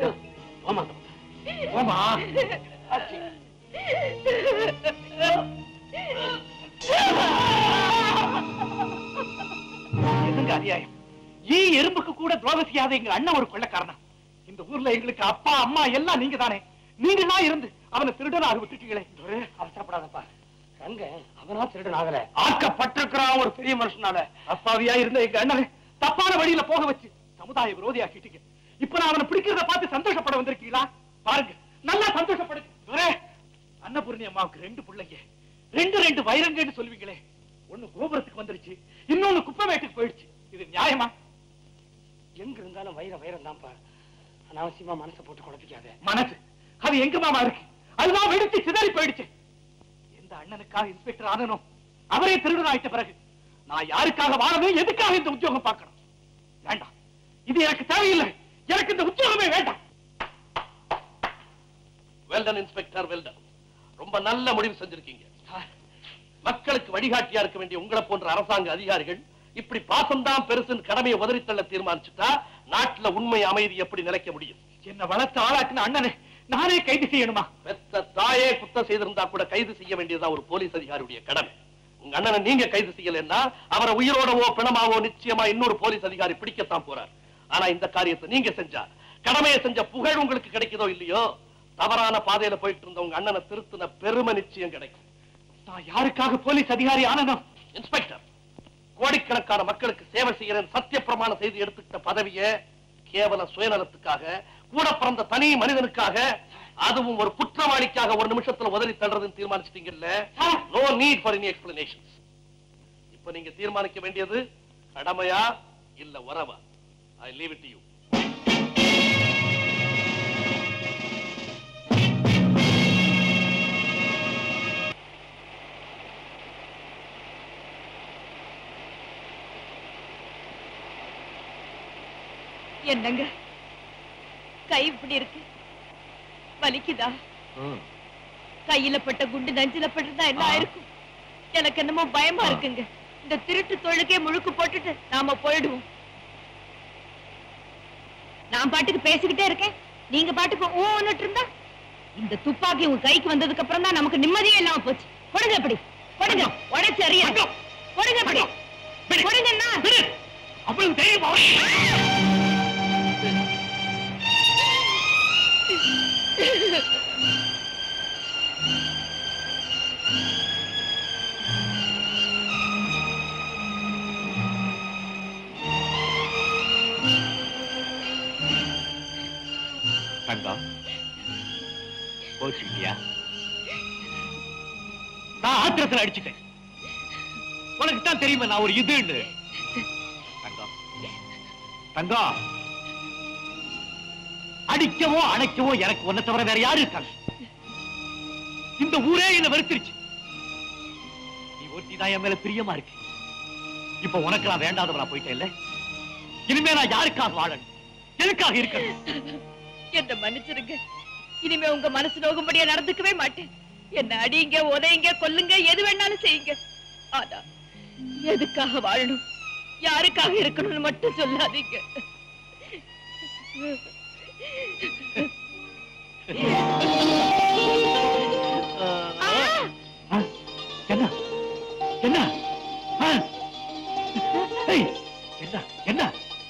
ஆமா ஆமா என்னங்க அநியாயம் ஈ எறும்புக்கு கூட துரோகம் செய்யாத எங்க அண்ணன் ஒரு கொள்ளக்காரனா இந்த ஊர்ல எங்களுக்கு அப்பா அம்மா எல்லாம் நீங்க தானே நீங்க தான் இருந்து அவனை திருடனாக விட்டுட்டீங்களே அவசரப்படாதப்பா ரங்க அவனா திருடன் ஆகல ஆக்கப்பட்டிருக்கிறான் ஒரு பெரிய மனுஷனால அப்பாவியா இருந்த எங்க அண்ணனை தப்பான வழியில போக வச்சு சமுதாய விரோதியாக்கிட்டீங்க இப்ப நான் அவனை பிடிக்கிறத பார்த்து சந்தோஷப்பட வந்திருக்கீங்களா பாருங்க நல்லா சந்தோஷப்படுங்க துரை, அன்னபூர்ணி அம்மாவுக்கு ரெண்டு பிள்ளைங்க ரெண்டு ரெண்டு வைரங்கன்னு சொல்லுவீங்களே ஒண்ணு கோபுரத்துக்கு வந்துருச்சு இன்னொன்னு குப்பமேட்டுக்கு போயிடுச்சு இது நியாயமா எங்க இருந்தாலும் வைர வைரம் தான்ப்பா அனாவசியமா மனசை போட்டு குழப்பிக்காத மனசு அது எங்க மாமா இருக்கு அதுதான் வெடிச்சு சிதறி போயிடுச்சு எந்த அண்ணனுக்காக இன்ஸ்பெக்டர் ஆனனும் அவரே திருடன் ஆயிட்ட பிறகு நான் யாருக்காக வாழணும் எதுக்காக இந்த உத்தியோகம் பார்க்கணும் வேண்டாம் இது எனக்கு தேவையில்லை எனக்கு இந்த உத்தியோகமே வேண்டாம் வெல்டன் இன்ஸ்பெக்டர் வெல்டன் ரொம்ப நல்ல முடிவு செஞ்சிருக்கீங்க மக்களுக்கு வழிகாட்டியா இருக்க வேண்டிய உங்களை போன்ற அரசாங்க அதிகாரிகள் இப்படி பாசம்தான் பெருசுன்னு கடமையை உதறித்தள்ள தீர்மானிச்சுட்டா நாட்டுல உண்மை அமைதி எப்படி நிலைக்க முடியும் என்ன வளர்த்து ஆளாக்குன அண்ணனை நானே கைது செய்யணுமா பெத்த தாயே குத்தம் செய்திருந்தா கூட கைது செய்ய வேண்டியதா ஒரு போலீஸ் அதிகாரியுடைய கடமை உங்க அண்ணனை நீங்க கைது செய்யலைன்னா அவரை உயிரோடவோ பிணமாவோ நிச்சயமா இன்னொரு போலீஸ் அதிகாரி பிடிக்கத்தான் போறார் ஆனா இந்த காரியத்தை நீங்க செஞ்சா கடமையை செஞ்ச புகழ் உங்களுக்கு கிடைக்குதோ இல்லையோ தவறான பாதையில போயிட்டு இருந்த உங்க அண்ணனை திருத்தின பெருமை நிச்சயம் கிடைக்கும் நான் யாருக்காக போலீஸ் அதிகாரி ஆனனும் இன்ஸ்பெக்டர் கோடிக்கணக்கான மக்களுக்கு சேவை செய்யறேன் சத்திய பிரமாணம் செய்து எடுத்துக்கிட்ட பதவியை கேவல சுயநலத்துக்காக கூட பிறந்த தனி மனிதனுக்காக அதுவும் ஒரு குற்றவாளிக்காக ஒரு நிமிஷத்துல உதறி தள்ளுறதுன்னு தீர்மானிச்சிட்டீங்கல்ல no need for any explanations இப்ப நீங்க தீர்மானிக்க வேண்டியது கடமையா இல்ல உறவா ஐ லீவ் இட் யூ என்னங்க கை இப்படி இருக்கு வலிக்குதா கையில பட்ட குண்டு நஞ்சில பட்டுதான் என்ன ஆயிருக்கும் எனக்கு என்னமோ பயமா இருக்குங்க இந்த திருட்டு தொழுக்கே முழுக்கு போட்டுட்டு நாம போயிடுவோம் நான் பாட்டுக்கு பேசிக்கிட்டே இருக்கேன் நீங்க பாட்டுக்கு ஓன்னுட்டு இருந்தா இந்த துப்பாக்கி உங்க கைக்கு வந்ததுக்கு அப்புறம் தான் நமக்கு நிம்மதியே இல்லாம போச்சு கொடுங்க அப்படி கொடுங்க உடைச்சு அறிய கொடுங்க அப்படி கொடுங்கன்னா அவ்வளவு தைரியமா தங்கம் கோச்சுக்கிட்டியா நான் ஆத்திரத்துல அடிச்சுட்டேன் உனக்கு தான் தெரியுமா நான் ஒரு இதுன்னு தங்கம் தங்கம் அடிக்கவோ அணைக்கவோ எனக்கு ஒன்ன தவிர வேற யாரு இருக்காங்க இந்த ஊரே என்ன வெறுத்துருச்சு நீ ஒருத்தி தான் என் மேல பிரியமா இருக்கு இப்ப உனக்கு நான் வேண்டாதவனா போயிட்டேன் இல்ல இனிமே நான் யாருக்காக வாழணும் எதுக்காக இருக்கணும் என்ன மன்னிச்சிருங்க இனிமே உங்க மனசு நோகும்படியா நடந்துக்கவே மாட்டேன் என்ன அடிங்க உதையுங்க கொல்லுங்க எது வேணாலும் செய்யுங்க ஆனா எதுக்காக வாழணும் யாருக்காக இருக்கணும்னு மட்டும் சொல்லாதீங்க என்ன என்ன ஆ? ஏய், என்ன என்ன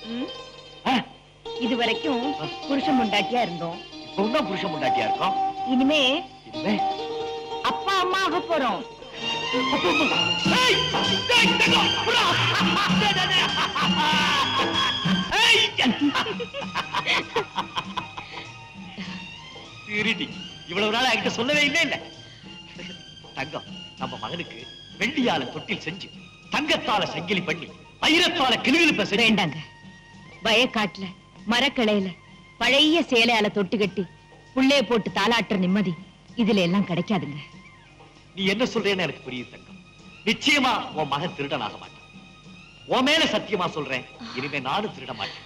இது வரைக்கும் புருஷன் முண்டாட்டியா இருந்தோம் இப்ப தான் புருஷன் முண்டாட்டியா இருக்கோம் இனிமே இனிமே அப்பா அம்மா ஆக போறோம் ஏய், ஏய், தங்கம், புறா. டேய், டேய், டேய். ஏய். திருடி இவ்வளவு நாள் என்கிட்ட சொல்லவே இல்லை இல்ல தங்கம் நம்ம மகனுக்கு வெள்ளியால தொட்டில் செஞ்சு தங்கத்தால செங்கிலி பண்ணி வைரத்தால கிளுகிழுப்ப செஞ்சு வேண்டாங்க வயக்காட்டுல மரக்கிளையில பழைய சேலையால தொட்டு கட்டி புள்ளைய போட்டு தாளாட்டுற நிம்மதி இதுல எல்லாம் கிடைக்காதுங்க நீ என்ன சொல்றேன்னு எனக்கு புரியுது தங்கம் நிச்சயமா உன் மகன் திருடனாக மாட்டான் உன் மேல சத்தியமா சொல்றேன் இனிமே நானும் திருட மாட்டேன்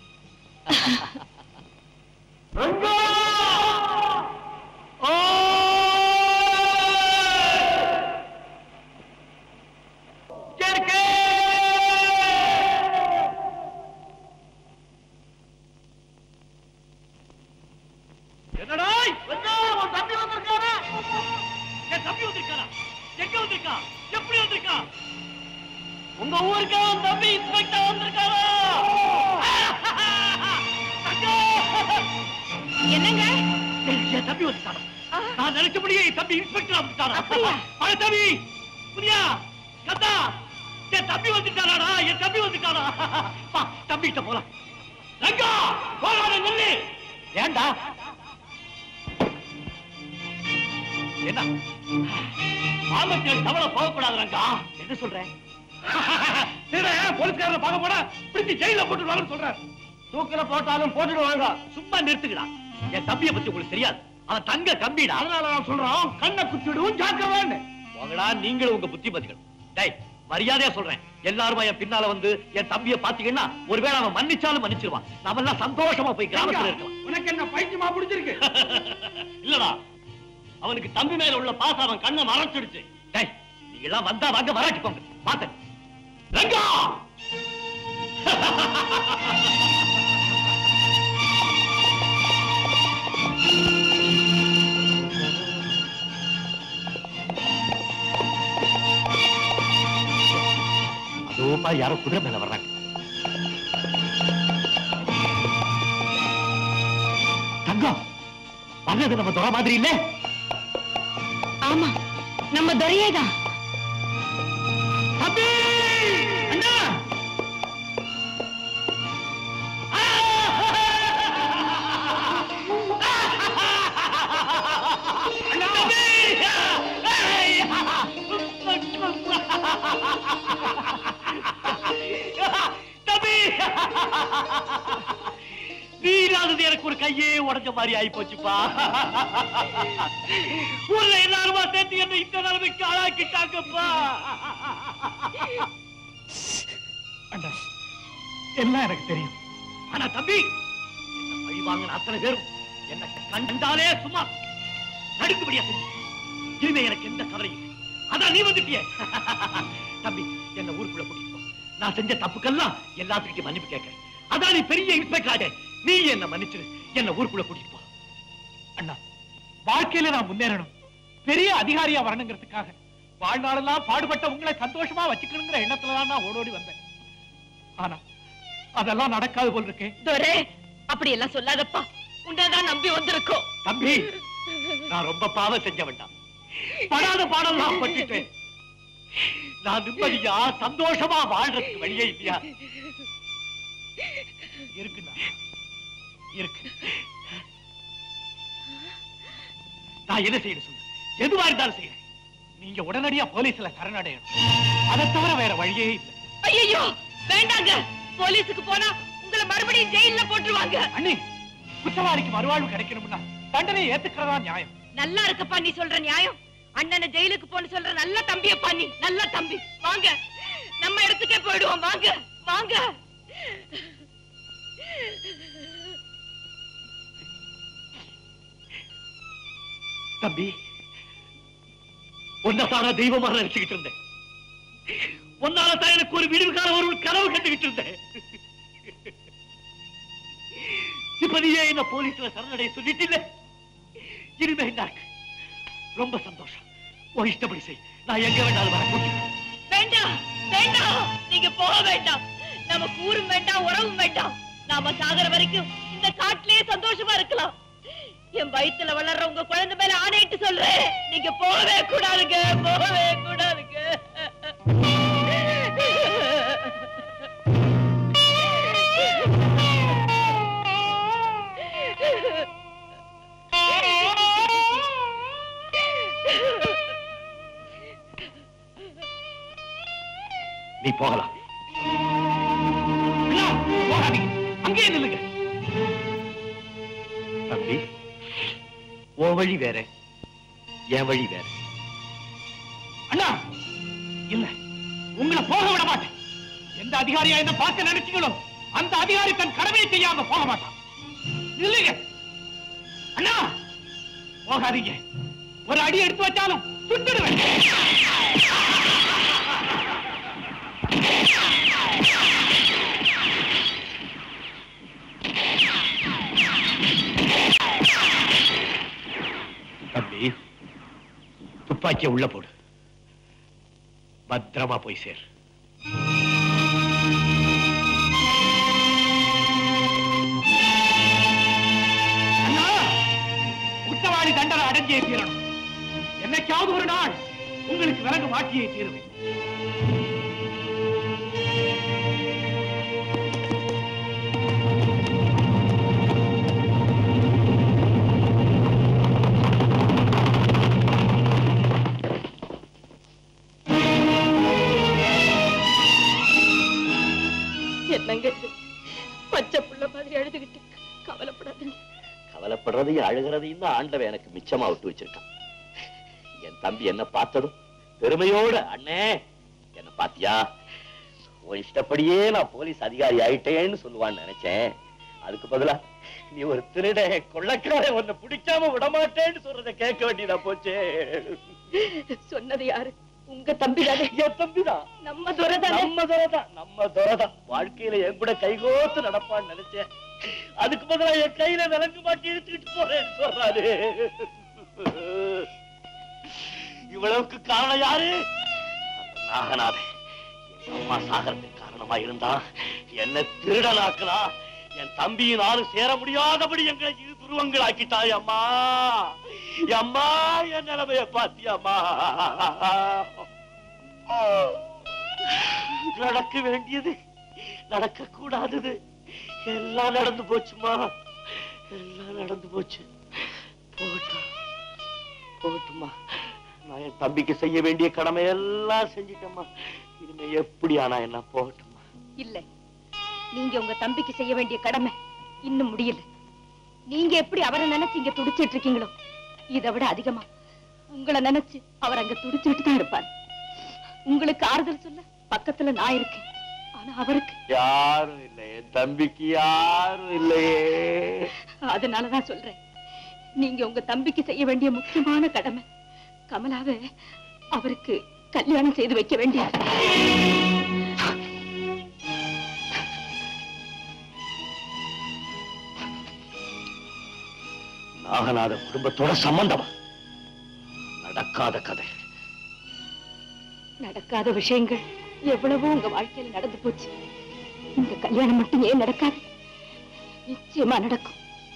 என்னடா வந்தா உன் தம்பி வந்திருக்காரா என் தம்பி வந்திருக்காரா எங்க வந்திருக்கான் எப்படி வந்திருக்கான் உங்க ஊருக்கு அவன் தம்பி இன்ஸ்பெக்டர் வந்திருக்காரா தங்கம்! என்னங்க என் தம்பி வந்துட்டானா நான் நினைச்சபடியே என் தம்பி இன்ஸ்பெக்டர் வந்துட்டானா அப்படியா? அட தம்பி புரியா கத்தா என் தம்பி வந்துட்டானா என் தம்பி வந்துட்டானா வா தம்பிகிட்ட போலாம் ரங்கா போகாத நில்லு ஏண்டா என்ன ஆமத்தில் தவளை போகக்கூடாது ரங்கா என்ன சொல்றேன் போலீஸ்காரனை பார்க்க போனா பிடிச்சி ஜெயில போட்டுருவாங்கன்னு சொல்றேன் தூக்கில போட்டாலும் போட்டுடுவாங்க சும்மா நிறுத்துக்கடா என் தம்பியை பத்தி உங்களுக்கு தெரியாது அவன் தங்க தம்பிடா அதனால நான் சொல்றோம் கண்ணை குத்திடுவும் ஜாக்கிரவான்னு போங்கடா நீங்களும் உங்க புத்தி பத்திகள் டேய் மரியாதையா சொல்றேன் எல்லாரும் என் பின்னால வந்து என் தம்பியை பாத்தீங்கன்னா ஒருவேளை அவன் மன்னிச்சாலும் மன்னிச்சிருவான் நாம எல்லாம் சந்தோஷமா போய் கிராமத்துல இருக்கலாம் உனக்கு என்ன பைத்தியமா பிடிச்சிருக்கு இல்லடா அவனுக்கு தம்பி மேல உள்ள பாசம் அவன் கண்ணை மறைச்சிடுச்சு டேய் நீங்க எல்லாம் வந்தா வாங்க வராட்டி போங்க பாத்தேன் ரங்கா அதோ பாரு யாரோ குதிரை மேல வர்றாங்க தங்கம் வர்றது நம்ம துறை மாதிரி இல்ல ஆமா நம்ம துரையே தான் தம்பி அண்ணா தம்பி நீ இல்லாதது எனக்கு ஒரு கையே உடைஞ்ச மாதிரி ஆயி போச்சுப்பா ஊர்ல எல்லாருமா சேர்த்து என்ன இந்த நிலைமைக்கு ஆளாக்கிட்டாங்கப்பா அண்ணா எல்லாம் எனக்கு தெரியும் ஆனா தம்பி என்ன பழி வாங்கின அத்தனை பேரும் என்ன கண்டாலே சும்மா நடுக்குபடியா செஞ்சு இனிமே எனக்கு எந்த கவலையும் இல்லை. அதான் நீ வந்துட்டியே தம்பி என்ன ஊருக்குள்ள கூட்டிட்டு போ நான் செஞ்ச தப்புக்கெல்லாம் எல்லாத்துக்கிட்டையும் மன்னிப்பு கேட்கிறேன் அதான் நீ பெரிய இன்ஸ்பெக்டர் ஆக நீ என்ன மன்னிச்சிரு என்ன ஊருக்குள்ள கூட்டிட்டு போ அண்ணா வாழ்க்கையில நான் முன்னேறணும் பெரிய அதிகாரியா வரணுங்கிறதுக்காக வாழ்நாளெல்லாம் பாடுபட்ட உங்களை சந்தோஷமா வச்சுக்கணுங்கிற எண்ணத்துல தான் நான் ஓடோடி வந்தேன் ஆனா அதெல்லாம் நடக்காது போல் இருக்கேன் துரை அப்படி எல்லாம் சொல்லாதப்பா உன்னதான் நம்பி வந்திருக்கோம் தம்பி நான் ரொம்ப பாவம் செஞ்ச வேண்டாம் படாத பாடலாம் பட்டுட்டேன் நான் நிம்மதியா சந்தோஷமா வாழ்றதுக்கு வழியே இல்லையா இருக்குண்ணா இருக்கு நான் என்ன செய்யணும் சொல்லு எதுவா இருந்தாலும் செய்யறேன் நீங்க உடனடியா போலீஸ்ல சரணடையணும் அதை தவிர வேற வழியே இல்லை ஐயோ வேண்டாங்க போலீஸுக்கு போனா உங்களை மறுபடியும் ஜெயில்ல போட்டுருவாங்க அண்ணி குற்றவாளிக்கு மறுவாழ்வு கிடைக்கணும்னா தண்டனை ஏத்துக்கிறதா நியாயம் நல்லா இருக்கப்பா நீ சொல்ற நியாயம் அண்ணனை ஜெயிலுக்கு போன்னு சொல்ற நல்ல தம்பியப்பா நீ நல்ல தம்பி வாங்க நம்ம இடத்துக்கே போயிடுவோம் வாங்க வாங்க தம்பி உன்னதான தெய்வமா நினைச்சுக்கிட்டு இருந்தேன் உன்னால தான் எனக்கு ஒரு விடிவு காலம் ஒரு கனவு கண்டுகிட்டு இருந்தேன் இப்ப நீயே என்ன போலீஸ்ல சரணடைய சொல்லிட்டில்ல இனிமே என்ன இருக்கு? ரொம்ப சந்தோஷம் உன் இஷ்டப்படி செய் நான் எங்க வேண்டாலும் வர கூட்டிட்டு வேண்டாம் வேண்டாம் நீங்க போக வேண்டாம் நமக்கு ஊரும் வேண்டாம் உறவும் வேண்டாம் நாம சாகர வரைக்கும் இந்த காட்டிலேயே சந்தோஷமா இருக்கலாம் என் வயித்துல வளர்ற உங்க குழந்தை மேல ஆணையிட்டு சொல்றேன் நீங்க போகவே கூடாதுங்க போகவே கூடாதுங்க நீ போகலாம் அண்ணா, போகாதீங்க அங்கேயே நில்லுங்க தம்பி உன் வழி வேற என் வழி வேற அண்ணா இல்ல உங்களை போக விட மாட்டேன் எந்த அதிகாரியா என்ன பார்க்க நினைச்சீங்களோ அந்த அதிகாரி தன் கடமையை செய்யாம போக மாட்டான் இல்லைங்க அண்ணா போகாதீங்க ஒரு அடி எடுத்து வச்சாலும் சுட்டுடுவேன் தம்பி துப்பாக்கிய உள்ள போடு பத்திரமா போய் சேர் நிரபராதி தண்டனை அடைஞ்சே தீரணும் என்னைக்காவது ஒரு நாள் உங்களுக்கு விலங்கு மாற்றியே தீருவேன் என்னங்க இது பச்சை புள்ள மாதிரி அழுதுகிட்டு கவலைப்படாதீங்க கவலைப்படுறதையும் அழுகிறதையும் தான் ஆண்டவன் எனக்கு மிச்சமா விட்டு வச்சிருக்கான் என் தம்பி என்ன பார்த்ததும் பெருமையோட அண்ணே என்ன பாத்தியா உன் இஷ்டப்படியே நான் போலீஸ் அதிகாரி ஆயிட்டேன்னு சொல்லுவான்னு நினைச்சேன் அதுக்கு பதிலா நீ ஒரு திருட கொள்ளக்காரன் உன்னை பிடிக்காம விடமாட்டேன்னு சொல்றதை கேட்க வேண்டியதா போச்சே சொன்னது யாரு உங்க தம்பி தானே என் தம்பிதான் நம்ம துரதானே நம்ம துரதான் நம்ம துரதான் வாழ்க்கையில என் கூட கைகோத்து நடப்பான்னு நினைச்சேன் அதுக்கு பதிலா என் கையில விலங்கு மாட்டி இழுத்துக்கிட்டு போறேன்னு சொல்றாரு இவ்வளவுக்கு காரணம் யாரு அந்த நாகநாதன் என் அம்மா சாகரத்துக்கு காரணமா இருந்தா என்ன திருடனாக்குனா என் தம்பியும் நானும் சேர முடியாதபடி எங்களை இரு துருவங்கள் ஆக்கிட்டாய் அம்மா அம்மா என் நிலைமைய பாத்தியம்மா நடக்க வேண்டியது நடக்க கூடாதது எல்லாம் நடந்து போச்சுமா எல்லாம் நடந்து போச்சு போகட்டும் போகட்டுமா நான் என் தம்பிக்கு செய்ய வேண்டிய கடமை எல்லாம் செஞ்சிட்டேம்மா இனிமே எப்படி ஆனா என்ன போகட்டுமா இல்ல நீங்க உங்க தம்பிக்கு செய்ய வேண்டிய கடமை இன்னும் முடியல நீங்க எப்படி அவரை நினைச்சு இங்க துடிச்சிட்டு இருக்கீங்களோ இதை விட அதிகமா உங்களை நினைச்சு அவர் அங்க துடிச்சுட்டு தான் இருப்பார் உங்களுக்கு ஆறுதல் சொல்ல பக்கத்துல நான் இருக்கேன் ஆனா அவருக்கு யாரும் இல்லை என் தம்பிக்கு யாரும் இல்லையே அதனாலதான் சொல்றேன் நீங்க உங்க தம்பிக்கு செய்ய வேண்டிய முக்கியமான கடமை கமலாவை அவருக்கு கல்யாணம் செய்து வைக்க வேண்டியது நாகநாத குடும்பத்தோட சம்பந்தமா நடக்காத கதை நடக்காத விஷயங்கள் எவ்வளவோ உங்க வாழ்க்கையில நடந்து போச்சு இந்த கல்யாணம் மட்டும் ஏன் நடக்காது நிச்சயமா நடக்கும்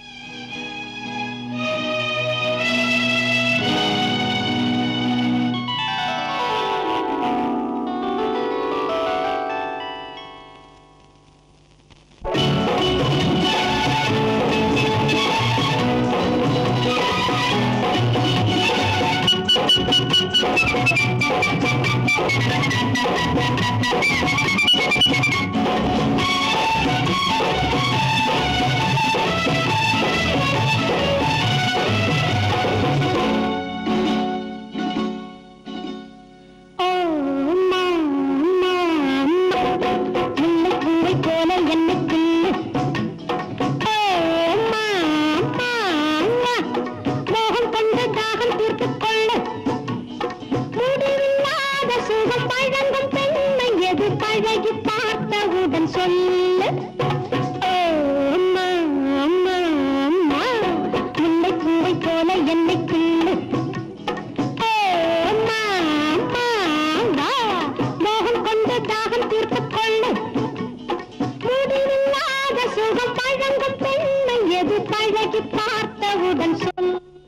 போல என்னைக்கு மோகம் கொண்டு தாகம் தீர்த்துக் கொள்ள முடிவில்லாத சுகம் பழங்கும் பெண்மை எது பழகி பார்த்தவுடன் சொல்லு ஓ, அம்மா, அம்மா, அம்மா. முல்லைப்பூவை போல என்னை கிள்ளு ஓ, அம்மா, அம்மா, வா. மோகம் கொண்டு தாகம் தீர்த்துக் கொள்ளு முடிவில்லாத சுகம் பழங்கும் பெண்மை எது பழகி பார்த்தவுடன் சொல்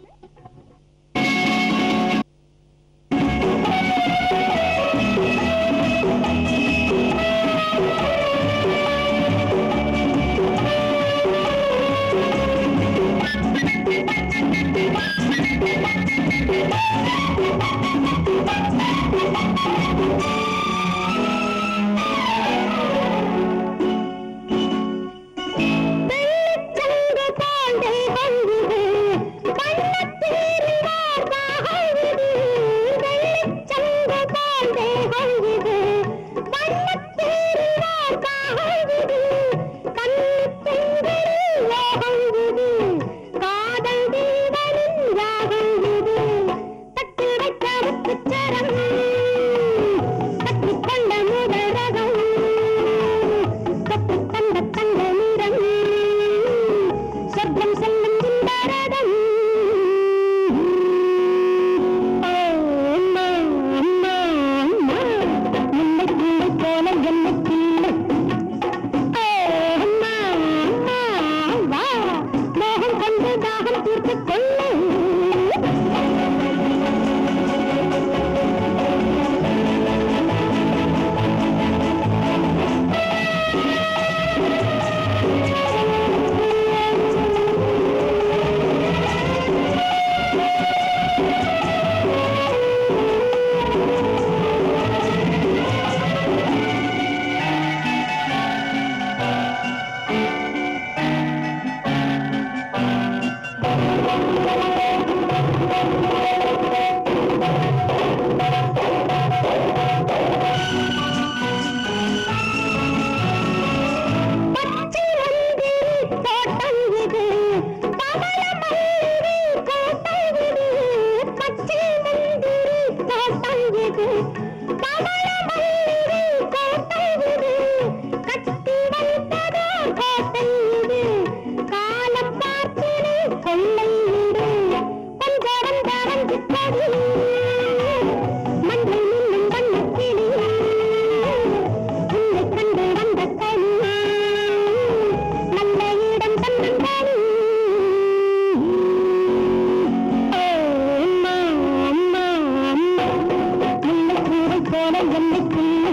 வெள்ளிச்சங்கு பாண்டை வந்தது கண்ணத்தீரினார் பாகந்தது வெள்ளிச்சங்கு பாண்டை வந்தது கண்ணத்தீரினார் பாகந்தது கண்ணத்தெங்கரில் யாகந்தது காதல் தீவனின் யாகந்தது தட்டு வைத்த முத்துச்சரம் தட்டிக்கொண்ட முதல் ரகம் தொட்டு கண்ட கண்ட நிறம் சொர்க்கம் செல்லும் சுந்தரதம் ஓ, அம்மா, அம்மா, அம்மா. முல்லைப்பூவை போல என்னை கிள்ளு. ஓ, அம்மா, அம்மா, வா. மோகம் கொண்டு தாகம் தீர்த்துக் கொள்ளு என்று சொல்லு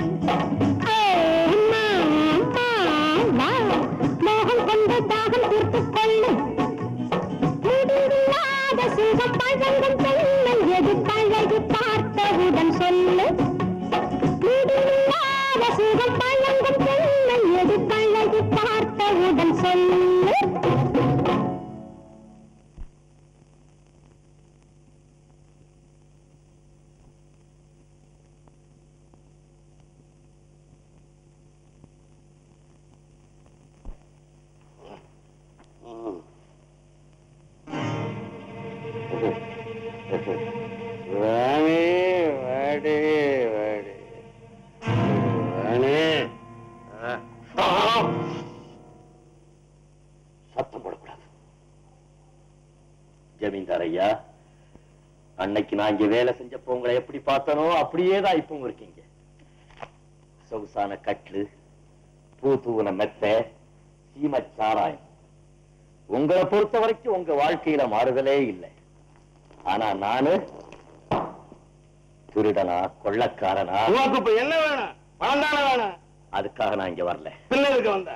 அம்மா, அம்மா, வா. மோகம் கொண்டு தாகம் தீர்த்துக் கொள்ளு முடிவில்லாத சுகம் பழங்கும் பெண்ணை எது பழகி பார்த்தவுடன் சொல்லு முடிவில்லாத சுகம் பழங்கும் பெண்ணை எது பழகி பார்த்தவுடன் சொல்லு வாணி வாடி வாடி வாணி ஆ. ஆ. சத்தம் போடக்கூடாது ஜமீன்தார் ஐயா அன்னைக்கு நான் இங்க வேலை செஞ்சப்போ உங்களை எப்படி பார்த்தனோ அப்படியே தான் இப்பவும் இருக்கீங்க சொகுசான கட்லு பூ தூவன மெத்த சீமச் சாராயம் உங்களை பொறுத்த வரைக்கும் உங்க வாழ்க்கையில மாறுதலே இல்லை ஆனா நானு திருடனா கொள்ளக்காரனா உனக்கு இப்ப என்ன வேணும் பணம் தானே வேணும் அதுக்காக நான் இங்க வரல பிள்ளைகளுக்கு வந்த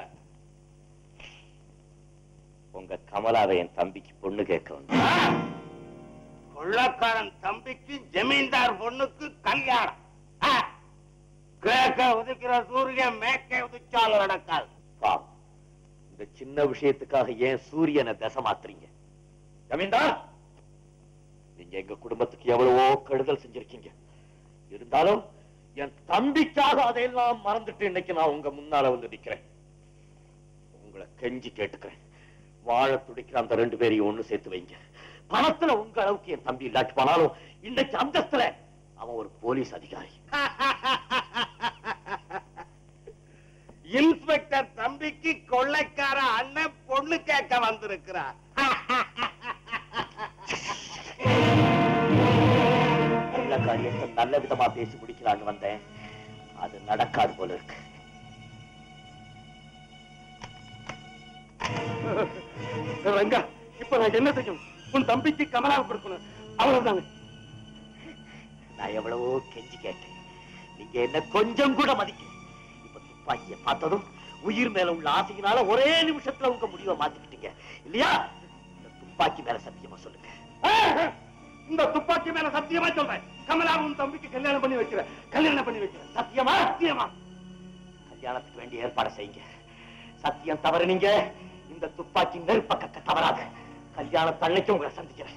உங்க கமலாவை என் தம்பிக்கு பொண்ணு கேட்க வந்தேன் கொள்ளக்காரன் தம்பிக்கு ஜமீன்தார் பொண்ணுக்கு கல்யாணம் ஆ. கிழக்க உதிக்கிற சூரியன் மேற்கே உதிச்சாலும் நடக்காது பாவம். இந்த சின்ன விஷயத்துக்காக ஏன் சூரியனை தசை மாத்துறீங்க ஜமீன்தார் நீங்க எங்க குடும்பத்துக்கு எவ்வளவோ கெடுதல் செஞ்சிருக்கீங்க இருந்தாலும் என் தம்பிக்காக அதையெல்லாம் மறந்துட்டு இன்னைக்கு நான் உங்க முன்னால வந்து நிக்கிறேன் உங்களை கெஞ்சி கேட்டுக்கிறேன் வாழ துடிக்கிற அந்த ரெண்டு பேரையும் ஒண்ணு சேர்த்து வைங்க பணத்துல உங்க அளவுக்கு என் தம்பி இல்லாட்டி போனாலும் இன்னைக்கு அந்தஸ்துல அவன் ஒரு போலீஸ் அதிகாரி இன்ஸ்பெக்டர் தம்பிக்கு கொள்ளைக்கார அண்ணன் பொண்ணு கேட்க வந்திருக்கிறார் நல்ல காரியத்தை நல்ல விதமா பேசி முடிக்கலான்னு வந்தேன் அது நடக்காது போல இருக்கு ரங்கா இப்ப நான் என்ன செய்யும் உன் தம்பிக்கு கமலாவை கொடுக்கணும் அவ்வளவுதாங்க நான் எவ்வளவோ கெஞ்சி கேட்டேன் நீங்க என்ன கொஞ்சம் கூட மதிக்கல இப்ப துப்பாக்கிய பார்த்ததும் உயிர் மேல உள்ள ஆசையினால ஒரே நிமிஷத்துல உங்க முடிவை மாத்திக்கிட்டீங்க இல்லையா இந்த துப்பாக்கி மேல சத்தியமா சொல்லுங்க இந்த துப்பாக்கி மேல சத்தியமா சொல்றேன் கமலா உன் தம்பிக்கு கல்யாணம் பண்ணி வைக்கிற கல்யாணம் பண்ணி வைக்கிற சத்தியமா சத்தியமா கல்யாணத்துக்கு வேண்டிய ஏற்பாடு செய்யுங்க சத்தியம் தவறு நீங்க இந்த துப்பாக்கி நெருப்ப கக்க தவறாது கல்யாணத்து அன்னைக்கு உங்களை சந்திக்கிறேன்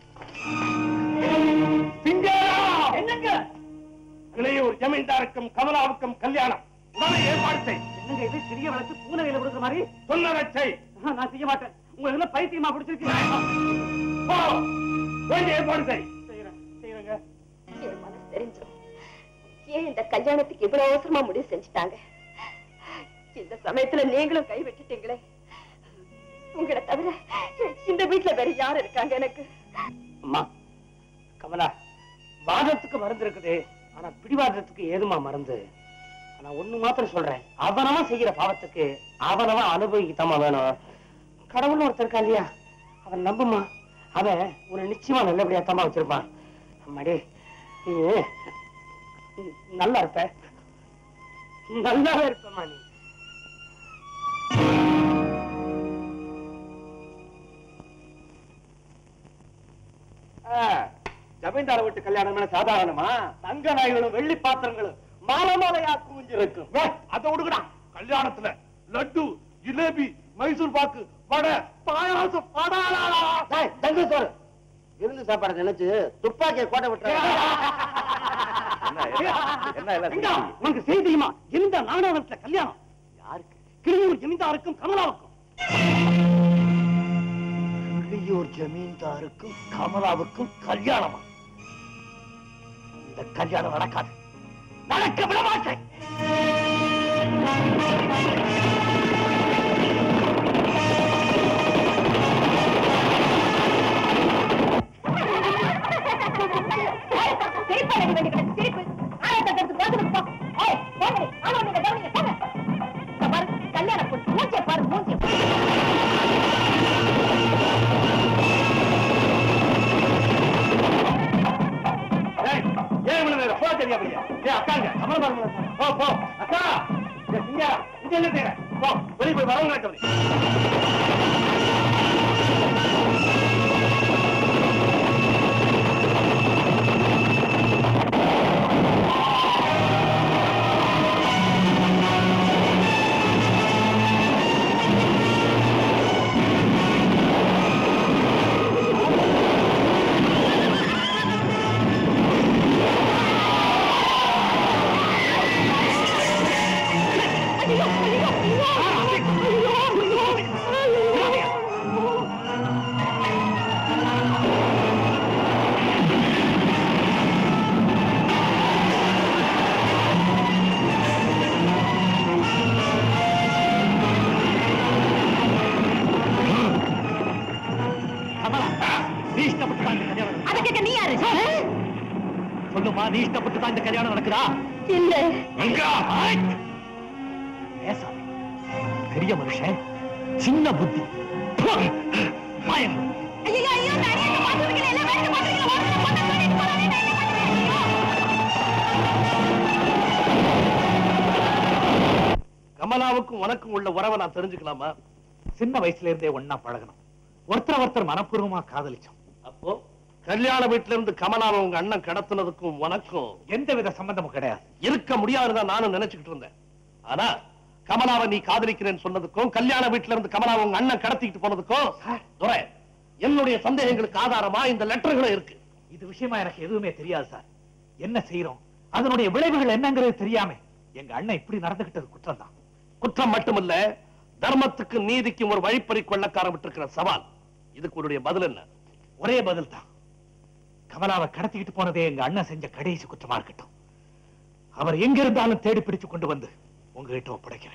என்னங்க இளையூர் ஜமீன்தாருக்கும் கமலாவுக்கும் கல்யாணம் உடனே ஏற்பாடு செய் என்னங்க இது சிறிய வளர்த்து பூனை கையில கொடுக்குற மாதிரி சொன்னதை செய் நான் செய்ய மாட்டேன் உங்களுக்கு என்ன பைத்தியமா பிடிச்சிருக்கு போ. வேண்டிய ஏற்பாடு செய் செய்யறேன் செய்யறேங்க என் மனசு தெரிஞ்சும் ஏன் இந்த கல்யாணத்துக்கு இவ்வளவு அவசரமா முடிவு செஞ்சுட்டாங்க இந்த சமயத்துல நீங்களும் கை விட்டுட்டீங்களே உங்களை தவிர இந்த வீட்டுல வேற யார் இருக்காங்க எனக்கு அம்மா கமலா வாதத்துக்கு மருந்து இருக்குது ஆனா பிடிவாதத்துக்கு ஏதுமா மருந்து ஆனா ஒண்ணு மாத்திரம் சொல்றேன் அவனவன் செய்யற பாவத்துக்கு அவனவன் அனுபவிக்கத்தாமா வேணும் கடவுள்னு ஒருத்தர் இருக்கா இல்லையா அவன் நம்புமா அவன் உன்னை நிச்சயமா நல்லபடியா தாமா வச்சிருப்பான் அம்மாடி நீ ம், நல்லா இருப்ப நல்லாவே இருப்பம்மா நீ ஜமீன்தார வீட்டு கல்யாணம் சாதாரணமா தங்க நாய்களும் வெள்ளி பாத்திரங்களும் மாலை மாலையா குவிஞ்சிருக்கும் அதை விடுங்கடா கல்யாணத்துல லட்டு ஜிலேபி மைசூர் பாக்கு வடை பாயாசம் படாடா தங்க சோறு விருந்து சாப்பாடு நினைச்சு துப்பாக்கியை கோட்டை விட்டுற என்ன எங்க? உனக்கு செய்தி தெரியுமா இந்த நாடகத்துல கல்யாணம் யாருக்கு கிளியூர் ஜமீன்தாருக்கும் கமலாவுக்கும் கிளியூர் ஜமீன்தாருக்கும் கமலாவுக்கும் கல்யாணமா இந்த கல்யாணம் நடக்காது நடக்க விட மாட்டேன் சிரிப்பு அடங்க வேண்டிய கிடக்கு, சிரிப்பு. ஆயிரத்தை எடுத்து பாத்துட்டு போ. ஏய், போங்கடி. ஆமா, நீங்க கவனிங்க, போங்க. இங்க பாரு, கல்யாண பொண்ணு. மூஞ்சிய பாரு, மூஞ்சிய. ஏன் இவ்வளவு நேரம் போக தெரியாம ஏன் அக்காங்க போ போ அக்கா இங்க இங்க என்ன செய்யற போ வெளியே போய் வரவங்க நீ இஷ்டப்பட்டு தான் இந்த கல்யாணம் அதை கேட்க நீ யாரு சொல்லுமா நீ இஷ்டப்பட்டு தான் இந்த கல்யாணம் நடக்குதா இல்ல பேசாத பெரிய மனுஷன் சின்ன புத்தி மாயம் ஐயோ ஐயோ நான் அடியாங்க பாத்துருக்கேன் எல்லாம் வேற பாத்துருக்கேன் வாங்க போங்க சொல்லிட்டு போறானே நான் என்ன கமலாவுக்கும் உனக்கும் உள்ள உறவை நான் தெரிஞ்சுக்கலாமா சின்ன வயசுல இருந்தே ஒன்னா பழகணும் ஒருத்தர் ஒருத்தர் மனப்பூர்வமா காதலிச்சோம் அப்போ கல்யாண வீட்டுல இருந்து கமலாவை உங்க அண்ணன் கடத்துனதுக்கும் உனக்கும் எந்த வித சம்பந்தமும் கிடையாது இருக்க முடியாதுதான் நானும் நினைச்சுக்கிட்டு இருந்தேன் ஆனா கமலாவை நீ காதலிக்கிறேன்னு சொன்னதுக்கும் கல்யாண வீட்டுல இருந்து கமலாவை உங்க அண்ணன் கடத்திக்கிட்டு போனதுக்கும் துரை என்னுடைய சந்தேகங்களுக்கு ஆதாரமா இந்த லெட்டர்களும் இருக்கு இது விஷயமா எனக்கு எதுவுமே தெரியாது சார் என்ன செய்யறோம் அதனுடைய விளைவுகள் என்னங்கிறது தெரியாம எங்க அண்ணன் இப்படி நடந்துகிட்டது குற்றம் தான் குற்றம் மட்டுமல்ல தர்மத்துக்கு நீதிக்கும் ஒரு வழிப்பறி கொள்ளக்காரன் விட்டிருக்கிற சவால் இதுக்கு உன்னுடைய பதில் என்ன ஒரே பதில் தான் கமலாவை கடத்திக்கிட்டு போனதே எங்க அண்ணன் செஞ்ச கடைசி குற்றமா இருக்கட்டும் அவர் எங்க இருந்தாலும் தேடி பிடிச்சு கொண்டு வந்து உங்ககிட்ட ஒப்படைக்கிறேன்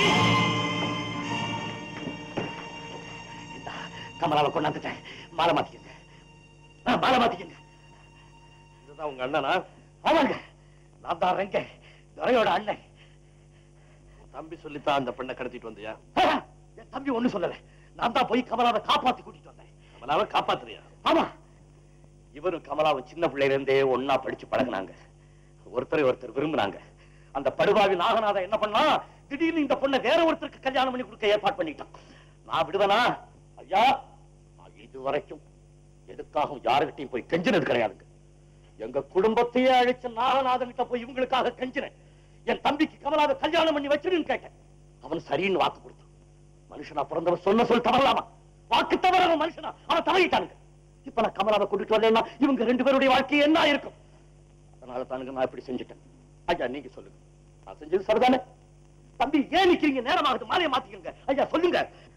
கமலாவை கொண்டாந்துட்டேன் மாலை மாத்திக்கங்க ஆ, மாலை மாத்திக்கங்க இதுதான் உங்க அண்ணனா ஆமாங்க நான் தான் ரெங்க துரையோட அண்ணன் தம்பி சொல்லித்தான் அந்த பெண்ணை கடத்திட்டு வந்தியா ஆ, என் தம்பி ஒண்ணு சொல்லல நான் தான் போய் கமலாவை காப்பாத்தி கூட்டிட்டு வந்தேன் கமலாவை காப்பாத்துறியா ஆமா இவரும் கமலாவும் சின்ன பிள்ளையில இருந்தே ஒன்னா படிச்சு பழகுனாங்க ஒருத்தரை ஒருத்தர் விரும்புனாங்க அந்த படுபாவி நாகநாதன் என்ன பண்ணா திடீர்னு இந்த பொண்ணை வேற ஒருத்தருக்கு கல்யாணம் பண்ணி கொடுக்க ஏற்பாடு பண்ணிட்டான் நான் விடுவேனா ஐயா நான் இது வரைக்கும் எதுக்காகவும் யாருகிட்டையும் போய் கெஞ்சினது கிடையாதுங்க எங்க குடும்பத்தையே அழிச்ச நாகநாதன் கிட்ட போய் இவங்களுக்காக கெஞ்சினேன் என் தம்பிக்கு கமலாவை கல்யாணம் பண்ணி வச்சிருன்னு கேட்டேன் அவன் சரின்னு வாக்கு கொடுத்தான் மனுஷனா பிறந்தவன் சொன்ன சொல் தவறலாமா வாக்கு தவறவன் மனுஷனா அவன் தவறிட்டானுங்க இப்ப நான் கமலாவை கொண்டுட்டு வரலன்னா இவங்க ரெண்டு பேருடைய வாழ்க்கை என்ன இருக்கும் அதனால தானுங்க நான் இப்படி செஞ்சுட்டேன் ஐயா நீங்க சொல்லுங்க நான் செஞ்சது சரிதானே தம்பி ஏன் நிக்கிறீங்க நேரமாகுது மாலையை மாத்திக்கங்க ஐயா சொல்லுங்க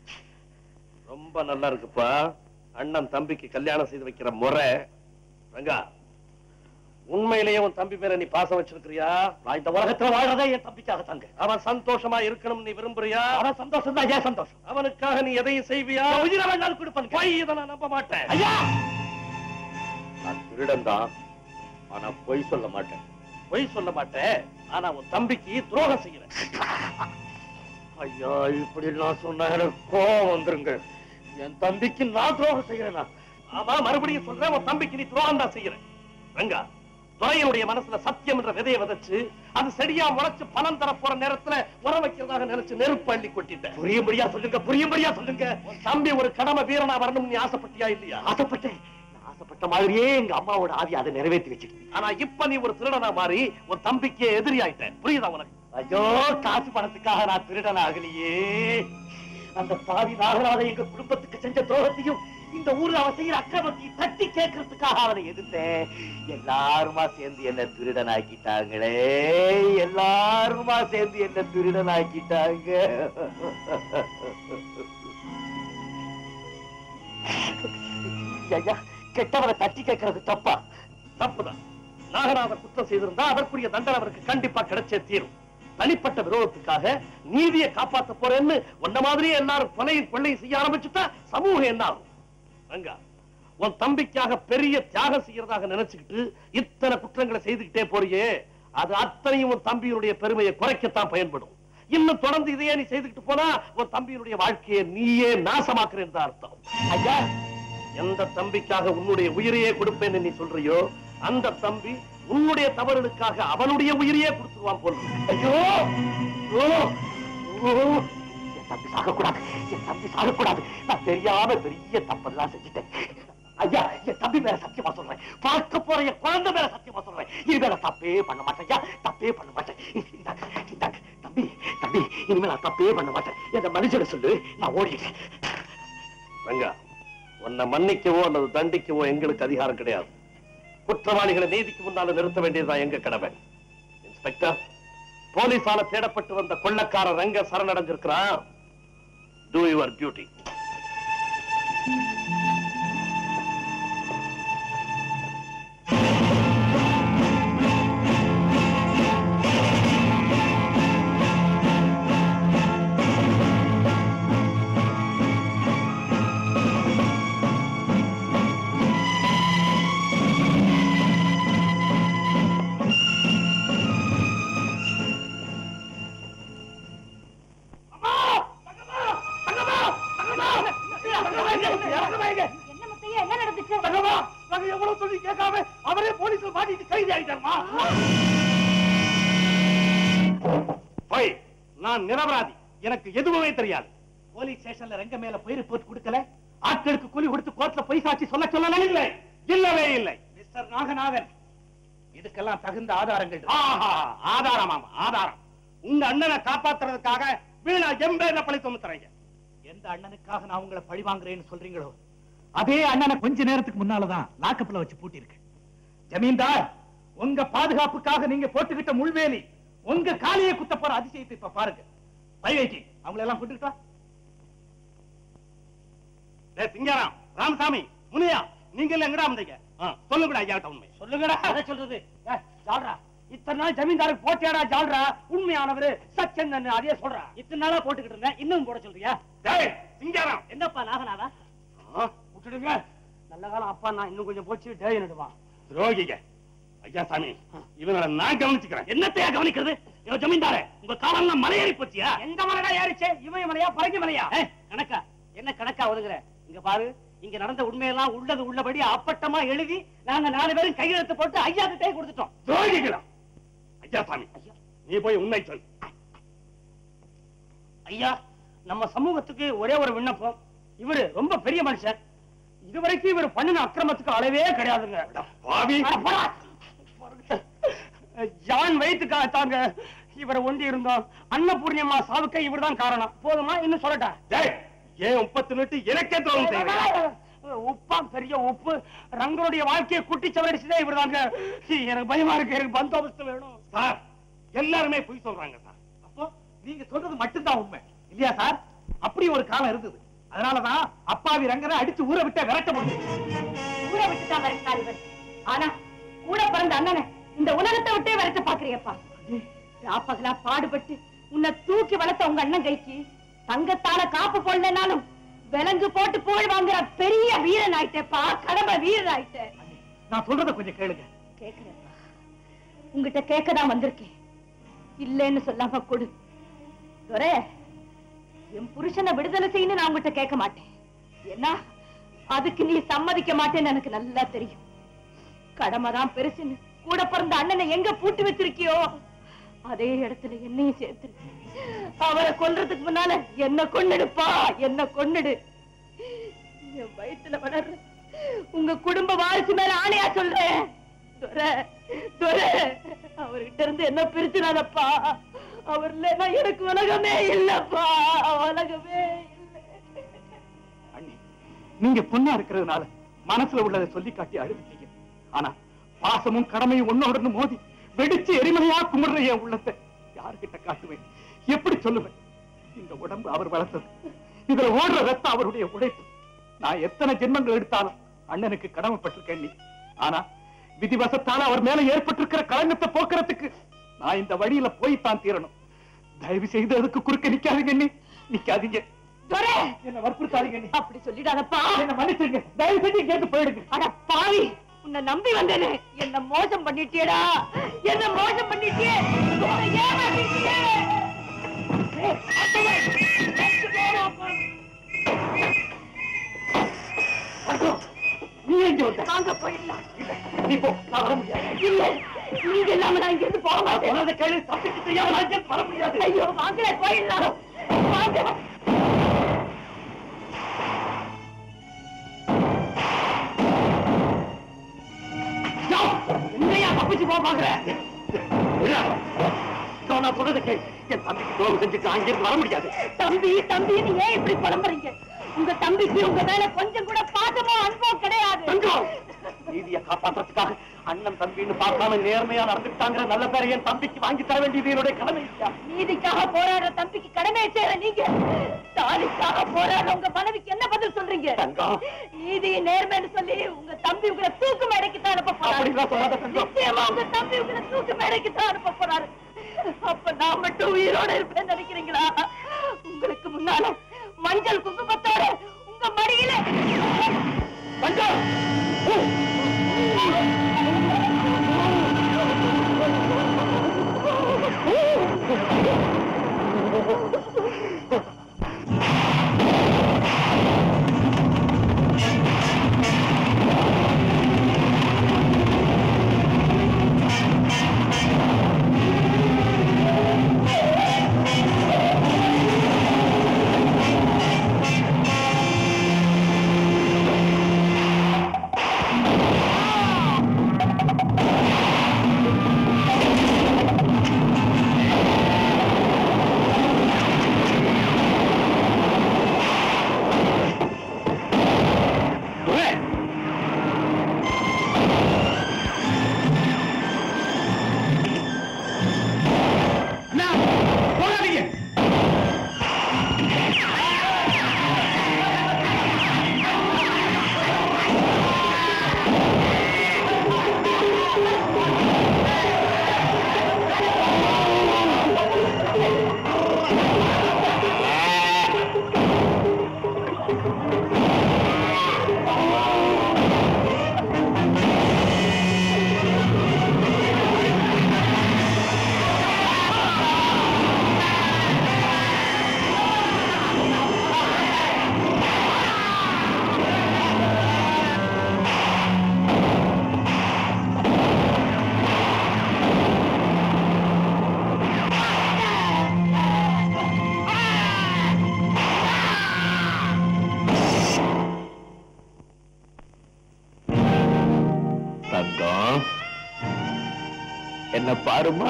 ரொம்ப நல்லா இருக்குப்பா அண்ணன் தம்பிக்கு கல்யாணம் செய்து வைக்கிற முறை ரங்கா உண்மையிலேயே உன் தம்பி மேல நீ பாசம் வச்சிருக்கிறியா நான் இந்த உலகத்துல வாழ்றதே என் தம்பிக்காக தாங்க அவன் சந்தோஷமா இருக்கணும் நீ விரும்புறியா அவன் சந்தோஷம் தான் ஏன் சந்தோஷம் அவனுக்காக நீ எதையும் செய்வியா என் உயிரை வேணாலும் கொடுப்பேன் போய் இதை நான் நம்ப மாட்டேன் ஐயா நான் திருடன் தான் ஆனா பொய் சொல்ல மாட்டேன் பொய் சொல்ல மாட்டேன் ஆனா உன் தம்பிக்கு துரோகம் செய்யற ஐயா இப்படி நான் சொன்னா எனக்கு கோவம் வந்துருங்க என் தம்பிக்கு நான் துரோகம் செய்யறேனா ஆமா மறுபடியும் சொல்றேன் உன் தம்பிக்கு நீ துரோகம் தான் செய்யற ரங்கா துறையனுடைய மனசுல சத்தியம் என்ற விதையை விதைச்சு அது செடியா முளைச்சு பணம் தர போற நேரத்துல உர வைக்கிறதாக நினைச்சு நெருப்பு அள்ளி கொட்டிட்டேன் புரியும்படியா சொல்லுங்க புரியும்படியா சொல்லுங்க உன் தம்பி ஒரு கடமை வீரனா வரணும் நீ ஆசைப்பட்டியா இல்லையா ஆசைப்பட்டேன் நான் ஆசைப்பட்ட மாதிரியே எங்க அம்மாவோட ஆவி அதை நிறைவேற்றி வச்சுக்கிட்டு ஆனா இப்ப நீ ஒரு திருடனா மாறி உன் தம்பிக்கே எதிரியாயிட்ட புரியுதா உனக்கு ஐயோ காசு பணத்துக்காக நான் திருடன் ஆகலையே அந்த பாவி நாகராத எங்க குடும்பத்துக்கு செஞ்ச துரோகத்தையும் இந்த ஊர்ல அவன் செய்யற அக்கிரமத்தையும் தட்டி கேட்கறதுக்காக அவனை எதிர்த்தேன் எல்லாருமா சேர்ந்து என்ன திருடன் ஆக்கிட்டாங்களே எல்லாருமா சேர்ந்து என்ன திருடன் ஆக்கிட்டாங்க ஐயா கெட்டவனை தட்டி கேட்கறது தப்பா தப்புதான் நாகநாத குற்றம் செய்திருந்தா அதற்குரிய தண்டனை அவருக்கு கண்டிப்பா கிடைச்சே தீரும் தனிப்பட்ட விரோதத்துக்காக நீதியை காப்பாத்த போறேன்னு உன்ன மாதிரியே எல்லாரும் கொலையும் கொள்ளையும் செய்ய ஆரம்பிச்சுட்டா சமூகம் என்ன ஆகும் ரங்கா உன் தம்பிக்காக பெரிய தியாகம் செய்யறதாக நினைச்சுக்கிட்டு இத்தனை குற்றங்களை செய்துக்கிட்டே போறியே அது அத்தனையும் உன் தம்பியினுடைய பெருமையை குறைக்கத்தான் பயன்படும் இன்னும் தொடர்ந்து இதையே நீ செய்துக்கிட்டு போனா உன் தம்பியினுடைய வாழ்க்கையை நீயே நாசமாக்குறேன் தான் அர்த்தம் ஐயா எந்த தம்பிக்காக உன்னுடைய உயிரையே கொடுப்பேன்னு நீ சொல்றியோ அந்த தம்பி உன்னுடைய தவறுகளுக்காக அவனுடைய உயிரையே கொடுத்துருவான் போல் இருக்கு. ஐயோ ஐயோ, ஐயோ. என் தம்பி சாகக்கூடாது என் தம்பி சாகக்கூடாது நான் தெரியாம பெரிய தப்பெல்லாம் செஞ்சுட்டேன் ஐயா என் தம்பி மேல சத்தியமா சொல்றேன் பார்க்க போற என் குழந்தை மேல சத்தியமா சொல்றேன் இனிமேல தப்பே பண்ண மாட்டேன் ஐயா தப்பே பண்ண மாட்டேன் இந்தாங்க, இந்தாங்க. தம்பி தம்பி இனிமேல் நான் தப்பே பண்ண மாட்டேன் என்ன மனுஷனை சொல்லு நான் ஓடிட்டேன் ரங்கா உன்னை மன்னிக்கவோ அல்லது தண்டிக்கவோ எங்களுக்கு அதிகாரம் கிடையாது குற்றவாளிகளை நீதிக்கு முன்னால நிறுத்த வேண்டியதுதான் எங்க கடமை இன்ஸ்பெக்டர் போலீசால தேடப்பட்டு வந்த கொள்ளக்கார ரங்க சரணடைஞ்சிருக்கிறான் டூ யுவர் டியூட்டி என்ன முத்தையா என்ன நடந்துச்சு நாங்க எவ்வளவு சொல்லி கேட்காம அவரே போலீஸ்ல மாட்டிட்டு கைது ஆயிட்டாருமா போய் நான் நிரபராதி எனக்கு எதுவுமே தெரியாது போலீஸ் ஸ்டேஷன்ல ரங்க மேல போய் ரிப்போர்ட் கொடுக்கல ஆட்களுக்கு கூலி கொடுத்து கோர்ட்ல பொய் சாட்சி சொல்ல சொல்லல இல்லை இல்லவே இல்லை மிஸ்டர் நாகநாதன் இதுக்கெல்லாம் தகுந்த ஆதாரங்கள் இருக்கு. ஆஹா ஆதாரம் ஆமா ஆதாரம் உங்க அண்ணனை காப்பாத்துறதுக்காக வீணா எம்பேர்ல பழி சுமத்துறீங்க எந்த அண்ணனுக்காக நான் உங்களை பழி வாங்குறேன்னு சொல்றீங்களோ அதே அண்ணனை கொஞ்ச நேரத்துக்கு முன்னாலதான் லாக்கப்ல வச்சு பூட்டி இருக்கு ஜமீன்தார் உங்க பாதுகாப்புக்காக நீங்க போட்டுக்கிட்ட முள்வேலி உங்க காலியை குத்த போற அதிசயத்தை இப்ப பாருங்க பைவேட்டி அவங்கள எல்லாம் கூட்டுக்கிட்டா டேய் சிங்காராம் ராமசாமி முனியா நீங்க எல்லாம் எங்கடா வந்தீங்க ஆ, சொல்லுங்கடா ஐயாட்ட உண்மை சொல்லுங்கடா அதை சொல்றது ஏ, ஜால்ரா இத்தனை நாள் ஜமீன்தாருக்கு போட்டியாடா ஜால்ரா உண்மையானவரு சச்சந்தன் அதே சொல்றா இத்தனை நாளா போட்டுக்கிட்டு இருந்தேன் இன்னும் போட சொல்றியா டேய் சிங்காராம் என்னப்பா நாகனாவா விட்டுடுங்க நல்ல காலம் அப்பா நான் இன்னும் கொஞ்சம் போச்சு டே என்னடுவான் துரோகிங்க ஐயா சாமி இவனை நான் கவனிச்சுக்கிறேன் என்னத்தையா கவனிக்கிறது இவன் ஜமீன்தாரே உங்க காலம்லாம் மலையேறி போச்சியா எந்த மலைடா ஏறிச்சே இமய மலையா பறஞ்ச மலையா ஏய், கணக்கா என்ன கணக்கா ஒதுங்குற இங்க பாரு இங்க நடந்த உண்மையெல்லாம் உள்ளது உள்ளபடி அப்பட்டமா எழுதி நாங்க நாலு பேரும் கையெழுத்து போட்டு ஐயா கிட்டே கொடுத்துட்டோம் துரோகிகளா ஐயா சாமி நீ போய் உண்மை சொல் ஐயா நம்ம சமூகத்துக்கு ஒரே ஒரு விண்ணப்பம் இவரு ரொம்ப பெரிய மனுஷன் இதுவரைக்கும் இவர் பண்ணின அக்கிரமத்துக்கு அளவே கிடையாதுங்க பாவி அட போடா. ஜான் வயிற்றுக்காக தாங்க இவரை ஒண்டி இருந்தோம் அன்னபூர்ணியம்மா சாவுக்கு இவர்தான் காரணம் போதுமா இன்னும் சொல்லட்டா டேய் ஏன் முப்பத்து நட்டு எனக்கே துரோகம் செய்யறீங்க உப்பா பெரிய உப்பு ரங்கனுடைய வாழ்க்கையை குட்டி சவரடிச்சுதே இவர்தாங்க எனக்கு பயமா இருக்கு எனக்கு பந்தோபஸ்து வேணும் சார் எல்லாருமே பொய் சொல்றாங்க சார் அப்போ நீங்க சொல்றது மட்டும்தான் உண்மை இல்லையா சார் அப்படி ஒரு காலம் இருந்தது அதனாலதான் அப்பாவி ரங்கனை அடிச்சு ஊரை விட்டு விரட்ட முடியும் ஊரை விட்டுதான் வரட்டார் இவர் ஆனா கூட பிறந்த அண்ணனை இந்த உலகத்தை விட்டே விரட்ட பாக்குறியப்பா ராப்பகலா பாடுபட்டு உன்னை தூக்கி வளர்த்த உங்க அண்ணன் கைக்கு தங்கத்தால காப்பு போடலனாலும் விலங்கு போட்டு புகழ் வாங்குற பெரிய வீரன் ஆயிட்டேப்பா கடமை வீரன் ஆயிட்டேன் நான் சொல்றத கொஞ்சம் கேளுங்க கேக்குறேப்பா உங்ககிட்ட கேட்கதான் வந்திருக்கேன் இல்லைன்னு சொல்லாம கொடு துரை என் புருஷனை விடுதலை செய்யணும் நான் உங்ககிட்ட கேட்க மாட்டேன் ஏன்னா அதுக்கு நீ சம்மதிக்க மாட்டேன்னு எனக்கு நல்லா தெரியும் கடமைதான் பெருசுன்னு கூட பிறந்த அண்ணனை எங்க பூட்டி வச்சிருக்கியோ அதே இடத்துல என்னையும் சேர்த்து அவரை கொல்றதுக்கு முன்னால என்ன கொன்னுடுப்பா என்ன கொன்னுடு என் வயித்துல வளர்ற உங்க குடும்ப வாரிசு மேல ஆணையா சொல்றேன் துரை துரை அவர்கிட்ட இருந்து என்ன பிரிச்சுடாதப்பா அவர் இல்லைன்னா எனக்கு உலகமே இல்லப்பா உலகமே நீங்க பொண்ணா இருக்கிறதுனால மனசுல உள்ளதை சொல்லி காட்டி அழுதுட்டீங்க ஆனா பாசமும் கடமையும் ஒன்னோட மோதி வெடிச்சு எரிமலையா குமுற என் உள்ளத்தை யாருகிட்ட காட்டுவேன் எப்படி சொல்லுவேன் இந்த உடம்பு அவர் வளர்த்தது இதுல ஓடுற ரத்தம் அவருடைய உழைப்பு நான் எத்தனை ஜென்மங்கள் எடுத்தாலும் அண்ணனுக்கு கடமைப்பட்டிருக்கேன் நீ ஆனா விதிவசத்தால அவர் மேல ஏற்பட்டிருக்கிற களங்கத்தை போக்குறதுக்கு நான் இந்த வழியில போய் தான் தீரணும் தயவு செய்து அதுக்கு குறுக்க நிக்காதீங்க நீ நிக்காதீங்க துரை என்ன வற்புறுத்தாதீங்க நீ அப்படி சொல்லிடாதப்பா என்ன மன்னிச்சிருங்க தயவு செஞ்சு கேட்டு போயிடுங்க அட பாவி உன்னை நம்பி வந்தேனே என்ன மோசம் பண்ணிட்டியடா என்ன மோசம் பண்ணிட்டியே என்னை ஏமாத்திட்டியே. ஏய், ஆண்டவன், எனக்கு வேணாம்ப்பா. நீ எங்க வந்த நாங்க போயிடலாம் நீ போ நான் வர முடியாது இல்ல விஷயத்தை தெரியாம நான் இங்க வர முடியாது ஐயோ வாங்கல போயிடலாம் வாங்க என்னையா தப்பிச்சு போக பாக்குற நான் சொல்றதை கேள். என் தம்பிக்கு துரோகம் செஞ்சுட்டு அங்கிருந்து வர முடியாது தம்பி தம்பி நீ ஏன் இப்படி புலம்புறீங்க உங்க தம்பிக்கு உங்க மேல கொஞ்சம் கூட பாசமோ அன்போ கிடையாது தங்கம் நீதியை காப்பாற்றுறதுக்காக அண்ணன் தம்பின்னு பார்க்காம நேர்மையா நடந்துட்டாங்கிற நல்ல பேரை என் தம்பிக்கு வாங்கி தர வேண்டியது என்னுடைய கடமை இல்லையா? நீதிக்காக போராடுற தம்பிக்கு கடமை செய்யற நீங்க தாலிக்காக போராடுற உங்க மனைவிக்கு என்ன பதில் சொல்றீங்க தங்கம். நீதி நேர்மைன்னு சொல்லி உங்க தம்பி உங்களை தூக்கு மேடைக்கு தான் அனுப்ப போறாரு அப்படிலாம் சொல்லாத தங்கம். நிச்சயமா உங்க தம்பி உங்களை தூக்கு மேடைக்கு தான் அனுப்ப போறாரு அப்ப நான் மட்டும் உயிரோட இருப்பேன்னு நினைக்கிறீங்களா உங்களுக்கு முன்னால மஞ்சள் குங்குமத்தோட உங்க மடியில தங்கம் என்ன பாருமா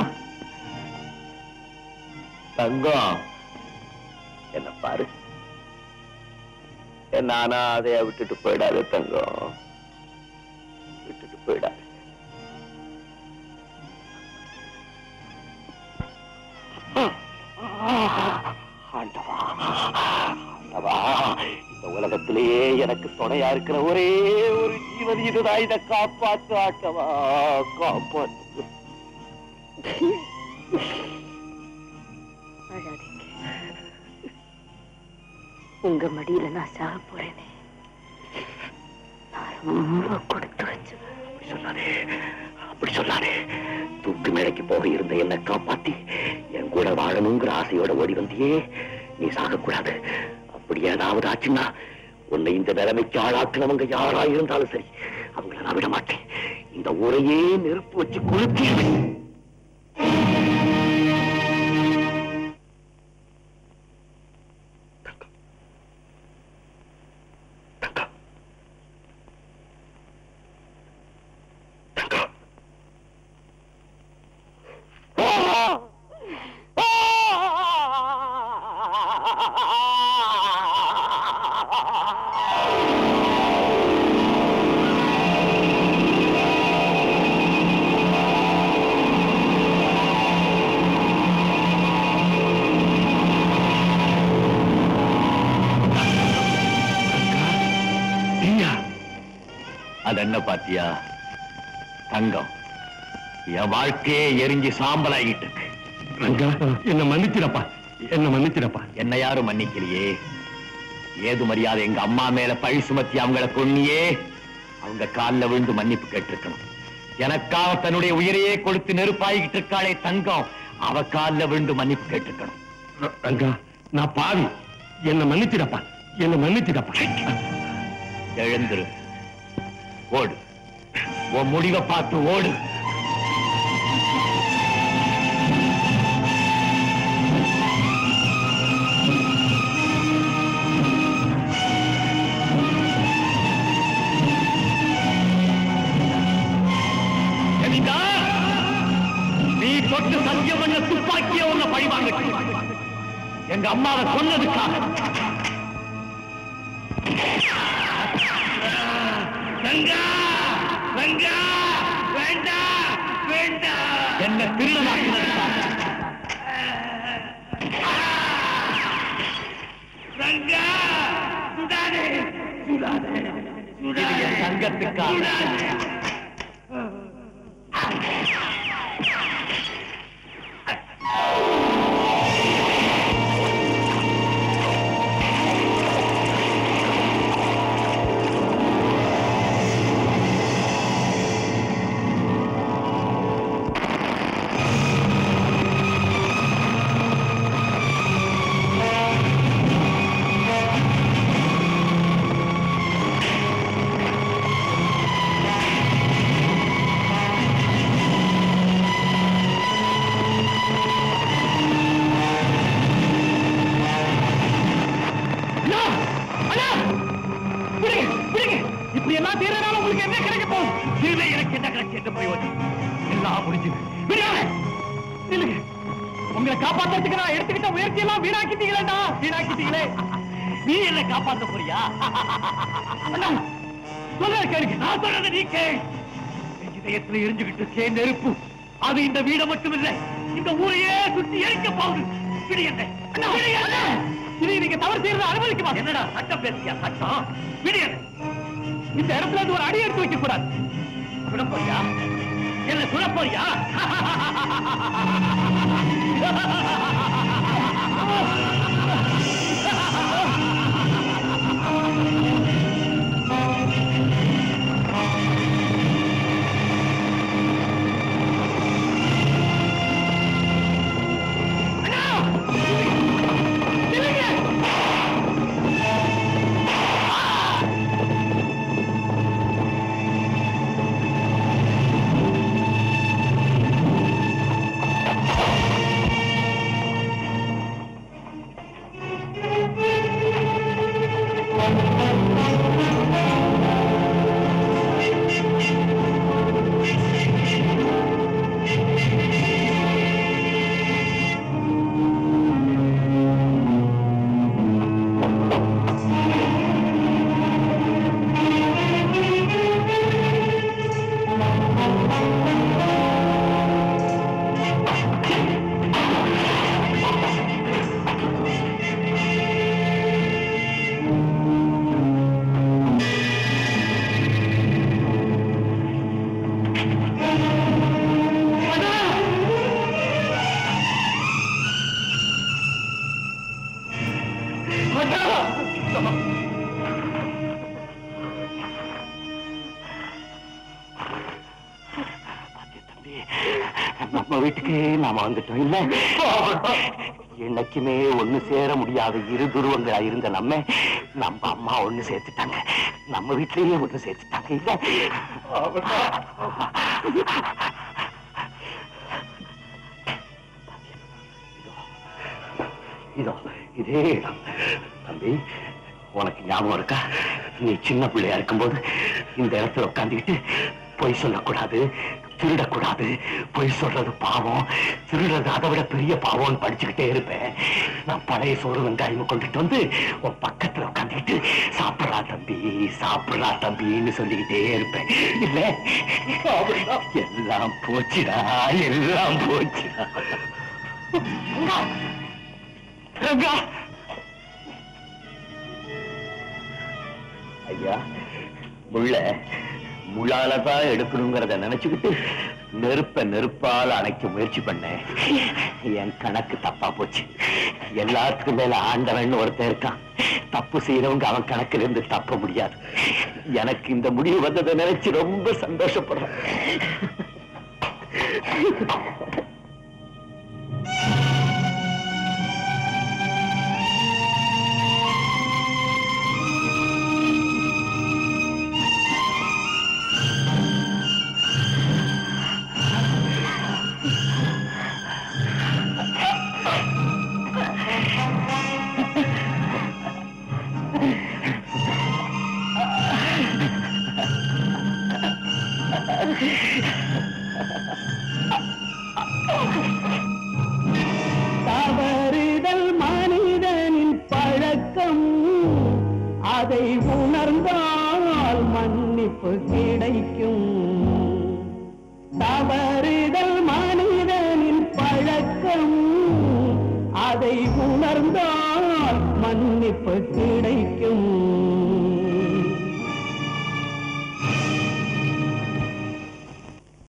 தங்கம் என்ன பாரு என்ன அனாதையா விட்டுட்டு போயிடாத தங்கம் விட்டுட்டு போயிடாத ஆண்டவா ஆண்டவா இந்த உலகத்திலேயே எனக்கு துணையா இருக்கிற ஒரே ஒரு ஜீவன் இதுதான் இதை காப்பாத்து ஆண்டவா காப்பாத்து அழாதீங்க உங்க மடியில நான் சாக போறேனே நான் ரொம்ப கொடுத்து வச்சு அப்படி சொல்லாதே அப்படி சொல்லாதே தூக்கு மேடைக்கு போக இருந்த என்னை காப்பாத்தி என் கூட வாழணுங்கிற ஆசையோட ஓடி வந்தியே நீ சாகக்கூடாது அப்படி ஏதாவது ஆச்சுன்னா உன்னை இந்த நிலைமைக்கு ஆளாக்குனவங்க யாரா இருந்தாலும் சரி அவங்கள நான் விட மாட்டேன் இந்த ஊரையே நெருப்பு வச்சு கொளுத்தி அது என்ன பாத்தியா தங்கம் என் வாழ்க்கையே எரிஞ்சு சாம்பலாகிட்டு இருக்கு ரங்கா என்ன மன்னிச்சிடப்பா என்ன மன்னிச்சிடப்பா என்ன யாரும் மன்னிக்கலையே ஏது மரியாதை எங்க அம்மா மேல பழி சுமத்தி அவங்கள கொன்னியே அவங்க கால்ல விழுந்து மன்னிப்பு கேட்டிருக்கணும் எனக்காக தன்னுடைய உயிரையே கொடுத்து நெருப்பாகிட்டு இருக்காளே தங்கம் அவ கால்ல விழுந்து மன்னிப்பு கேட்டிருக்கணும் ரங்கா நான் பாவி என்ன மன்னிச்சிடப்பா என்ன மன்னிச்சிடப்பா எழுந்துரு ஓடு உன் முடிவை பார்த்து ஓடு எங்க அம்மாவை கொன்னதுக்காக ரங்கா ரங்கா வேண்டாம் வேண்டாம் என்ன திருடனாக்கினதுக்காக ரங்கா சுடாதே சுடாதே இது என் தங்கத்துக்காக அண்ணா! அண்ணா! விடுங்க, விடுங்க. இப்படி எல்லாம் தீரனால உங்களுக்கு என்ன கிடைக்க போகுது இதுல எனக்கு என்ன கிடைச்சு என்ன பிரயோஜனம் எல்லாம் முடிஞ்சது விடுங்க நில்லுங்க உங்களை காப்பாத்துறதுக்கு நான் எடுத்துக்கிட்ட முயற்சி எல்லாம் வீணாக்கிட்டீங்களேடா வீணாக்கிட்டீங்களே நீ என்ன காப்பாத்த போறியா அண்ணா சொல்ல கேளுங்க நான் சொல்றதை நீ கேள் என் இதயத்துல எரிஞ்சுகிட்டு இருக்கே நெருப்பு அது இந்த வீடை மட்டும் இல்ல இந்த ஊரையே சுத்தி எரிக்க போகுது விடு என்ன அண்ணா, விடு என்ன இதை நீங்க தவறு செய்யறத அனுமதிக்குமா என்னடா சட்டம் பேசியா சட்டம் விடு என்ன இந்த இடத்துல இருந்து ஒரு அடி எடுத்து வைக்க கூடாது சுட போறியா என்ன சுட போறியா நம்ம வீட்டுக்கு நாம வந்துட்டோம் இல்ல என்னைக்குமே ஒண்ணு சேர முடியாத இரு துருவங்களா இருந்த நம்ம நம்ம அம்மா ஒண்ணு சேர்த்துட்டாங்க நம்ம வீட்லயே ஒண்ணு சேர்த்துட்டாங்க இல்ல இதோ இதே இடம் தம்பி உனக்கு ஞாபகம் இருக்கா நீ சின்ன பிள்ளையா இருக்கும்போது இந்த இடத்துல உட்காந்துக்கிட்டு பொய் சொல்லக்கூடாது திருடக்கூடாது பொய் சொல்றது பாவம் திருடுறது அதை விட பெரிய பாவம்னு படிச்சுக்கிட்டே இருப்பேன் நான் பழைய சோறு வெங்காயம் கொண்டுட்டு வந்து உன் பக்கத்துல உட்காந்துக்கிட்டு சாப்பிடறா தம்பி சாப்பிடறா தம்பின்னு சொல்லிக்கிட்டே இருப்பேன் இல்ல எல்லாம் போச்சுடா எல்லாம் போச்சுடா ரங்கா ஐயா முள்ள முள்ளாலதான் எடுக்கணுங்கிறத நினைச்சுக்கிட்டு நெருப்ப நெருப்பால அணைக்க முயற்சி பண்ணேன் என் கணக்கு தப்பா போச்சு எல்லாத்துக்கும் மேல ஆண்டவன் ஒருத்தன் இருக்கான் தப்பு செய்யறவங்க அவன் கணக்குல இருந்து தப்ப முடியாது எனக்கு இந்த முடிவு வந்ததை நினைச்சு ரொம்ப சந்தோஷப்படுறேன் தவறுதல் மனித அதை உணர்ந்தால் மன்னிப்பு கிடைக்கும் தவறுதல் மனிதனின் பழக்கம் அதை உணர்ந்தால் மன்னிப்பு கிடைக்கும்